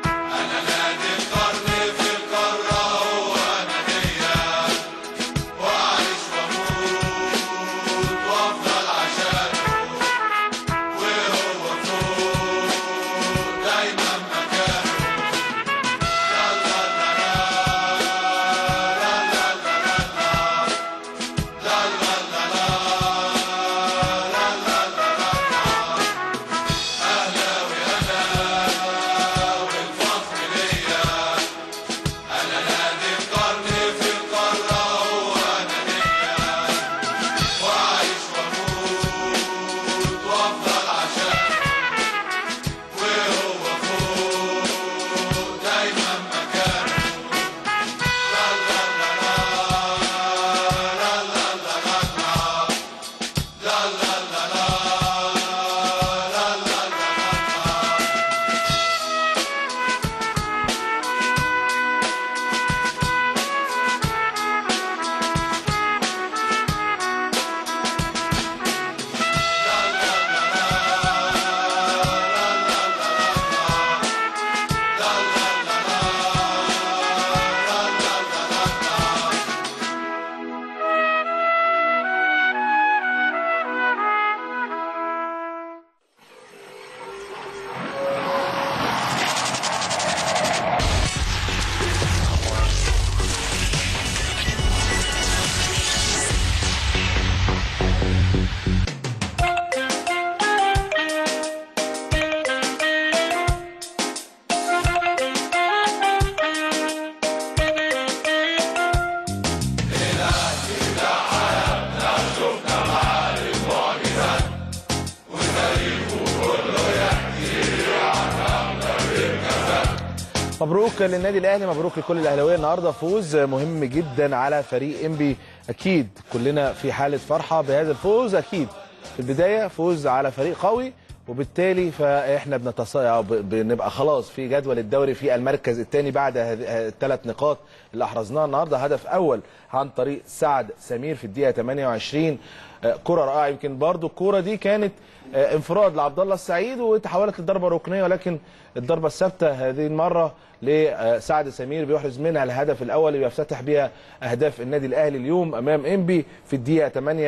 مبروك للنادي الاهلي مبروك لكل الاهلاويه النهارده فوز مهم جدا على فريق انبي اكيد كلنا في حاله فرحه بهذا الفوز اكيد في البدايه فوز على فريق قوي وبالتالي فاحنا بنتص... أو ب- بنبقى خلاص في جدول الدوري في المركز الثاني بعد هذه- الثلاث نقاط اللي احرزناها النهارده هدف اول عن طريق سعد سمير في الدقيقه 28 آه، كره رائعه يمكن برضو الكره دي كانت آه، انفراد لعبد الله السعيد وتحولت لضربه ركنيه ولكن الضربه الثابته هذه المره لسعد سمير بيحرز منها الهدف الاول اللي بيفتتح بيها اهداف النادي الاهلي اليوم امام انبي في الدقيقه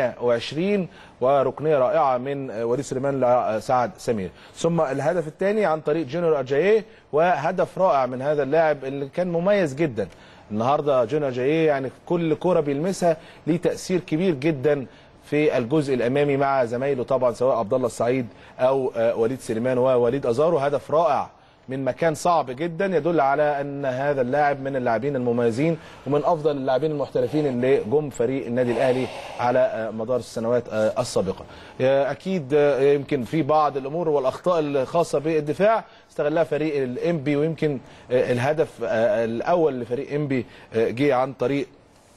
28 وركنيه رائعه من آه، وليد سليمان لسعد سمير ثم الهدف الثاني عن طريق جونيور اجاييه وهدف رائع من هذا اللاعب اللي كان مميز جدا النهارده جونيور اجاييه يعني كل كره بيلمسها ليه تاثير كبير جدا في الجزء الامامي مع زمايله طبعا سواء عبد الله السعيد او آه، وليد سليمان ووليد ازارو هدف رائع من مكان صعب جدا يدل على ان هذا اللاعب من اللاعبين المميزين ومن افضل اللاعبين المحترفين اللي جم فريق النادي الاهلي على آه، مدار السنوات آه، السابقه. آه، اكيد آه، يمكن في بعض الامور والاخطاء الخاصه بالدفاع استغلها فريق الانبي ويمكن آه، الهدف آه، الاول لفريق انبي آه، جه عن طريق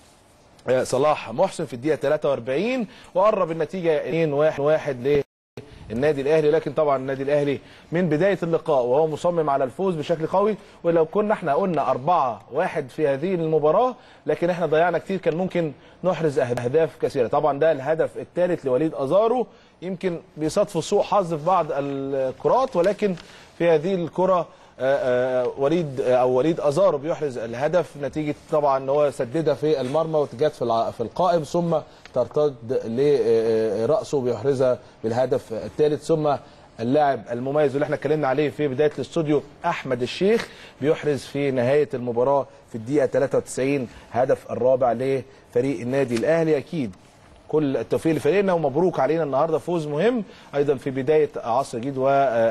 آه، صلاح محسن في الدقيقه 43 وقرب النتيجه 2-1 للنادي الاهلي لكن طبعا النادي الاهلي من بدايه اللقاء وهو مصمم على الفوز بشكل قوي ولو كنا احنا قلنا 4-1 في هذه المباراه لكن احنا ضيعنا كتير كان ممكن نحرز اهداف كثيره طبعا ده الهدف الثالث لوليد ازارو يمكن بيصادفوا سوء حظ في بعض الكرات ولكن في هذه الكره آه، آه، وليد آه، او وليد ازارو بيحرز الهدف نتيجه طبعا ان هو سددها في المرمى واتجاهت في الع- في القائم ثم ترتد لراسه بيحرزها بالهدف الثالث ثم اللاعب المميز اللي احنا اتكلمنا عليه في بدايه الاستوديو احمد الشيخ بيحرز في نهايه المباراه في الدقيقه 93 هدف الرابع لفريق النادي الاهلي اكيد كل التوفيق لفريقنا ومبروك علينا النهارده فوز مهم ايضا في بدايه عصر جديد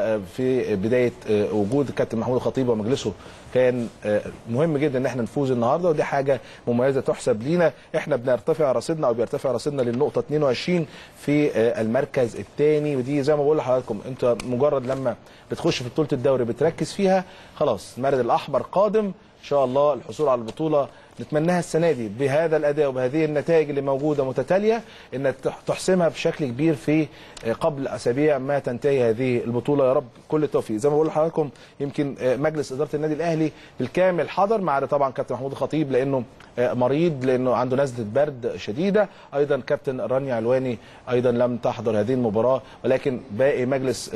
وفي بدايه وجود الكابتن محمود الخطيب ومجلسه كان مهم جدا ان احنا نفوز النهارده ودي حاجه مميزه تحسب لينا احنا بنرتفع رصيدنا او بيرتفع رصيدنا للنقطه 22 في المركز الثاني ودي زي ما بقول لحضراتكم انت مجرد لما بتخش في بطوله الدوري بتركز فيها خلاص المارد الاحمر قادم ان شاء الله الحصول على البطوله نتمناها السنه دي بهذا الاداء وبهذه النتائج اللي موجوده متتاليه ان تحسمها بشكل كبير في قبل اسابيع ما تنتهي هذه البطوله يا رب كل التوفيق زي ما بقول لحضراتكم يمكن مجلس اداره النادي الاهلي بالكامل حضر ما عدا طبعا كابتن محمود الخطيب لانه مريض لانه عنده نزله برد شديده ايضا كابتن رانيا علواني ايضا لم تحضر هذه المباراه ولكن باقي مجلس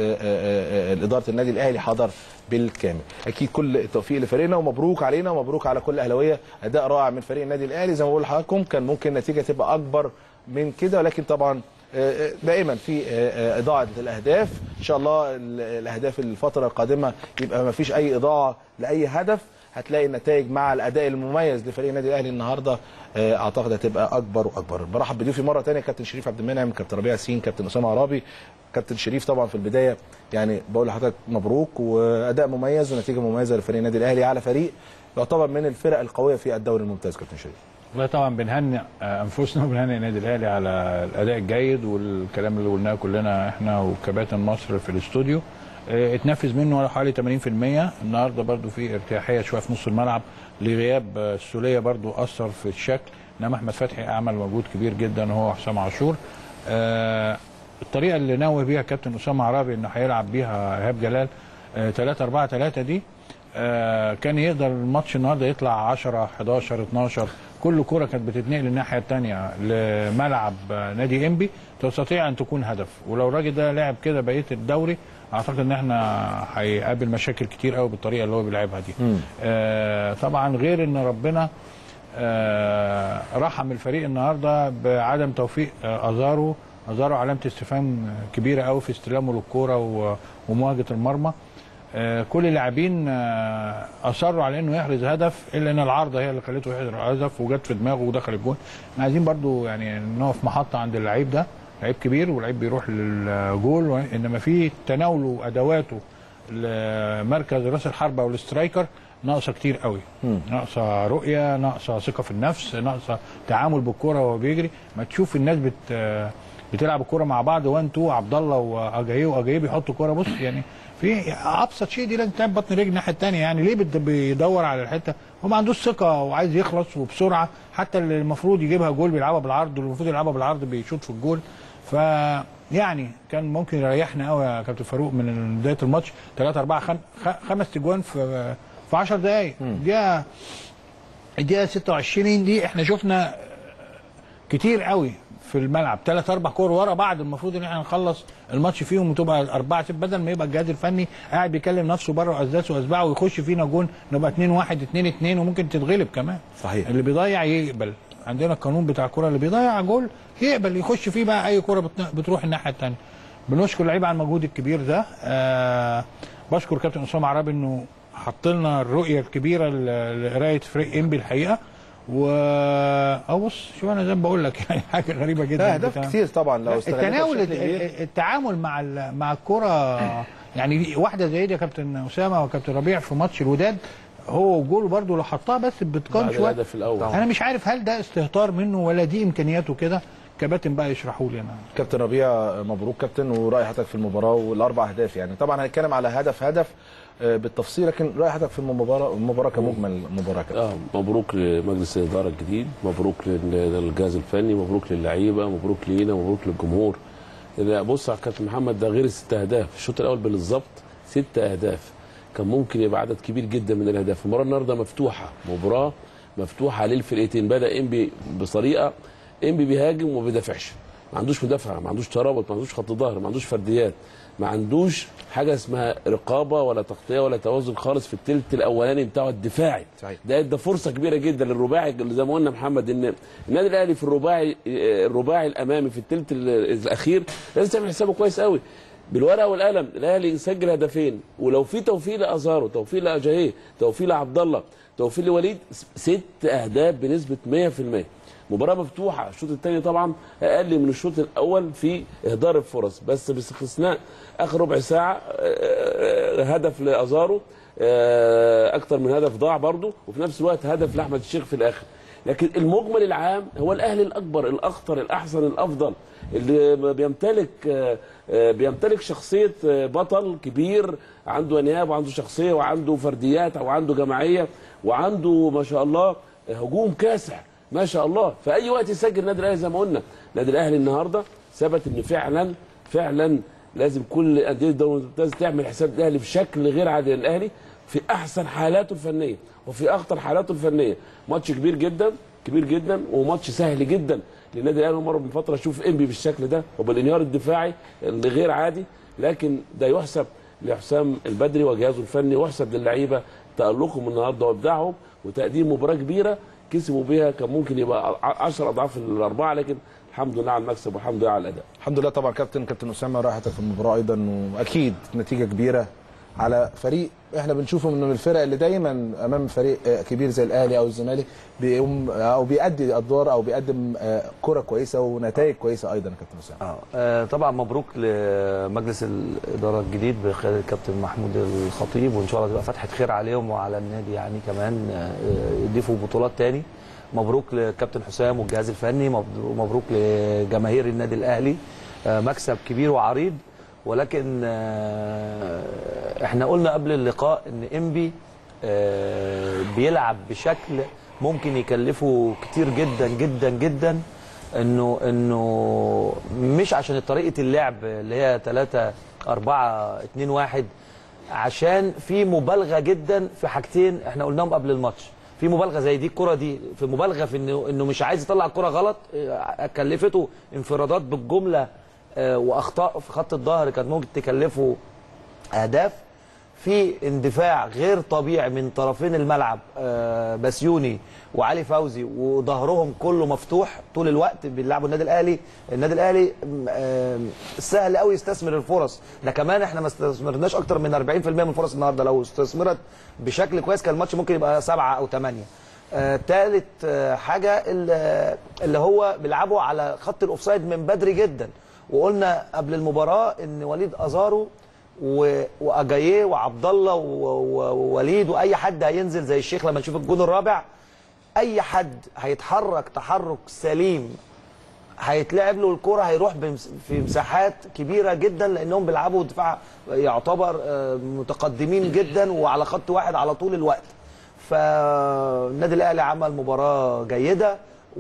اداره النادي الاهلي حضر بالكامل اكيد كل التوفيق لفريقنا ومبروك علينا ومبروك على كل الاهلاويه اداء رائع من فريق النادي الاهلي زي ما بقول لحضراتكم كان ممكن النتيجه تبقى اكبر من كده ولكن طبعا دائما في اضاعه الاهداف ان شاء الله الاهداف الفتره القادمه يبقى ما فيش اي اضاعه لاي هدف هتلاقي النتائج مع الاداء المميز لفريق النادي الاهلي النهارده اعتقد هتبقى اكبر واكبر برحب بضيوفي مره ثانيه كابتن شريف عبد المنعم كابتن ربيع ياسين كابتن اسامه عرابي كابتن شريف طبعا في البدايه يعني بقول لحضرتك مبروك واداء مميز ونتيجه مميزه لفريق النادي الاهلي على فريق يعتبر من الفرق القويه في الدوري الممتاز كابتن شريف والله طبعا بنهنئ انفسنا وبنهنئ النادي الاهلي على الاداء الجيد والكلام اللي قلناه كلنا احنا وكباتن مصر في الاستوديو اه، اتنفذ منه حوالي 80% النهارده برضو في ارتياحيه شويه في نص الملعب لغياب اه، السوليه برضو اثر في الشكل انما احمد فتحي عمل مجهود كبير جدا هو حسام عاشور اه، الطريقه اللي نوه بيها كابتن اسامه عرابي انه هيلعب بيها ايهاب جلال 3 4 3 دي آه، كان يقدر الماتش النهارده يطلع 10 11 12 كل كره كانت بتتنقل الناحيه الثانيه لملعب آه، نادي انبي تستطيع ان تكون هدف ولو الراجل ده لعب كده بقيه الدوري اعتقد ان احنا هيقابل مشاكل كتير قوي بالطريقه اللي هو بيلعبها دي آه طبعا غير ان ربنا آه رحم الفريق النهارده بعدم توفيق آه ازارو ازارو علامه استفهام كبيره قوي في استلامه للكوره و- ومواجهه المرمى آه، كل اللاعبين آه، اصروا على انه يحرز هدف الا ان العارضه هي اللي خلته يحرز هدف وجت في دماغه ودخل الجون احنا عايزين برضو يعني نقف محطه عند اللعيب ده لعيب كبير ولعيب بيروح للجول و- انما في تناوله ادواته لمركز راس الحربه والاسترايكر ناقصه كتير قوي ناقصه رؤيه ناقصه ثقه في النفس ناقصه تعامل بالكره وهو بيجري ما تشوف الناس بت بتلعب الكوره مع بعض 1 2 عبد الله واجاييه واجاييه بيحطوا كوره بص يعني في ابسط شيء دي لازم تعمل بطن رجل الناحيه الثانيه يعني ليه بت- بيدور على الحته هو ما عندوش ثقه وعايز يخلص وبسرعه حتى اللي المفروض يجيبها جول بيلعبها بالعرض واللي المفروض يلعبها بالعرض بيشوط في الجول ف يعني كان ممكن يريحنا قوي يا كابتن فاروق من بدايه الماتش 3 4 5 خمس تجوان في في 10 دقائق دقيقه الدقيقه 26 دي احنا شفنا كتير قوي في الملعب ثلاث اربع كور ورا بعض المفروض ان احنا نخلص الماتش فيهم وتبقى اربعه صفر بدل ما يبقى الجهاز الفني قاعد بيكلم نفسه بره وازاز واسباعه ويخش فينا جون نبقى 2 1 2 2 وممكن تتغلب كمان صحيح اللي بيضيع يقبل عندنا القانون بتاع الكره اللي بيضيع جول يقبل يخش فيه بقى اي كره بت- بتروح الناحيه الثانيه بنشكر اللعيبه على المجهود الكبير ده آه بشكر كابتن اسامه عرابي انه حط لنا الرؤيه الكبيره ل- لقرايه فريق انبي الحقيقه و اه بص شوف انا زي ما بقول لك يعني حاجه غريبه جدا لا اهداف بتاع- كتير طبعا لو استغلتها التناول بشكل كبير. التعامل مع ال- مع الكره يعني واحده زي دي يا كابتن اسامه وكابتن ربيع في ماتش الوداد هو وجوله برده لو حطها بس باتقان بعد شويه الهدف الأول. انا مش عارف هل ده استهتار منه ولا دي امكانياته كده كباتن بقى يشرحوا لي انا كابتن ربيع مبروك كابتن وراي حضرتك في المباراه والاربع اهداف يعني طبعا هنتكلم على هدف هدف آه، بالتفصيل لكن راي حضرتك في المباراه المباراه كمجمل المباراه كابتن اه مبروك لمجلس الاداره الجديد مبروك لل- للجهاز الفني مبروك للعيبه مبروك لينا مبروك للجمهور لا، بص على كابتن محمد ده غير الست اهداف الشوط الاول بالظبط ست اهداف كان ممكن يبقى عدد كبير جدا من الاهداف المباراه النهارده مفتوحه مباراه مفتوحه للفرقتين بدا انبي بطريقه انبي بيهاجم وما بيدافعش ما عندوش مدافع ما عندوش ترابط ما عندوش خط ظهر ما عندوش فرديات ما عندوش حاجه اسمها رقابه ولا تغطيه ولا توازن خالص في الثلث الاولاني بتاعه الدفاعي صحيح. ده ادى فرصه كبيره جدا للرباعي اللي زي ما قلنا محمد ان النادي الاهلي في الرباعي الرباعي الامامي في الثلث الاخير لازم تعمل حسابه كويس قوي بالورقه والقلم الاهلي يسجل هدفين ولو في توفيق لازارو توفيق لاجاهيه توفيق لعبد الله توفيق لوليد ست اهداف بنسبه 100% مباراه مفتوحه الشوط الثاني طبعا اقل من الشوط الاول في اهدار الفرص بس باستثناء اخر ربع ساعه آه، آه، هدف لازارو آه، اكتر من هدف ضاع برضه وفي نفس الوقت هدف لاحمد الشيخ في الاخر لكن المجمل العام هو الاهلي الاكبر الاخطر الاحسن الافضل اللي بيمتلك آه، آه، بيمتلك شخصيه آه، بطل كبير عنده انياب وعنده شخصيه وعنده فرديات وعنده جماعيه وعنده ما شاء الله هجوم كاسح ما شاء الله في اي وقت يسجل النادي الاهلي زي ما قلنا النادي الاهلي النهارده ثبت ان فعلا فعلا لازم كل انديه الدوري الممتاز تعمل حساب الاهلي بشكل غير عادي للاهلي في احسن حالاته الفنيه وفي اخطر حالاته الفنيه ماتش كبير جدا كبير جدا وماتش سهل جدا للنادي الاهلي مره من فتره اشوف انبي بالشكل ده وبالانهيار الدفاعي اللي غير عادي لكن ده يحسب لحسام البدري وجهازه الفني ويحسب للعيبه تالقهم النهارده وابداعهم وتقديم مباراه كبيره كسبوا بيها كان ممكن يبقى 10 اضعاف الاربعه لكن الحمد لله على المكسب والحمد لله على الاداء الحمد لله طبعا كابتن كابتن اسامه راحتك في المباراه ايضا واكيد نتيجه كبيره على فريق احنا بنشوفه من الفرق اللي دايما امام فريق آه، كبير زي الاهلي او الزمالك بيقوم او بيأدي ادوار او بيقدم آه، كره كويسه ونتائج كويسه ايضا يا كابتن اسامه آه، طبعا مبروك لمجلس الاداره الجديد بقياده الكابتن محمود الخطيب وان شاء الله تبقى فتحه خير عليهم وعلى النادي يعني كمان آه، يضيفوا بطولات تاني مبروك لكابتن حسام والجهاز الفني مبرو- مبروك لجماهير النادي الاهلي آه، مكسب كبير وعريض ولكن آه، احنا قلنا قبل اللقاء ان انبي آه، بيلعب بشكل ممكن يكلفه كتير جدا جدا جدا انه انه مش عشان طريقه اللعب اللي هي 3 4 2 1 عشان في مبالغه جدا في حاجتين احنا قلناهم قبل الماتش في مبالغه زي دي الكره دي في مبالغه في انه انه مش عايز يطلع الكره غلط اه، كلفته انفرادات بالجمله اه، واخطاء في خط الظهر كانت ممكن تكلفه اهداف في اندفاع غير طبيعي من طرفين الملعب آه، بسيوني وعلي فوزي وظهرهم كله مفتوح طول الوقت بيلعبوا النادي الاهلي النادي الاهلي م، آه، سهل قوي يستثمر الفرص ده كمان احنا ما استثمرناش اكتر من 40% من فرص النهارده لو استثمرت بشكل كويس كان الماتش ممكن يبقى سبعة او ثمانية آه، تالت آه، حاجه اللي اللي هو بيلعبوا على خط الاوفسايد من بدري جدا وقلنا قبل المباراه ان وليد ازارو و- واجاييه وعبد الله و- و- ووليد واي حد هينزل زي الشيخ لما نشوف الجون الرابع اي حد هيتحرك تحرك سليم هيتلعب له الكرة هيروح بمس- في مساحات كبيرة جدا لأنهم بيلعبوا دفاع يعتبر آه، متقدمين جدا وعلى خط واحد على طول الوقت فالنادي الأهلي عمل مباراة جيدة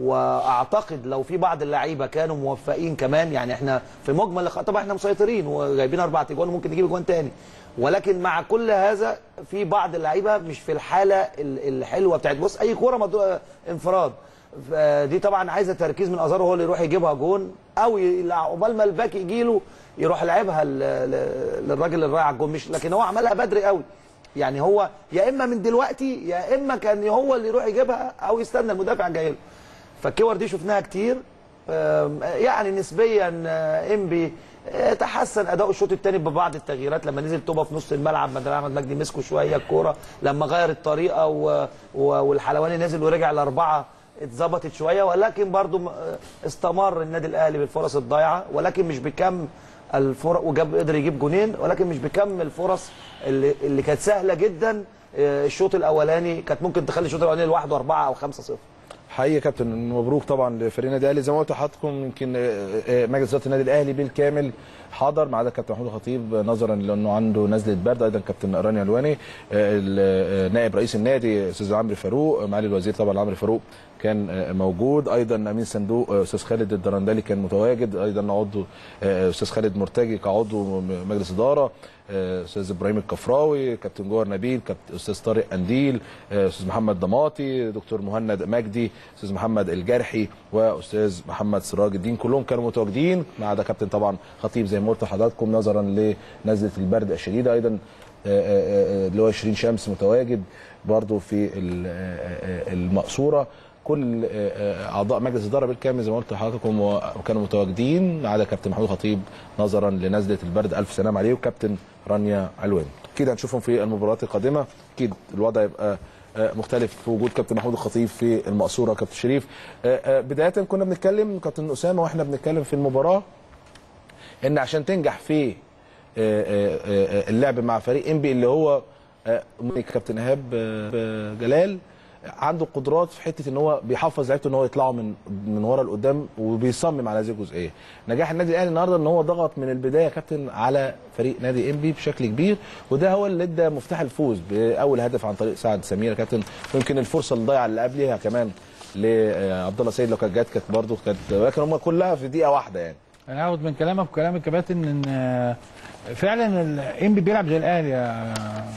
واعتقد لو في بعض اللعيبه كانوا موفقين كمان يعني احنا في مجمل اللقاء طبعا احنا مسيطرين وجايبين اربع اجوان وممكن نجيب اجوان تاني ولكن مع كل هذا في بعض اللعيبه مش في الحاله ال- الحلوه بتاعت بص اي كوره مضروبة انفراد ف- دي طبعا عايزه تركيز من ازارو هو اللي يروح يجيبها جون او ي- عقبال ما الباك يجي له يروح لعبها ل- ل- للراجل اللي رايح على الجون مش لكن هو عملها بدري قوي يعني هو يا اما من دلوقتي يا اما كان هو اللي يروح يجيبها او يستنى المدافع جاي له فالكور دي شفناها كتير آم، يعني نسبيا آه، انبي آه، تحسن اداؤه الشوط الثاني ببعض التغييرات لما نزل توبه في نص الملعب بدل احمد مجدي مسكه شويه الكوره لما غير الطريقه و... و... والحلواني نزل ورجع لاربعه اتظبطت شويه ولكن برضو م- آه، استمر النادي الاهلي بالفرص الضايعه ولكن مش بكم الفرق وجاب قدر يجيب جونين ولكن مش بكم الفرص اللي, اللي كانت سهله جدا آه، الشوط الاولاني كانت ممكن تخلي الشوط الاولاني لوحده 4 او 5 0 حقيقي يا كابتن مبروك طبعا لفريق النادي الاهلي زي ما قلت لحضراتكم يمكن آه، آه، مجلس اداره النادي الاهلي بالكامل حضر ما عدا كابتن محمود الخطيب نظرا لانه عنده نزله برد ايضا كابتن راني الواني آه، ال- آه، نائب رئيس النادي استاذ عمرو فاروق معالي الوزير طبعا عمرو فاروق كان آه، موجود ايضا امين صندوق آه، استاذ خالد الدرندلي كان متواجد ايضا عضو آه، استاذ خالد مرتجي كعضو م- مجلس اداره آه، استاذ ابراهيم الكفراوي كابتن جوهر نبيل كابتن استاذ طارق قنديل آه، استاذ محمد ضماطي دكتور مهند مجدي استاذ محمد الجرحي واستاذ محمد سراج الدين كلهم كانوا متواجدين ما عدا كابتن طبعا خطيب زي ما قلت لحضراتكم نظرا لنزله البرد الشديده ايضا آه، آه، آه، اللي هو شيرين شمس متواجد برضو في ال- آه، آه، المقصوره كل آه، آه، اعضاء مجلس الاداره بالكامل زي ما قلت لحضراتكم و- وكانوا متواجدين ما عدا كابتن محمود خطيب نظرا لنزله البرد الف سلام عليه وكابتن رانيا علوان اكيد هنشوفهم في المباريات القادمه اكيد الوضع يبقى آه، مختلف في وجود كابتن محمود الخطيب في المقصوره كابتن شريف آه، آه، بدايه كنا بنتكلم كابتن اسامه واحنا بنتكلم في المباراه ان عشان تنجح في آه، آه، آه، اللعب مع فريق انبي اللي هو آه، كابتن ايهاب آه، جلال عنده قدرات في حته ان هو بيحفظ لعيبته ان هو يطلعوا من من ورا لقدام وبيصمم على هذه الجزئيه. نجاح النادي الاهلي النهارده ان هو ضغط من البدايه يا كابتن على فريق نادي انبي بشكل كبير وده هو اللي ادى مفتاح الفوز باول هدف عن طريق سعد سمير يا كابتن ويمكن الفرصه الضايعه اللي قبلها كمان لعبد الله سيد لو كانت جت كانت برضه كانت ولكن هم كلها في دقيقه واحده يعني. انا هاخد من كلامك وكلام الكباتن ان آه، فعلا الانبي بيلعب زي الاهلي يا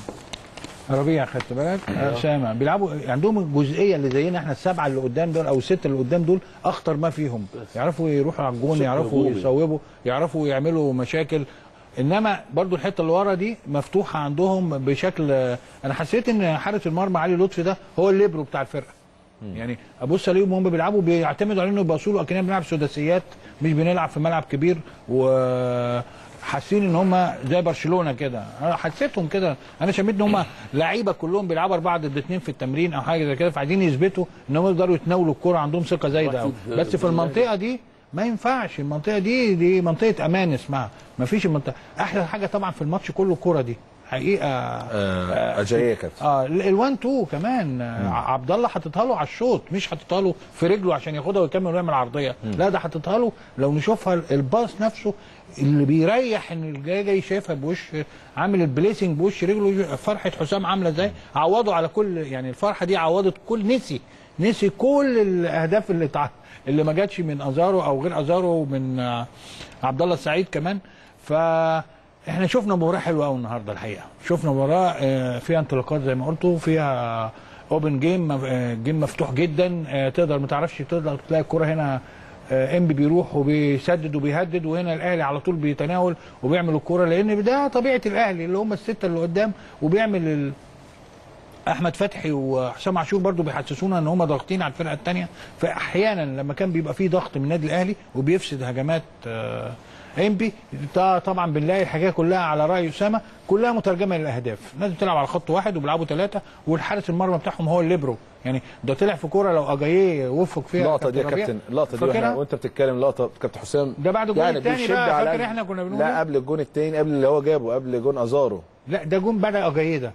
ربيع خدت بالك أيوه. اسامه بيلعبوا عندهم الجزئيه اللي زينا احنا السبعه اللي قدام دول او السته اللي قدام دول اخطر ما فيهم يعرفوا يروحوا على الجون شكل يعرفوا هجومي. يصوبوا يعرفوا يعملوا مشاكل انما برضو الحته اللي ورا دي مفتوحه عندهم بشكل انا حسيت ان حارس المرمى علي لطفي ده هو الليبرو بتاع الفرقه يعني ابص عليهم وهم بيلعبوا بيعتمدوا على انه يبقى اصول اكننا بنلعب سداسيات مش بنلعب في ملعب كبير وحاسين ان هم زي برشلونه كده انا حسيتهم كده انا شميت ان هم لعيبه كلهم بيلعبوا اربعه ضد اثنين في التمرين او حاجه زي كده فعايزين يثبتوا ان هم يقدروا يتناولوا الكوره عندهم ثقه زايده قوي بس في المنطقه دي ما ينفعش المنطقه دي دي منطقه امان اسمها ما فيش المنطقه احلى حاجه طبعا في الماتش كله الكوره دي حقيقه آه، اجاييه كابتن اه ال1 2 كمان آه، عبد الله حاططها له على الشوط مش حاططها له في رجله عشان ياخدها ويكمل ويعمل عرضيه لا ده حاططها له لو نشوفها الباص نفسه اللي بيريح ان الجاي جاي شايفها بوش عامل البليسنج بوش رجله فرحه حسام عامله ازاي عوضوا على كل يعني الفرحه دي عوضت كل نسي نسي كل الاهداف اللي تع... اللي ما جاتش من ازارو او غير ازارو ومن آه، عبد الله السعيد كمان ف احنا شفنا مباراه حلوه قوي النهارده الحقيقه شفنا مباراه آه، فيها انطلاقات زي ما قلتوا فيها اوبن جيم جيم مفتوح جدا آه، تقدر ما تعرفش تقدر تلاقي الكره هنا آه، انبي بيروح وبيسدد وبيهدد وهنا الاهلي على طول بيتناول وبيعمل الكره لان ده طبيعه الاهلي اللي هم السته اللي قدام وبيعمل ال... احمد فتحي وحسام عاشور برضو بيحسسونا ان هم ضاغطين على الفرقه الثانيه فاحيانا لما كان بيبقى في ضغط من النادي الاهلي وبيفسد هجمات آه، انبي ده طبعا بنلاقي الحكايه كلها على راي اسامه كلها مترجمه للاهداف الناس بتلعب على خط واحد وبيلعبوا ثلاثه والحارس المرمى بتاعهم هو الليبرو يعني ده طلع في كوره لو اجاييه وفق فيها اللقطه دي يا ربيع. كابتن اللقطه دي فاكرها؟ واحنا وانت بتتكلم لقطه كابتن حسام ده بعد الجون التاني بيشد بقى، على فاكر قد- احنا كنا بنقول إيه؟ لا قبل الجون الثاني قبل اللي هو جابه قبل جون ازارو لا ده جون بدا اجاييه ده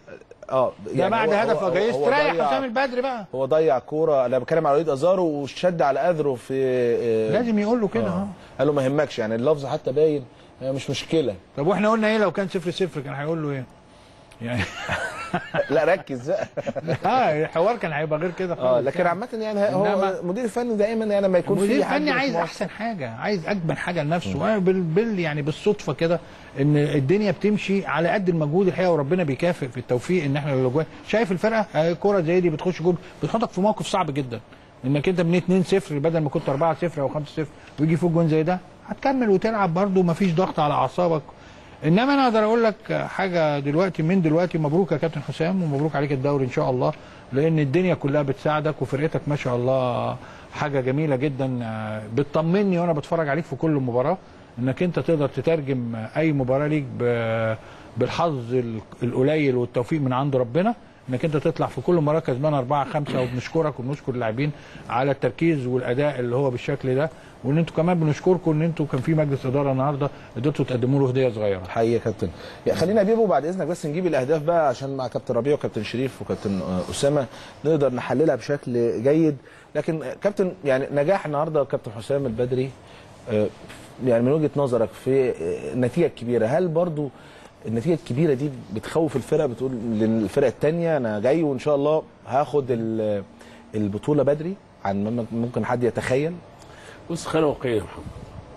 اه ده بعد هدف وجايز هو تريح ضيع- حسام البدري بقى هو ضيع كوره انا بتكلم على وليد ازارو وشد على اذره في آه، لازم يقول له كده آه. اه قال له ما يهمكش يعني اللفظ حتى باين آه، مش مشكله طب واحنا قلنا ايه لو كان صفر صفر كان هيقول له ايه؟ يعني لا ركز بقى اه الحوار كان هيبقى غير كده اه خالص لكن عامه يعني هو إنما- المدير الفني دايما يعني لما يكون المدير في حد الفني مش عايز موافق- احسن حاجه عايز اجمل حاجه لنفسه وانا بال, بال يعني بالصدفه كده ان الدنيا بتمشي على قد المجهود الحقيقه وربنا بيكافئ في التوفيق ان احنا لو جوه شايف الفرقه آه، كره زي دي بتخش جول بتحطك في موقف صعب جدا انك انت من 2 0 بدل ما كنت 4 0 او 5 0 ويجي فوق جون زي ده هتكمل وتلعب برده مفيش ضغط على اعصابك انما انا اقدر اقول لك حاجه دلوقتي من دلوقتي مبروك يا كابتن حسام ومبروك عليك الدوري ان شاء الله لان الدنيا كلها بتساعدك وفرقتك ما شاء الله حاجه جميله جدا آه، بتطمني وانا بتفرج عليك في كل مباراه انك انت تقدر تترجم اي مباراه ليك ب- بالحظ ال- القليل والتوفيق من عند ربنا انك انت تطلع في كل مباراه كسبان اربعه خمسه وبنشكرك وبنشكر اللاعبين على التركيز والاداء اللي هو بالشكل ده وان انتوا كمان بنشكركم ان انتوا كان في مجلس اداره النهارده قدرتوا تقدموا له هديه صغيره حقيقي يا كابتن يا خلينا بيبو بعد اذنك بس نجيب الاهداف بقى عشان مع كابتن ربيع وكابتن شريف وكابتن آه، اسامه نقدر نحللها بشكل جيد لكن آه، كابتن يعني نجاح النهارده كابتن حسام البدري آه، يعني من وجهه نظرك في آه، النتيجه الكبيره هل برضو النتيجه الكبيره دي بتخوف الفرقه بتقول للفرقه الثانيه انا جاي وان شاء الله هاخد ال- البطوله بدري عن ما ممكن حد يتخيل بص خلينا واقعيين يا محمد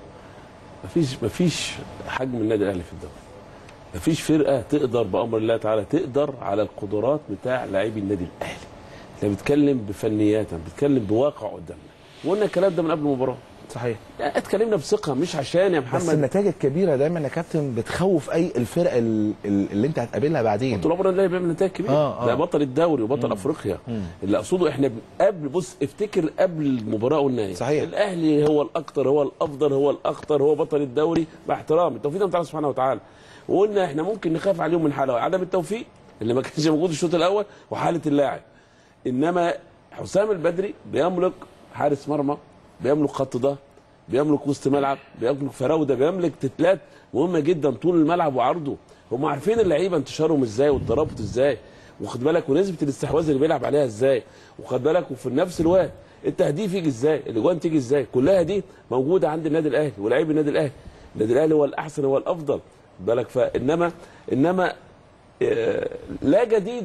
مفيش مفيش حجم النادي الاهلي في الدوري مفيش فرقه تقدر بامر الله تعالى تقدر على القدرات بتاع لاعبي النادي الاهلي احنا بنتكلم بفنيات بنتكلم بواقع قدامنا وقلنا الكلام ده من قبل المباراه صحيح يعني اتكلمنا بثقه مش عشان يا بس محمد النتائج الكبيره دايما يا كابتن بتخوف اي الفرق ال- ال- اللي انت هتقابلها بعدين طول عمرنا الاهلي بيعمل نتائج كبيره آه، آه. ده بطل الدوري وبطل افريقيا اللي اقصده احنا قبل بص افتكر قبل المباراه قلنا ايه صحيح. الاهلي هو الاكثر هو الافضل هو الاخطر هو بطل الدوري باحترام التوفيق ده من الله سبحانه وتعالى وقلنا احنا ممكن نخاف عليهم من حاله عدم التوفيق اللي ما كانش موجود الشوط الاول وحاله اللاعب انما حسام البدري بيملك حارس مرمى بيملك خط ظهر بيملك وسط ملعب بيملك فراوده بيملك تتلات مهمه جدا طول الملعب وعرضه هم عارفين اللعيبه انتشارهم ازاي والترابط ازاي واخد بالك ونسبه الاستحواذ اللي بيلعب عليها ازاي وخد بالك وفي نفس الوقت التهديف يجي ازاي الاجوان تيجي ازاي كلها دي موجوده عند النادي الاهلي ولاعيب النادي الاهلي النادي الاهلي هو الاحسن هو الافضل خد بالك فانما انما آه، لا جديد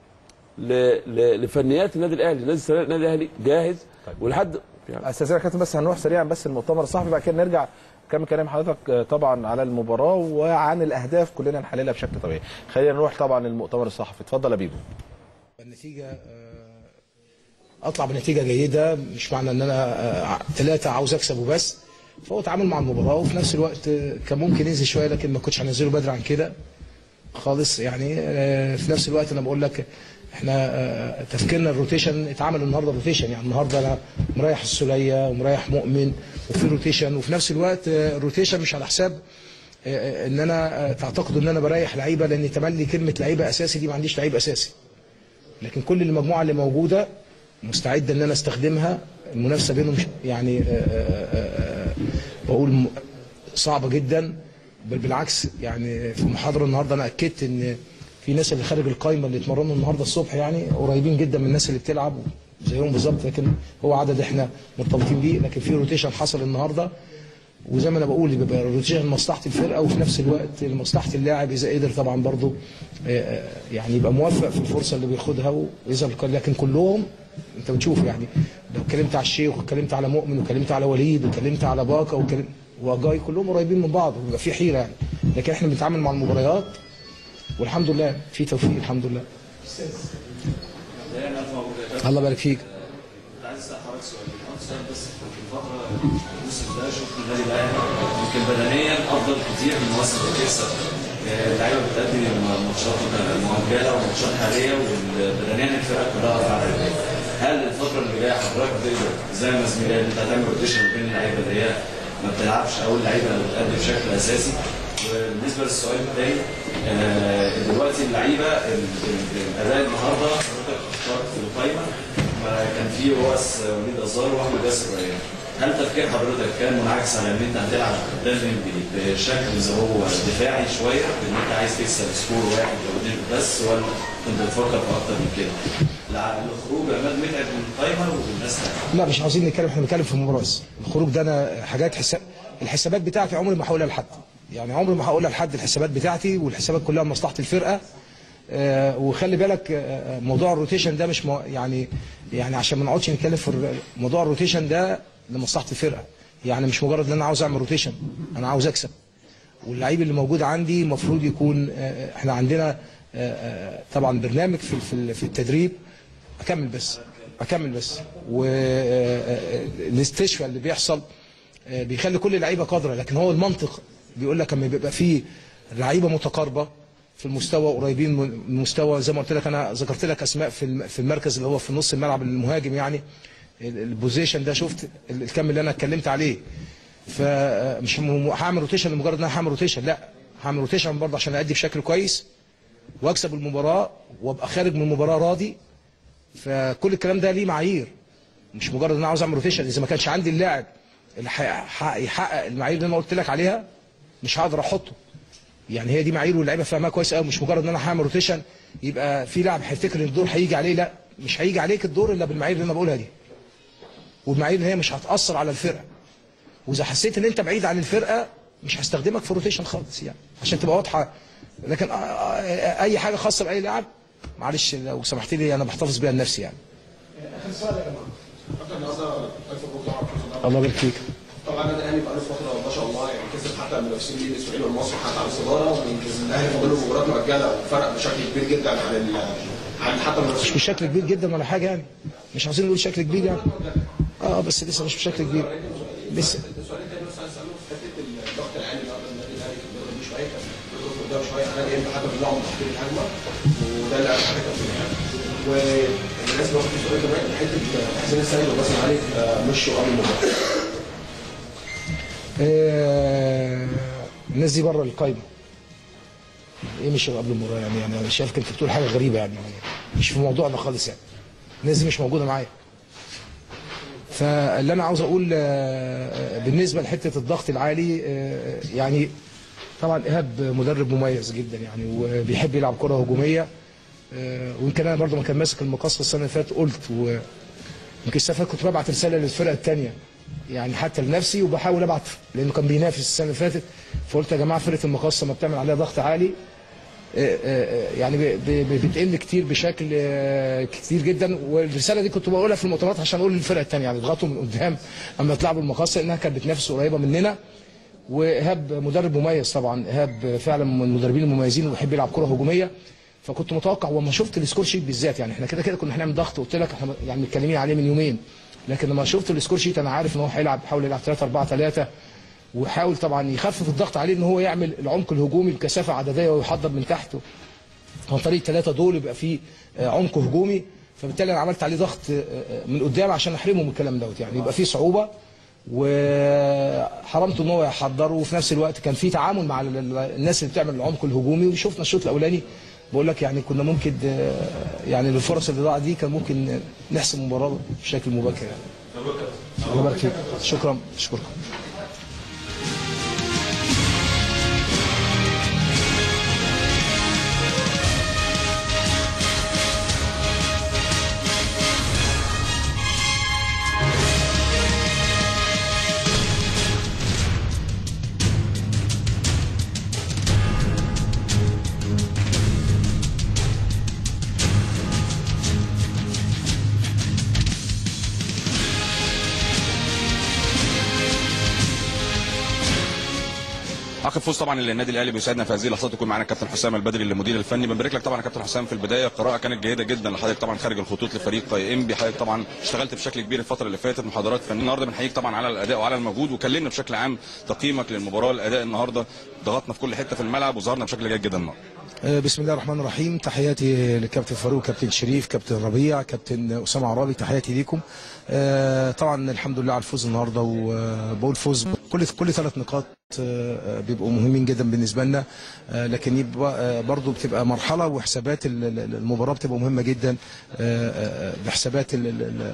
ل- ل- لفنيات النادي الاهلي النادي السنة- النادي الاهلي جاهز ولحد استاذنا كابتن بس هنروح سريعا بس المؤتمر الصحفي بعد كده نرجع نكمل كلام حضرتك آه، طبعا على المباراه وعن الاهداف كلنا نحللها بشكل طبيعي خلينا نروح طبعا للمؤتمر الصحفي اتفضل يا بيبو النتيجة آه، اطلع بنتيجة جيدة مش معنى ان انا ثلاثة عاوز اكسب وبس فهو تعامل مع المباراة وفي نفس الوقت آه، كان ممكن ينزل شوية لكن ما كنتش هنزله بدري عن كده خالص يعني آه، في نفس الوقت انا بقول لك احنا آه، تفكيرنا الروتيشن اتعمل النهارده روتيشن يعني النهارده انا مريح السوليه ومريح مؤمن وفي روتيشن وفي نفس الوقت آه، الروتيشن مش على حساب آه، ان انا آه، تعتقدوا ان انا بريح لعيبه لان تملي كلمه لعيبه اساسي دي ما عنديش لعيب اساسي لكن كل المجموعه اللي موجوده مستعد ان انا استخدمها المنافسه بينهم ش- يعني آه، آه، آه، آه، بقول م- صعبه جدا بل بالعكس يعني في المحاضره النهارده انا اكدت ان في ناس اللي خارج القايمه اللي اتمرنوا النهارده الصبح يعني قريبين جدا من الناس اللي بتلعب زيهم بالظبط لكن هو عدد احنا مرتبطين بيه لكن في روتيشن حصل النهارده وزي ما انا بقول بيبقى الروتيشن لمصلحه الفرقه وفي نفس الوقت لمصلحه اللاعب اذا قدر طبعا برضه آه، آه، يعني يبقى موفق في الفرصه اللي بياخدها ويظهر القدر. لكن كلهم انت بتشوف يعني لو اتكلمت على الشيخ واتكلمت على مؤمن واتكلمت على وليد واتكلمت على باكا واتكلم وجاي كلهم قريبين من بعض وبيبقى في حيره يعني لكن احنا بنتعامل مع المباريات والحمد لله في توفيق الحمد لله الله يبارك فيك عايز اسال حضرتك سؤال حضرتك سؤال بس في الفتره الموسم ده شفت النادي الاهلي يمكن بدنيا افضل كتير من مواسم بتكسب آه، اللعيبه بتأدي ماتشات مؤجله وماتشات حاليه وبدنيا الفرقه كلها رافعه رجليها. هل الفتره اللي جايه حضرتك تقدر زي ما زميلي قال انت هتعمل روتيشن بين اللعيبه اللي هي ما بتلعبش او اللعيبه اللي بتأدي بشكل اساسي وبالنسبه للسؤال الثاني آه، دلوقتي اللعيبه ال- ال- الاداء النهارده حضرتك اشتركت في القايمه ما كان في رؤس وليد ازار واحمد ياسر ريان هل تفكير حضرتك كان منعكس على ان انت هتلعب قدام انبي بشكل زي هو دفاعي شويه بان انت عايز تكسب سكور واحد او اتنين بس ولا كنت بتفكر في اكتر من كده؟ لا الخروج عماد متعب من القايمه والناس لا مش عاوزين نتكلم احنا بنتكلم في المباراه بس. الخروج ده انا حاجات حساب الحسابات بتاعتي عمري ما هقولها لحد يعني عمري ما هقولها لحد الحسابات بتاعتي والحسابات كلها لمصلحه الفرقه آه وخلي بالك آه موضوع الروتيشن ده مش مو يعني يعني عشان ما نقعدش نتكلم في الر- موضوع الروتيشن ده لمصلحه الفرقه يعني مش مجرد ان انا عاوز اعمل روتيشن انا عاوز اكسب واللعيب اللي موجود عندي المفروض يكون آه، احنا عندنا آه، آه، طبعا برنامج في في في التدريب اكمل بس اكمل بس والاستشفاء اللي بيحصل آه، بيخلي كل اللعيبه قادره لكن هو المنطق بيقول لك لما بيبقى فيه لعيبه متقاربه في المستوى قريبين من المستوى زي ما قلت لك انا ذكرت لك اسماء في الم- في المركز اللي هو في نص الملعب المهاجم يعني ال- البوزيشن ده شفت ال- الكم اللي انا اتكلمت عليه فمش م- هعمل روتيشن لمجرد ان انا هعمل روتيشن لا هعمل روتيشن برضه عشان ادي بشكل كويس واكسب المباراه وابقى خارج من المباراه راضي فكل الكلام ده ليه معايير مش مجرد ان انا عاوز اعمل روتيشن اذا ما كانش عندي اللاعب اللي هيحقق يحقق المعايير اللي انا قلت لك عليها مش هقدر احطه يعني هي دي معايير واللعيبه فاهمها كويس قوي مش مجرد ان انا هعمل روتيشن يبقى في لاعب هيفتكر ان الدور هيجي عليه لا مش هيجي عليك الدور الا بالمعايير اللي انا بقولها دي والمعايير اللي هي مش هتاثر على الفرقه واذا حسيت ان انت بعيد عن الفرقه مش هستخدمك في روتيشن خالص يعني عشان تبقى واضحه لكن آه، آه، اي حاجه خاصه باي لاعب معلش لو سمحت لي انا بحتفظ بيها لنفسي يعني اخر سؤال يا جماعه كابتن النهارده الف مبروك طبعا الله يبارك فيك طبعا النادي الاهلي بقاله فتره ما شاء الله يعني كسب حتى المنافسين ليه الاسماعيلي والمصري حتى على الصداره ويمكن الاهلي فاضل له مباراه مؤجله وفرق بشكل كبير جدا عن ال عن حتى مش المنافسين بشكل كبير جدا ولا حاجه يعني مش عاوزين نقول شكل كبير يعني اه بس لسه مش بشكل كبير لسه السؤال الثاني بس عايز اساله في حته الضغط العالي النهارده النادي الاهلي كان بيضرب بيه شويه كان بيضرب قدام شويه احنا جايين حتى بنلعب تحضير الهجمه وده اللي اهم حاجه كابتن يعني والناس اللي واخد سؤال كمان حته حسين السيد وباسم علي آه، مشوا قبل المباراه آه الناس دي بره القايمه ايه مش قبل المباراه يعني يعني انا شايف كنت بتقول حاجه غريبه يعني, يعني مش في موضوعنا خالص يعني الناس دي مش موجوده معايا فاللي انا عاوز اقول آه، بالنسبه لحته الضغط العالي آه، يعني طبعا ايهاب مدرب مميز جدا يعني وبيحب يلعب كره هجوميه آه، ويمكن انا برضو ما كان ماسك المقص السنه اللي فاتت قلت ويمكن السنه اللي فاتت كنت ببعت رساله للفرقه الثانيه يعني حتى لنفسي وبحاول ابعت لانه كان بينافس السنه اللي فاتت فقلت يا جماعه فرقه المقصه ما بتعمل عليها ضغط عالي آه، آه، يعني ب- ب- بتقل كتير بشكل آه، كتير جدا والرساله دي كنت بقولها في المؤتمرات عشان اقول للفرقه الثانيه يعني اضغطوا من قدام اما تلعبوا المقاصه لانها كانت بتنافس قريبه مننا وايهاب مدرب مميز طبعا ايهاب فعلا من المدربين المميزين وبيحب يلعب كره هجوميه فكنت متوقع وما شفت السكور شيت بالذات يعني احنا كده كده كنا هنعمل ضغط قلت لك احنا يعني متكلمين عليه من يومين لكن لما شفت السكور شيت انا عارف ان هو هيلعب حاول يلعب 3 4 3 وحاول طبعا يخفف الضغط عليه ان هو يعمل العمق الهجومي بكثافه عدديه ويحضر من تحته عن طريق ثلاثه دول يبقى فيه آه، عمق هجومي فبالتالي انا عملت عليه ضغط آه، آه، من قدام عشان احرمه من الكلام دوت يعني يبقى فيه صعوبه وحرمته ان هو يحضره وفي نفس الوقت كان في تعامل مع ال- ال- الناس اللي بتعمل العمق الهجومي وشفنا الشوط الاولاني بقول لك يعني كنا ممكن آه، يعني الفرص اللي ضاعت دي كان ممكن نحسم المباراه بشكل مبكر يعني الله يبارك فيك شكرا اشكركم اخر فوز طبعا للنادي الاهلي بيسعدنا في هذه اللحظات يكون معانا الكابتن حسام البدري المدير الفني بنبارك لك طبعا يا كابتن حسام في البدايه القراءه كانت جيده جدا لحضرتك طبعا خارج الخطوط لفريق انبي حضرتك طبعا اشتغلت بشكل كبير الفتره اللي فاتت محاضرات فنيه النهارده بنحييك طبعا على الاداء وعلى المجهود وكلمنا بشكل عام تقييمك للمباراه الاداء النهارده ضغطنا في كل حته في الملعب وظهرنا بشكل جيد جدا النهارده آه، بسم الله الرحمن الرحيم تحياتي لكابتن فاروق كابتن شريف كابتن ربيع كابتن اسامه عرابي تحياتي ليكم آه، طبعا الحمد لله على الفوز النهارده وبقول فوز كل كل ثلاث نقاط آه، بيبقوا مهمين جدا بالنسبه لنا آه، لكن يبقى آه، برضو بتبقى مرحله وحسابات ال- ال- المباراه بتبقى مهمه جدا آه، آه، بحسابات ال- ال- ال-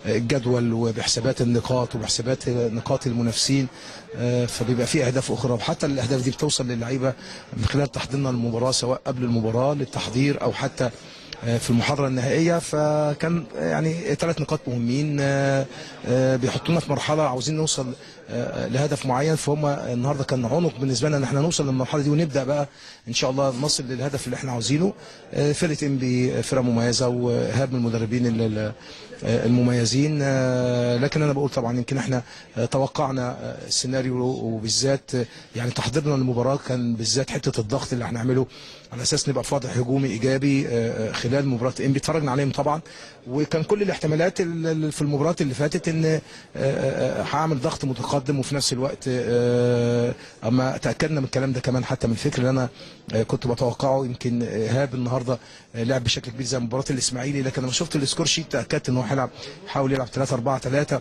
الجدول وبحسابات النقاط وبحسابات نقاط المنافسين آه، فبيبقى في اهداف اخرى وحتى الاهداف دي بتوصل للعيبه من خلال تحضيرنا للمباراه سواء قبل المباراه للتحضير او حتى آه، في المحاضره النهائيه فكان يعني ثلاث نقاط مهمين آه، آه، بيحطونا في مرحله عاوزين نوصل آه، لهدف معين فهم النهارده كان عنق بالنسبه لنا ان احنا نوصل للمرحله دي ونبدا بقى ان شاء الله نصل للهدف اللي احنا عاوزينه آه، فرقه ام بي فرقه مميزه وايهاب من المدربين ال- ال- آه، المميزين آه، لكن انا بقول طبعا يمكن احنا آه، توقعنا آه، السيناريو وبالذات آه، يعني تحضيرنا للمباراه كان بالذات حته الضغط اللي هنعمله على اساس نبقى في وضع هجومي ايجابي آه، آه، خلال مباراه ام بي اتفرجنا عليهم طبعا وكان كل الاحتمالات ال- ال- في المباراه اللي فاتت ان آه، آه، آه، هعمل ضغط متقدم وفي نفس الوقت آه، اما تاكدنا من الكلام ده كمان حتى من الفكر اللي انا آه، كنت بتوقعه يمكن ايهاب النهارده آه، لعب بشكل كبير زي مباراه الاسماعيلي لكن لما شفت السكور شيت تاكدت ان هو هيلعب يحاول يلعب 3 4 3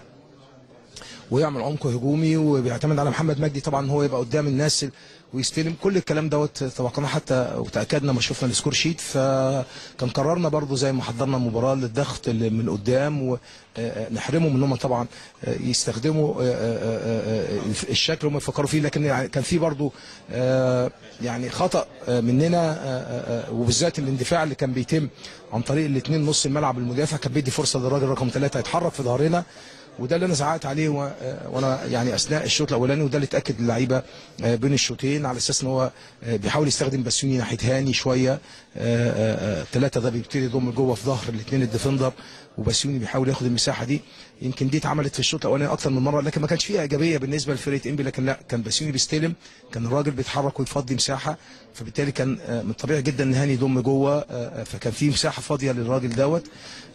ويعمل عمق هجومي وبيعتمد على محمد مجدي طبعا هو يبقى قدام الناس ويستلم كل الكلام دوت توقعنا حتى وتاكدنا ما شفنا السكور شيت فكان قررنا برضو زي ما حضرنا المباراه للضغط اللي من قدام ونحرمهم ان هم طبعا آه، يستخدموا آه، آه، آه، آه، الشكل اللي هم يفكروا فيه لكن يعني كان في برضو آه، يعني خطا آه، مننا آه، آه، آه، وبالذات الاندفاع اللي كان بيتم عن طريق الاثنين نص الملعب المدافع كان بيدي فرصه للراجل رقم ثلاثه يتحرك في ظهرنا وده اللي انا زعقت عليه و- وانا يعني اثناء الشوط الاولاني وده اللي اتاكد اللعيبه آه، بين الشوطين على اساس ان هو آه، بيحاول يستخدم بسيوني ناحيه هاني شويه ثلاثه ده بيبتدي يضم جوه في ظهر الاثنين الديفندر وبسيوني بيحاول ياخد المساحه دي يمكن دي اتعملت في الشوط الاولاني اكتر من مره لكن ما كانش فيها ايجابيه بالنسبه لفرقه انبي لكن لا كان بسيوني بيستلم كان الراجل بيتحرك ويفضي مساحه فبالتالي كان آه، من الطبيعي جدا ان هاني يضم جوه آه، آه، فكان في مساحه فاضيه للراجل دوت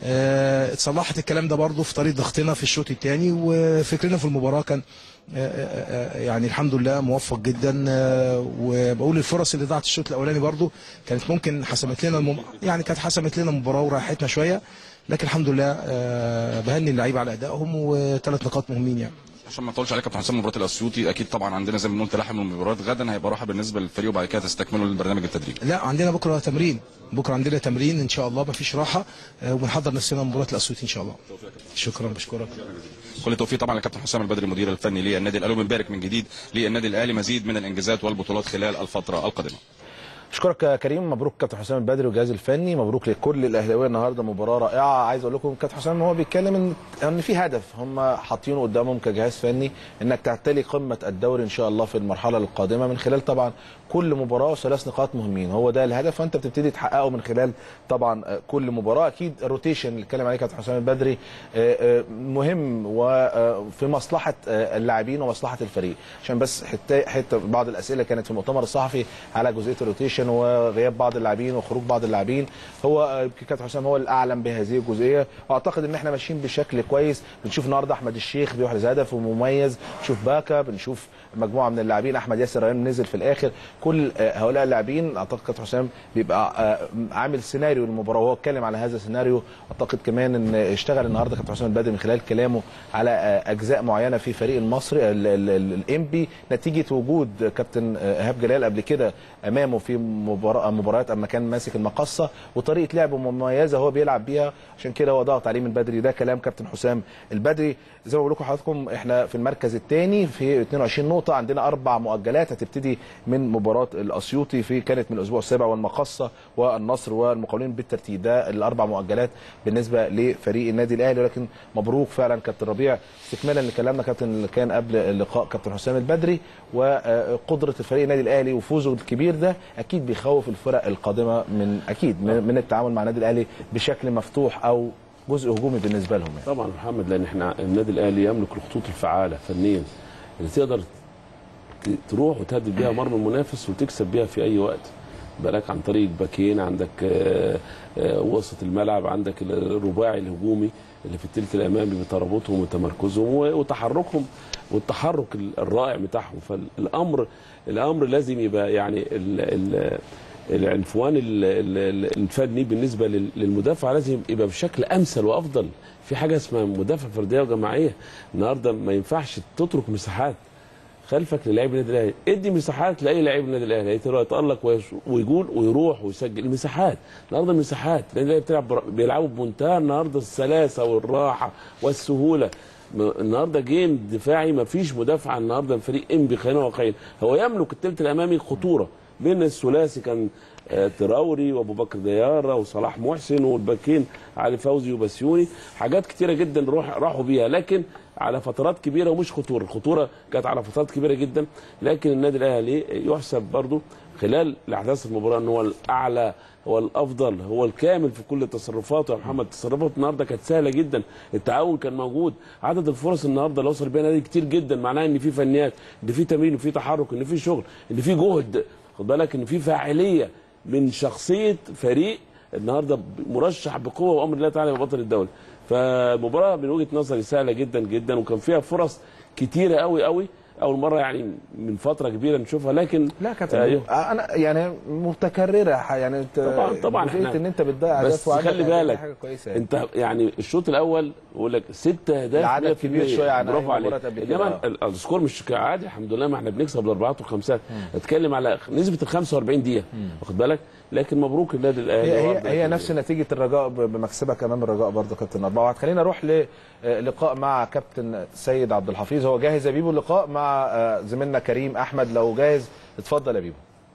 آه، اتصلحت الكلام ده برضه في طريقه ضغطنا في الشوط الثاني وفكرنا في المباراه كان آه، آه، آه، يعني الحمد لله موفق جدا آه، وبقول الفرص اللي ضاعت الشوط الاولاني برضو كانت ممكن حسمت لنا المم... يعني كانت حسمت لنا المباراه وراحتنا شويه لكن الحمد لله آه، بهني اللعيبه على ادائهم وثلاث نقاط مهمين يعني عشان ما اطولش عليك يا كابتن حسام مباراه الاسيوطي اكيد طبعا عندنا زي ما بنقول تلاحم من المباريات غدا هيبقى راحه بالنسبه للفريق وبعد كده تستكملوا البرنامج التدريبي لا عندنا بكره تمرين بكره عندنا تمرين ان شاء الله مفيش راحه آه، وبنحضر نفسنا لمباراه الاسيوطي ان شاء الله شكرا بشكرك كل التوفيق طبعا للكابتن حسام البدري المدير الفني للنادي الاهلي وبنبارك من جديد للنادي الاهلي مزيد من الانجازات والبطولات خلال الفتره القادمه اشكرك يا كريم مبروك كابتن حسام البدري والجهاز الفني مبروك لكل الاهلاويه النهارده مباراه رائعه عايز اقول لكم كابتن حسام ان هو بيتكلم ان ان في هدف هم حاطينه قدامهم كجهاز فني انك تعتلي قمه الدوري ان شاء الله في المرحله القادمه من خلال طبعا كل مباراه ثلاث نقاط مهمين هو ده الهدف فانت بتبتدي تحققه من خلال طبعا آه، كل مباراه اكيد الروتيشن اللي اتكلم عليه كابتن حسام البدري آه، آه، مهم وفي مصلحه آه، اللاعبين ومصلحه الفريق عشان بس حته حته بعض الاسئله كانت في المؤتمر الصحفي على جزئيه الروتيشن وغياب بعض اللاعبين وخروج بعض اللاعبين هو آه، يمكن كابتن حسام هو الاعلم بهذه الجزئيه واعتقد ان احنا ماشيين بشكل كويس بنشوف النهارده احمد الشيخ بيحرز هدف ومميز بنشوف باكا بنشوف مجموعه من اللاعبين احمد ياسر ريان نزل في الاخر كل آه، هؤلاء اللاعبين اعتقد كابتن حسام بيبقى آه، عامل سيناريو للمباراه وهو اتكلم على هذا السيناريو اعتقد كمان ان اشتغل النهارده كابتن حسام البدري من خلال كلامه على آه، اجزاء معينه في فريق المصري الانبي نتيجه وجود كابتن آه، ايهاب جلال قبل كده امامه في مباراه مباريات اما كان ماسك المقصه وطريقه لعبه مميزه هو بيلعب بيها عشان كده هو ضغط عليه من بدري ده كلام كابتن حسام البدري زي ما بقول لكم حضراتكم احنا في المركز الثاني في 22 نقطه عندنا اربع مؤجلات هتبتدي من مباراه الاسيوطي في كانت من الاسبوع السابع والمقصه والنصر والمقاولين بالترتيب ده الاربع مؤجلات بالنسبه لفريق النادي الاهلي ولكن مبروك فعلا كابتن ربيع استكمالا لكلامنا كابتن اللي كان قبل اللقاء كابتن حسام البدري وقدره الفريق النادي الاهلي وفوزه الكبير ده اكيد بيخوف الفرق القادمه من اكيد من من التعامل مع النادي الاهلي بشكل مفتوح او جزء هجومي بالنسبه لهم يعني. طبعا محمد لان احنا النادي الاهلي يملك الخطوط الفعاله فنيا اللي تقدر ت- تروح وتهدد بيها مرمى المنافس وتكسب بيها في اي وقت بالك عن طريق باكين عندك آه، آه، وسط الملعب عندك الرباعي الهجومي اللي في الثلث الامامي بترابطهم وتمركزهم و- وتحركهم والتحرك ال- الرائع بتاعهم فالامر الامر لازم يبقى يعني ال ال العنفوان ال- ال- الفني بالنسبه لل- للمدافع لازم يبقى بشكل امثل وافضل في حاجه اسمها مدافع فرديه وجماعيه النهارده ما ينفعش تترك مساحات خلفك للاعب النادي الاهلي ادي مساحات لاي لاعب النادي الاهلي يتالق ويش- ويقول ويروح ويسجل المساحات النهارده مساحات النادي الاهلي بتلعب بر- بيلعبوا بمنتهى النهارده السلاسه والراحه والسهوله م- النهارده جيم دفاعي ما فيش مدافع النهارده من فريق انبي خلينا واقعيين هو يملك الثلث الامامي خطوره بين الثلاثي كان آه، تراوري وابو بكر دياره وصلاح محسن والباكين علي فوزي وبسيوني حاجات كتيره جدا روح راحوا بيها لكن على فترات كبيره ومش خطوره الخطوره كانت على فترات كبيره جدا لكن النادي الاهلي يحسب برضو خلال الاحداث المباراه ان هو الاعلى هو الافضل هو الكامل في كل تصرفاته يا محمد تصرفات النهارده كانت سهله جدا التعاون كان موجود عدد الفرص النهارده اللي وصل بيها النادي كتير جدا معناها ان في فنيات ان في تمرين وفي تحرك ان في شغل ان في جهد خد بالك ان في فاعليه من شخصيه فريق النهارده مرشح بقوه وامر الله تعالى يبقى بطل الدوري فالمباراه من وجهه نظري سهله جدا جدا وكان فيها فرص كتيره قوي قوي اول مره يعني من فتره كبيره نشوفها لكن لا كابتن أيوه. انا يعني متكرره ح- يعني انت طبعا طبعا جزئية ان انت بتضيع بس اهداف وعندك خلي أهداف، دي بالك حاجه كويسه يعني. انت يعني الشوط الاول بقول لك ست اهداف العدد 100%. كبير شوية عن أي برافو عليك مباراة قبل كده. انما ال- السكور مش عادي الحمد لله ما احنا بنكسب الاربعات والخمسات اتكلم على نسبه ال 45 دقيقه واخد بالك لكن مبروك النادي الاهلي هي وعرض هي, هي نفس نتيجه الرجاء ب- بمكسبك امام الرجاء برضه كابتن اربعه واحد خلينا نروح للقاء مع كابتن سيد عبد الحفيظ هو جاهز يا بيبو اللقاء مع آه، زميلنا كريم احمد لو جاهز اتفضل يا بيبو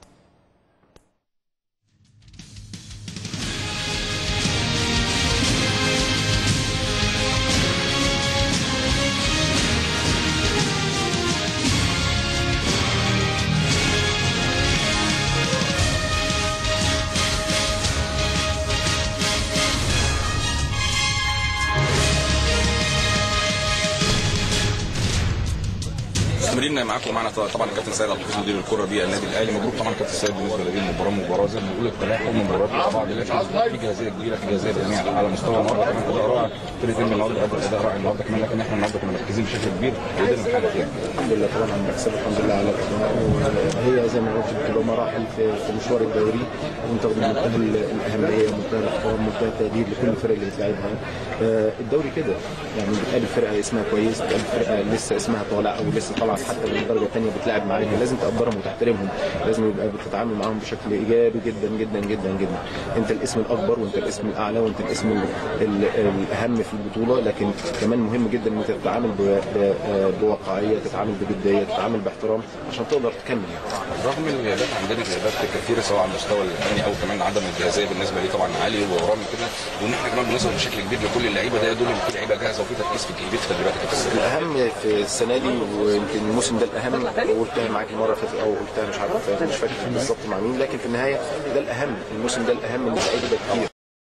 مستمرين معاكم معنا طبعا الكابتن سيد عبد الحفيظ مدير الكره بالنادي الاهلي مبروك طبعا كابتن سيد بالنسبه لهذه المباراه مباراه زي ما بنقول التلاحم مباريات مع بعض لكن في جاهزيه كبيره في جاهزيه بدنيه على مستوى النهارده كمان اداء رائع فرقه انبي النهارده اداء اداء رائع النهارده كمان لكن احنا النهارده كنا مركزين بشكل كبير جدا في الحاله دي الحمد لله طبعا على المكسب الحمد لله على الاقتناع وهي زي ما قلت بتبقى مراحل في في مشوار الدوري وانت بمنتهى الاهميه ومنتهى الاحترام ومنتهى التقدير لكل الفرق اللي بتلعبها آه، الدوري كده يعني بتقابل فرقه اسمها كويس بتقابل فرقه لسه اسمها طالع او لسه طالعه حتى من الدرجه الثانيه بتلعب معاك لازم تقدرهم وتحترمهم لازم يبقى بتتعامل معاهم بشكل ايجابي جدا جدا جدا جدا انت الاسم الاكبر وانت الاسم الاعلى وانت الاسم ال- ال- الاهم في البطوله لكن كمان مهم جدا ان انت تتعامل ب- ب- بواقعيه تتعامل بجديه تتعامل باحترام عشان تقدر تكمل يعني رغم الغيابات عندنا غيابات كثيره سواء على المستوى الفني او كمان عدم الجاهزيه بالنسبه لي طبعا عالي ورامي كده وان احنا كمان بنوصل بشكل كبير لكل اللعيبه ده يدل ان في لعيبه جاهزه وفي تركيز في كبير في التدريبات يا كابتن الاهم في السنه دي ويمكن الموسم ده الاهم وقلتها معاك المره اللي فاتت او قلتها مش عارف مش فاكر بالظبط مع مين لكن في النهايه ده الاهم الموسم ده الاهم من اللعيبه ده كتير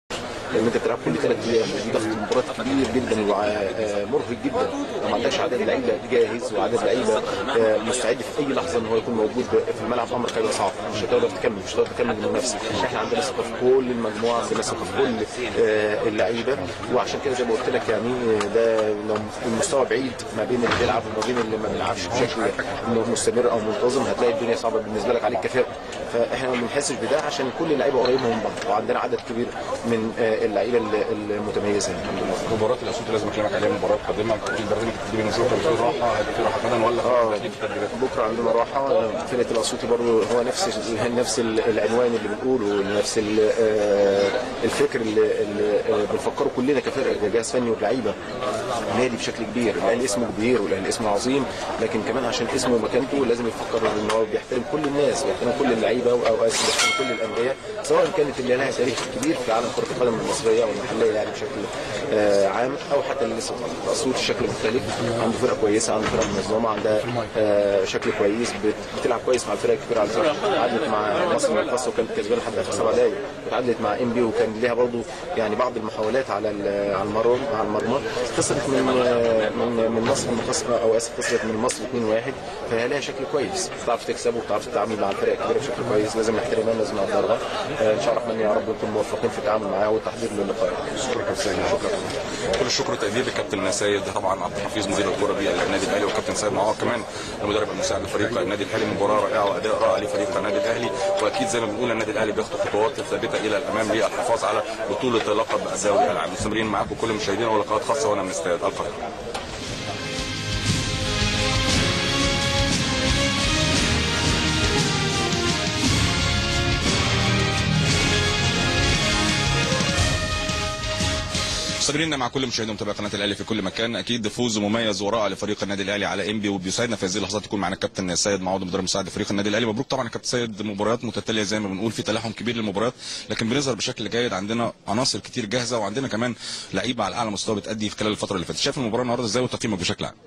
لان انت بتلعب كل ثلاث ايام ودي ضغط مباراه كبير جدا ومرهق جدا وما عندكش عدد لعيبه جاهز وعدد لعيبه آه، مستعد في اي لحظه ان هو يكون موجود في الملعب امر هيبقى صعب مش هتقدر تكمل مش هتقدر تكمل المنافسه احنا عندنا ثقه في كل المجموعه عندنا ثقه في كل آه، اللعيبه وعشان كده زي ما قلت لك يعني ده لو المستوى بعيد ما بين اللي بيلعب وما بين اللي ما بيلعبش بشكل مستمر او منتظم هتلاقي الدنيا صعبه بالنسبه لك عليك كفرقه فاحنا ما بنحسش بده عشان كل اللعيبه قريبه من بعض وعندنا عدد كبير من آه، اللعيبه ال- المتميزه الحمد لله مباراه الاسيوط لازم اكلمك عليها مباراه قادمه في البرنامج التدريبي نزول كان في راحه هيبقى في راحه بدن ولا اه في التدريبات بكره عندنا راحه فرقه الاسيوطي برضو هو نفس ال- نفس ال- العنوان اللي بنقوله نفس ال- آه، الفكر اللي, اللي آه، بنفكره كلنا كفرقه كجهاز فني وكلعيبه النادي بشكل كبير الاهلي اسمه كبير والاهلي اسمه عظيم لكن كمان عشان اسمه ومكانته لازم يفكر ان هو بيحترم كل الناس بيحترم كل اللعيبه او آسف، بيحترم كل الانديه سواء كانت اللي لها تاريخ كبير في عالم كره القدم المصريه والمحليه يعني بشكل آه، عام او حتى اللي لسه طالع اسيوط شكل مختلف عنده فرقه كويسه عنده فرقه منظمه عندها آه، شكل كويس بت- بتلعب كويس مع الفرق الكبيره على فكره تعادلت مع مصر المقاصه وكانت كسبانه لحد اخر سبع دقائق وتعادلت مع ام بي وكان ليها برضو يعني بعض المحاولات على ال- على المرمى على المرمى خسرت من آه، من من مصر المقاصه او اسف خسرت من مصر 2-1 فهي لها شكل كويس بتعرف تكسب وبتعرف تتعامل مع الفرق الكبيره بشكل كويس لازم نحترمها لازم نقدرها آه، ان شاء الله الرحمن يا رب نكون موفقين في التعامل معاها والتحضير للقاء شكرا شكرا كل الشكر والتقدير للكابتن سيد طبعا عبد الحفيظ مدير الكره بالنادي الاهلي والكابتن سيد معوض كمان المدرب المساعد لفريق النادي الاهلي مباراه رائعه واداء رائع لفريق النادي الاهلي واكيد زي ما بنقول النادي الاهلي بيخطو خطوات ثابته الى الامام للحفاظ على بطوله لقب الدوري العام مستمرين معاكم كل مشاهدينا ولقاءات خاصه وانا من استاد القاهره مستمرين مع كل مشاهدي ومتابعي قناه الاهلي في كل مكان اكيد فوز مميز ورائع لفريق النادي الاهلي على انبي وبيسعدنا في هذه اللحظات يكون معنا الكابتن سيد معوض مدرب مساعد فريق النادي الاهلي مبروك طبعا يا كابتن سيد مباريات متتاليه زي ما بنقول في تلاحم كبير للمباريات لكن بنظهر بشكل جيد عندنا عناصر كتير جاهزه وعندنا كمان لعيبه على اعلى مستوى بتادي في خلال الفتره اللي فاتت شايف المباراه النهارده ازاي وتقييمك بشكل عام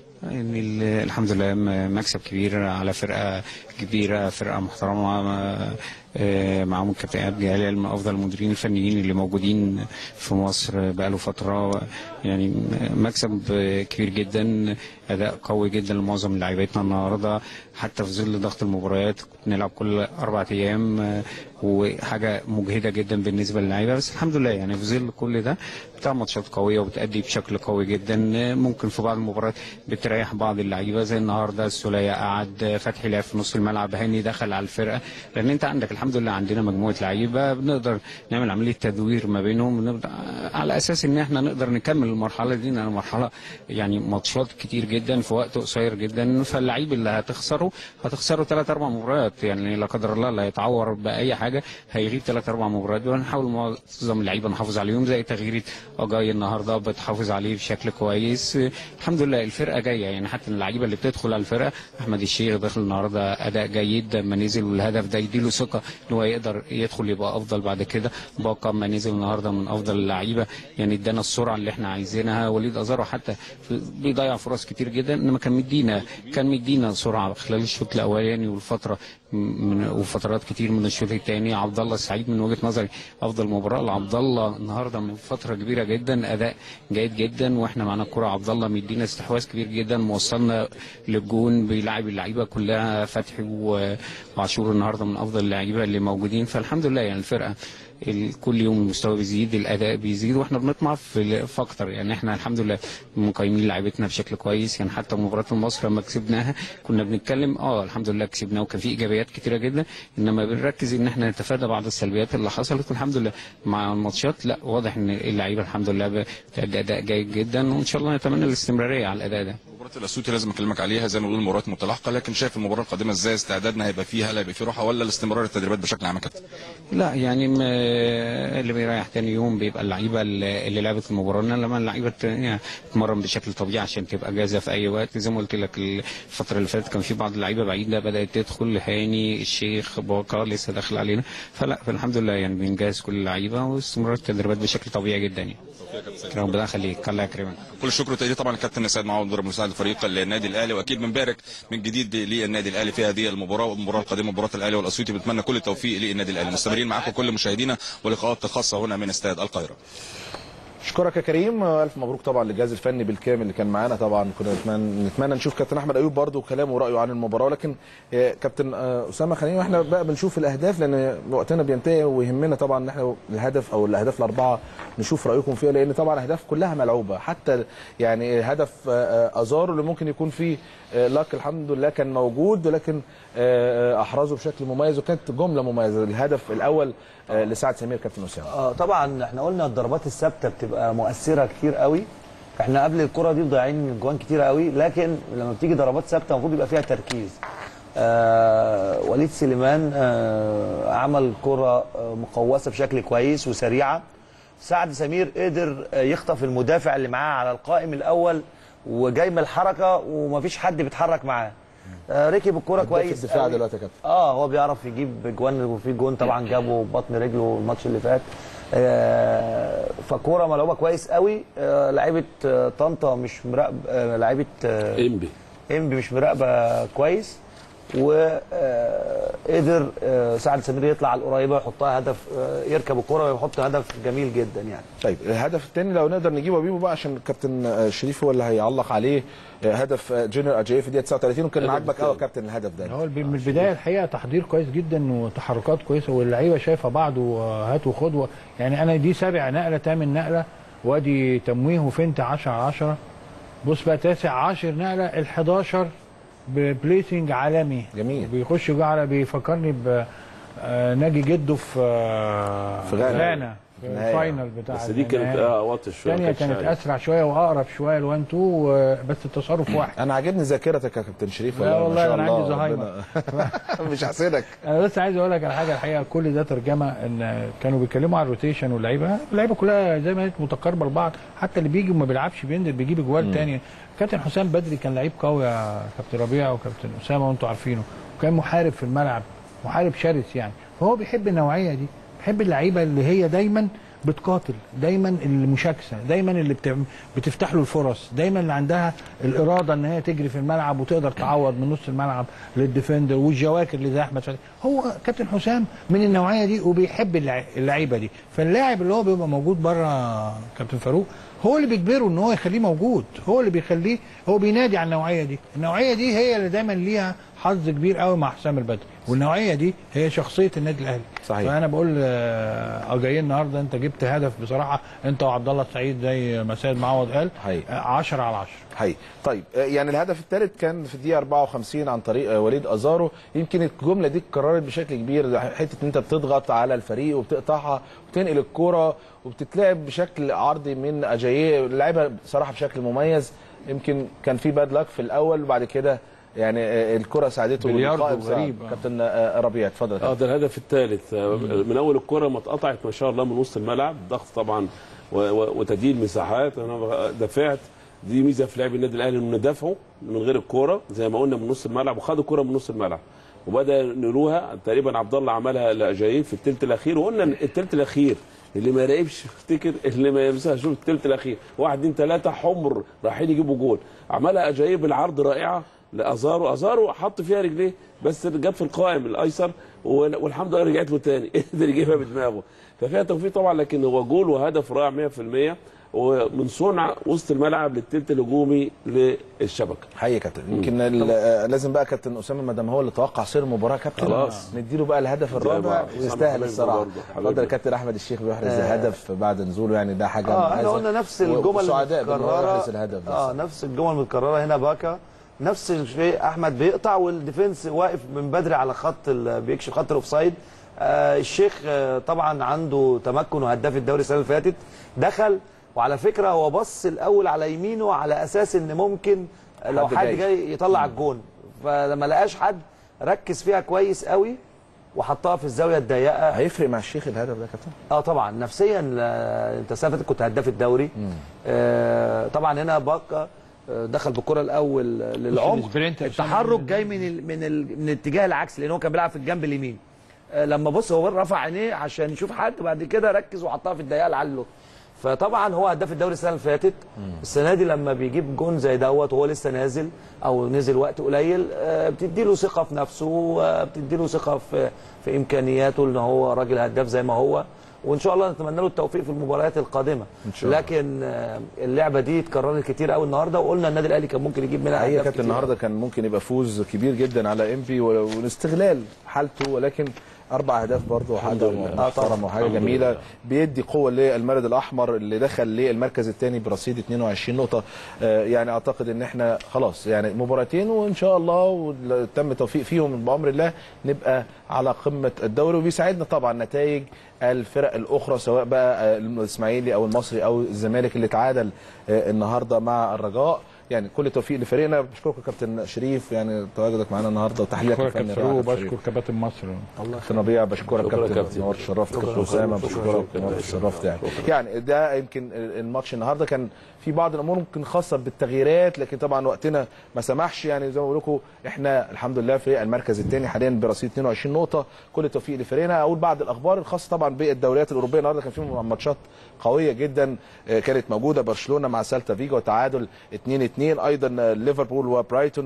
ان ال- الحمد لله م- مكسب كبير على فرقه كبيره فرقه محترمه م- آه، معاهم الكابتن ايهاب جلال من افضل المديرين الفنيين اللي موجودين في مصر بقاله فتره يعني م- مكسب آه، كبير جدا اداء قوي جدا لمعظم لاعيبتنا النهارده حتى في ظل ضغط المباريات كنا بنلعب كل اربع ايام آه، وحاجه مجهده جدا بالنسبه للعيبه بس الحمد لله يعني في ظل كل ده بتاع ماتشات قويه وبتأدي بشكل قوي جدا آه، ممكن في بعض المباريات بتريح بعض اللعيبه زي النهارده السوليه قعد فتحي لعب في نص الملعب هاني دخل على الفرقه لان انت عندك الحمد لله عندنا مجموعه لعيبه بنقدر نعمل عمليه تدوير ما بينهم بنبدأ على اساس ان احنا نقدر نكمل المرحله دي لان مرحله يعني ماتشات كتير جدا في وقت قصير جدا فاللعيب اللي هتخسره هتخسره ثلاث اربع مباريات يعني لا قدر الله اللي هيتعور باي حاجه هيغيب ثلاث اربع مباريات ونحاول معظم اللعيبه نحافظ عليهم زي تغيير اجاي النهارده بتحافظ عليه بشكل كويس الحمد لله الفرقه جايه يعني حتى اللعيبه اللي بتدخل على الفرقه احمد الشيخ داخل النهارده اداء جيد لما نزل والهدف ده يديله ثقه ان هو يقدر يدخل يبقى افضل بعد كده باقه ما نزل النهارده من افضل اللعيبه يعني ادانا السرعه اللي احنا عايزينها وليد ازارو حتى في- بيضيع فرص كتير جدا انما كان مدينا كان مدينا سرعه خلال الشوط الاولاني والفتره من وفترات كتير من الشوط الثاني عبد الله السعيد من وجهه نظري افضل مباراه لعبد الله النهارده من فتره كبيره جدا اداء جيد جدا واحنا معانا الكره عبد الله مدينا استحواذ كبير جدا موصلنا للجون بيلعب اللعيبه كلها فتحي و- وعاشور النهارده من افضل اللعيبه اللي موجودين فالحمد لله يعني الفرقه ال- كل يوم المستوى بيزيد الاداء بيزيد واحنا بنطمع في في اكتر يعني احنا الحمد لله مقيمين لعيبتنا بشكل كويس يعني حتى مباراه مصر لما كسبناها كنا بنتكلم اه الحمد لله كسبناها وكان في ايجابيات كتيره جدا انما بنركز ان احنا نتفادى بعض السلبيات اللي حصلت والحمد لله مع الماتشات لا واضح ان اللعيبه الحمد لله بتأدي اداء جيد جدا وان شاء الله نتمنى الاستمراريه على الاداء ده مباراه الاسيوطي لازم اكلمك عليها زي ما بنقول مباريات متلاحقه لكن شايف المباراه القادمه ازاي استعدادنا هيبقى فيها هل هيبقى في راحه ولا الاستمرار التدريبات بشكل عام يا كابتن لا يعني م- اللي بيريح تاني يوم بيبقى اللعيبه اللي اللي لعبت المباراه إنما لما اللعيبه التانية تتمرن بشكل طبيعي عشان تبقى جاهزه في اي وقت زي ما قلت لك الفتره اللي فاتت كان في بعض اللعيبه بعيده بدات تدخل هاني الشيخ باقه لسه داخل علينا فلا فالحمد لله يعني بنجهز كل اللعيبه واستمرار التدريبات بشكل طبيعي جدا يعني ربنا يخليك الله يكرمك كل الشكر والتقدير طبعا الكابتن سيد معوض مدرب مساعد فريق النادي الاهلي واكيد بنبارك من جديد للنادي الاهلي في هذه المباراه والمباراه القادمه مباراه الاهلي والاسيوطي بنتمنى كل التوفيق للنادي الاهلي مستمرين معاكم كل مشاهدينا ولقاءات خاصه هنا من استاد القاهره اشكرك يا كريم الف مبروك طبعا للجهاز الفني بالكامل اللي كان معانا طبعا كنا نتمنى نتمنى نشوف كابتن احمد ايوب برضه كلامه ورايه عن المباراه لكن آه، كابتن آه، اسامه خلينا واحنا بقى بنشوف الاهداف لان وقتنا بينتهي ويهمنا طبعا ان احنا الهدف او الاهداف الاربعه نشوف رايكم فيها لان طبعا الاهداف كلها ملعوبه حتى يعني هدف آه، آه، ازارو اللي ممكن يكون فيه آه، لاك الحمد لله كان موجود ولكن آه، آه، احرزه بشكل مميز وكانت جمله مميزه الهدف الاول آه، لسعد سمير كابتن اسامه اه طبعا احنا قلنا الضربات الثابته بتبقى مؤثره كتير قوي احنا قبل الكره دي ضايعين جوان كتير قوي لكن لما بتيجي ضربات ثابته المفروض يبقى فيها تركيز آه وليد سليمان آه عمل كره آه مقوسه بشكل كويس وسريعه سعد سمير قدر آه يخطف المدافع اللي معاه على القائم الاول وجاي من الحركه ومفيش حد بيتحرك معاه آه ركب الكره هداف كويس الدفاع قوي. دلوقتي يا كابتن اه هو بيعرف يجيب جوان وفي جون طبعا جابه ببطن رجله الماتش اللي فات آه فكوره ملعوبه كويس قوي آه لعيبه آه طنطا مش مراقب آه لعيبه آه انبي انبي مش مراقبه كويس وقدر سعد سمير يطلع على القريبه يحطها هدف آه، يركب الكره ويحط هدف جميل جدا يعني طيب الهدف الثاني لو نقدر نجيبه بيبو بقى عشان الكابتن آه، شريف هو اللي هيعلق عليه آه، هدف آه، جنرال اجاي في الدقيقه 39 وكان عاجبك قوي يا كابتن الهدف ده هو الب- من البدايه الحقيقه تحضير كويس جدا وتحركات كويسه واللعيبه شايفه بعض وهات وخد و- يعني انا دي سابع نقله تامن نقله وادي تمويه وفنت 10 على 10 بص بقى تاسع 10 نقله ال 11 ببليسنج عالمي جميل بيخش جوه على بيفكرني ب آه، ناجي جده في آه، في غانا. غانا في النهاية. الفاينل بتاع بس دي كانت النهائي. اه واطي شويه الثانيه ما كانتش كانت عالية. اسرع شويه واقرب شويه الوان تو بس التصرف واحد انا عاجبني ذاكرتك يا كابتن شريف لا ما والله شاء أنا الله، عندي زهايمر. ربنا- مش هحسدك انا بس عايز اقول لك على حاجه الحقيقه كل ده ترجمه ان كانوا بيتكلموا عن الروتيشن واللعيبه اللعيبه كلها زي ما هي متقاربه لبعض حتى اللي بيجي وما بيلعبش بينزل بيجيب اجوال مم. تاني كابتن حسام بدري كان لعيب قوي يا كابتن ربيع وكابتن اسامه وانتم عارفينه وكان محارب في الملعب محارب شرس يعني فهو بيحب النوعيه دي بيحب اللعيبه اللي هي دايما بتقاتل دايما المشاكسه دايما اللي بت- بتفتح له الفرص دايما اللي عندها الاراده ان هي تجري في الملعب وتقدر تعوض من نص الملعب للديفندر والجواكر اللي زي احمد فتحي هو كابتن حسام من النوعيه دي وبيحب اللع- اللعيبه دي فاللاعب اللي هو بيبقى موجود بره كابتن فاروق هو اللي بيجبره ان هو يخليه موجود هو اللي بيخليه هو بينادي على النوعيه دي النوعيه دي هي اللي دايما ليها حظ كبير قوي مع حسام البدري والنوعيه دي هي شخصيه النادي الاهلي صحيح. فانا بقول آه، جايين النهارده انت جبت هدف بصراحه انت وعبد الله السعيد زي ما سيد معوض قال 10 على 10 حقيقي طيب آه، يعني الهدف الثالث كان في الدقيقه 54 عن طريق آه، وليد ازارو يمكن الجمله دي اتكررت بشكل كبير حته ان انت بتضغط على الفريق وبتقطعها وتنقل الكوره وبتتلعب بشكل عرضي من اجاييه لعبها بصراحه بشكل مميز يمكن كان في باد لك في الاول وبعد كده يعني آه، الكره ساعدته بلياردو والقائد ساعد. غريب، آه. كابتن آه، ربيع اتفضل يا اه كابتن. ده الهدف الثالث من اول الكره ما اتقطعت ما شاء الله من وسط الملعب ضغط طبعا و- و- وتديل مساحات انا دافعت دي ميزه في لعب النادي الاهلي انه دافعوا من غير الكوره زي ما قلنا من نص الملعب وخدوا الكوره من نص الملعب وبدا نروها تقريبا عبد الله عملها لاجايب في الثلث الاخير وقلنا إن الثلث الاخير اللي ما راقبش افتكر اللي ما يلمسها شوف الثلث الاخير واحد اتنين ثلاثه حمر رايحين يجيبوا جول عملها اجايب العرض رائعه لازارو ازارو حط فيها رجليه بس جت في القائم الايسر وال- والحمد لله رجعت له تاني قدر يجيبها بدماغه ففيها توفيق طبعا لكن هو جول وهدف رائع 100% ومن صنع وسط الملعب للتلت الهجومي للشبكه حقيقي يا كابتن يمكن ال- آه، لازم بقى كابتن اسامه ما دام هو اللي توقع سير المباراه يا كابتن خلاص. نديله بقى الهدف الرابع بقى. ويستاهل حبيبي الصراحه برضه، حبيبي. اتفضل يا كابتن احمد الشيخ بيحرز آه. الهدف بعد نزوله يعني ده حاجه اه احنا مميزة. قلنا نفس و- الجمل وسعداء بإن هو المتكرره يحرز الهدف ده اه نفس الجمل المتكرره هنا باكا نفس الشيء احمد بيقطع والديفنس واقف من بدري على خط ال- بيكشف خط الاوفسايد آه الشيخ آه طبعا عنده تمكن وهداف الدوري السنه اللي فاتت دخل وعلى فكره هو بص الاول على يمينه على اساس ان ممكن لو حد حد جاي. جاي يطلع الجون فلما لقاش حد ركز فيها كويس قوي وحطها في الزاويه الضيقه هيفرق مع الشيخ الهدف ده يا كابتن اه طبعا نفسيا آه، انت السنه اللي فاتت كنت هداف الدوري آه طبعا هنا باكا آه، دخل بالكره الاول آه، للعمق السبرنت التحرك جاي من ال من ال من الاتجاه العكسي لان هو كان بيلعب في الجنب اليمين آه، لما بص هو رفع عينيه عشان يشوف حد بعد كده ركز وحطها في الضيقه لعله فطبعا هو هداف الدوري السنه اللي فاتت السنه دي لما بيجيب جون زي دوت وهو لسه نازل او نزل وقت قليل آه، بتدي له ثقه في نفسه آه، بتدي له ثقه في في امكانياته ان هو راجل هداف زي ما هو وان شاء الله نتمنى له التوفيق في المباريات القادمه إن شاء الله. لكن آه، اللعبه دي اتكررت كتير قوي النهارده وقلنا النادي الاهلي كان ممكن يجيب منها حقيقه أهداف كابتن كتير. النهارده كان ممكن يبقى فوز كبير جدا على امبي والاستغلال حالته ولكن اربع اهداف برضه حاجه محترمه وحاجه الحمد جميله لله. بيدي قوه للمارد الاحمر اللي دخل للمركز الثاني برصيد 22 نقطه آه، يعني اعتقد ان احنا خلاص يعني مباراتين وان شاء الله وتم توفيق فيهم بامر الله نبقى على قمه الدوري وبيساعدنا طبعا نتائج الفرق الاخرى سواء بقى آه، الاسماعيلي او المصري او الزمالك اللي تعادل آه، النهارده مع الرجاء يعني كل التوفيق لفريقنا بشكرك يا كابتن شريف يعني تواجدك معانا النهارده وتحليلك بشكرك الفني كابتن الرائع فاروق يا كابتن وبشكر كباتن مصر كابتن ربيع بشكرك شكرا كابتن كابتن. نور شرفت شكرا كابتن اسامه شكرا بشكرك شكرا نور شكرا شرفت يعني شكرا. يعني ده يمكن الماتش النهارده كان في بعض الامور ممكن خاصه بالتغييرات لكن طبعا وقتنا ما سمحش يعني زي ما بقول لكم احنا الحمد لله في المركز الثاني حاليا برصيد 22 نقطه كل التوفيق لفريقنا اقول بعض الاخبار الخاصه طبعا بالدوريات الاوروبيه النهارده كان في ماتشات قويه جدا آه، كانت موجوده برشلونه مع سالتا فيجو وتعادل 2 2 ايضا آه، ليفربول وبرايتون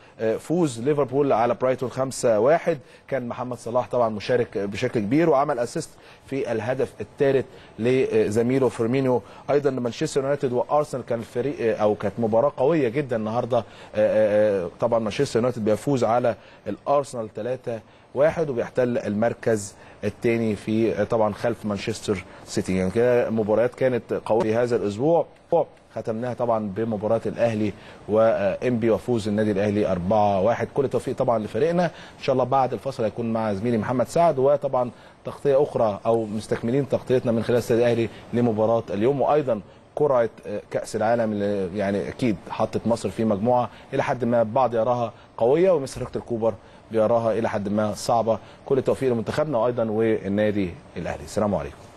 وفوز ليفربول على برايتون 5 1 كان محمد صلاح طبعا مشارك بشكل كبير وعمل اسيست في الهدف الثالث لزميله فيرمينيو ايضا مانشستر يونايتد وارسنال كان الفريق او كانت مباراه قويه جدا النهارده آه، آه، طبعا مانشستر يونايتد بيفوز على الارسنال 3 واحد وبيحتل المركز الثاني في طبعا خلف مانشستر سيتي يعني كده مباريات كانت قويه هذا الاسبوع ختمناها طبعا بمباراه الاهلي وانبي وفوز النادي الاهلي 4-1 كل التوفيق طبعا لفريقنا ان شاء الله بعد الفصل هيكون مع زميلي محمد سعد وطبعا تغطيه اخرى او مستكملين تغطيتنا من خلال استاد الاهلي لمباراه اليوم وايضا قرعه كاس العالم اللي يعني اكيد حطت مصر في مجموعه الى حد ما البعض يراها قويه ومثل هيكتور كوبر بيراها الى حد ما صعبه كل التوفيق لمنتخبنا وايضا والنادي الاهلي السلام عليكم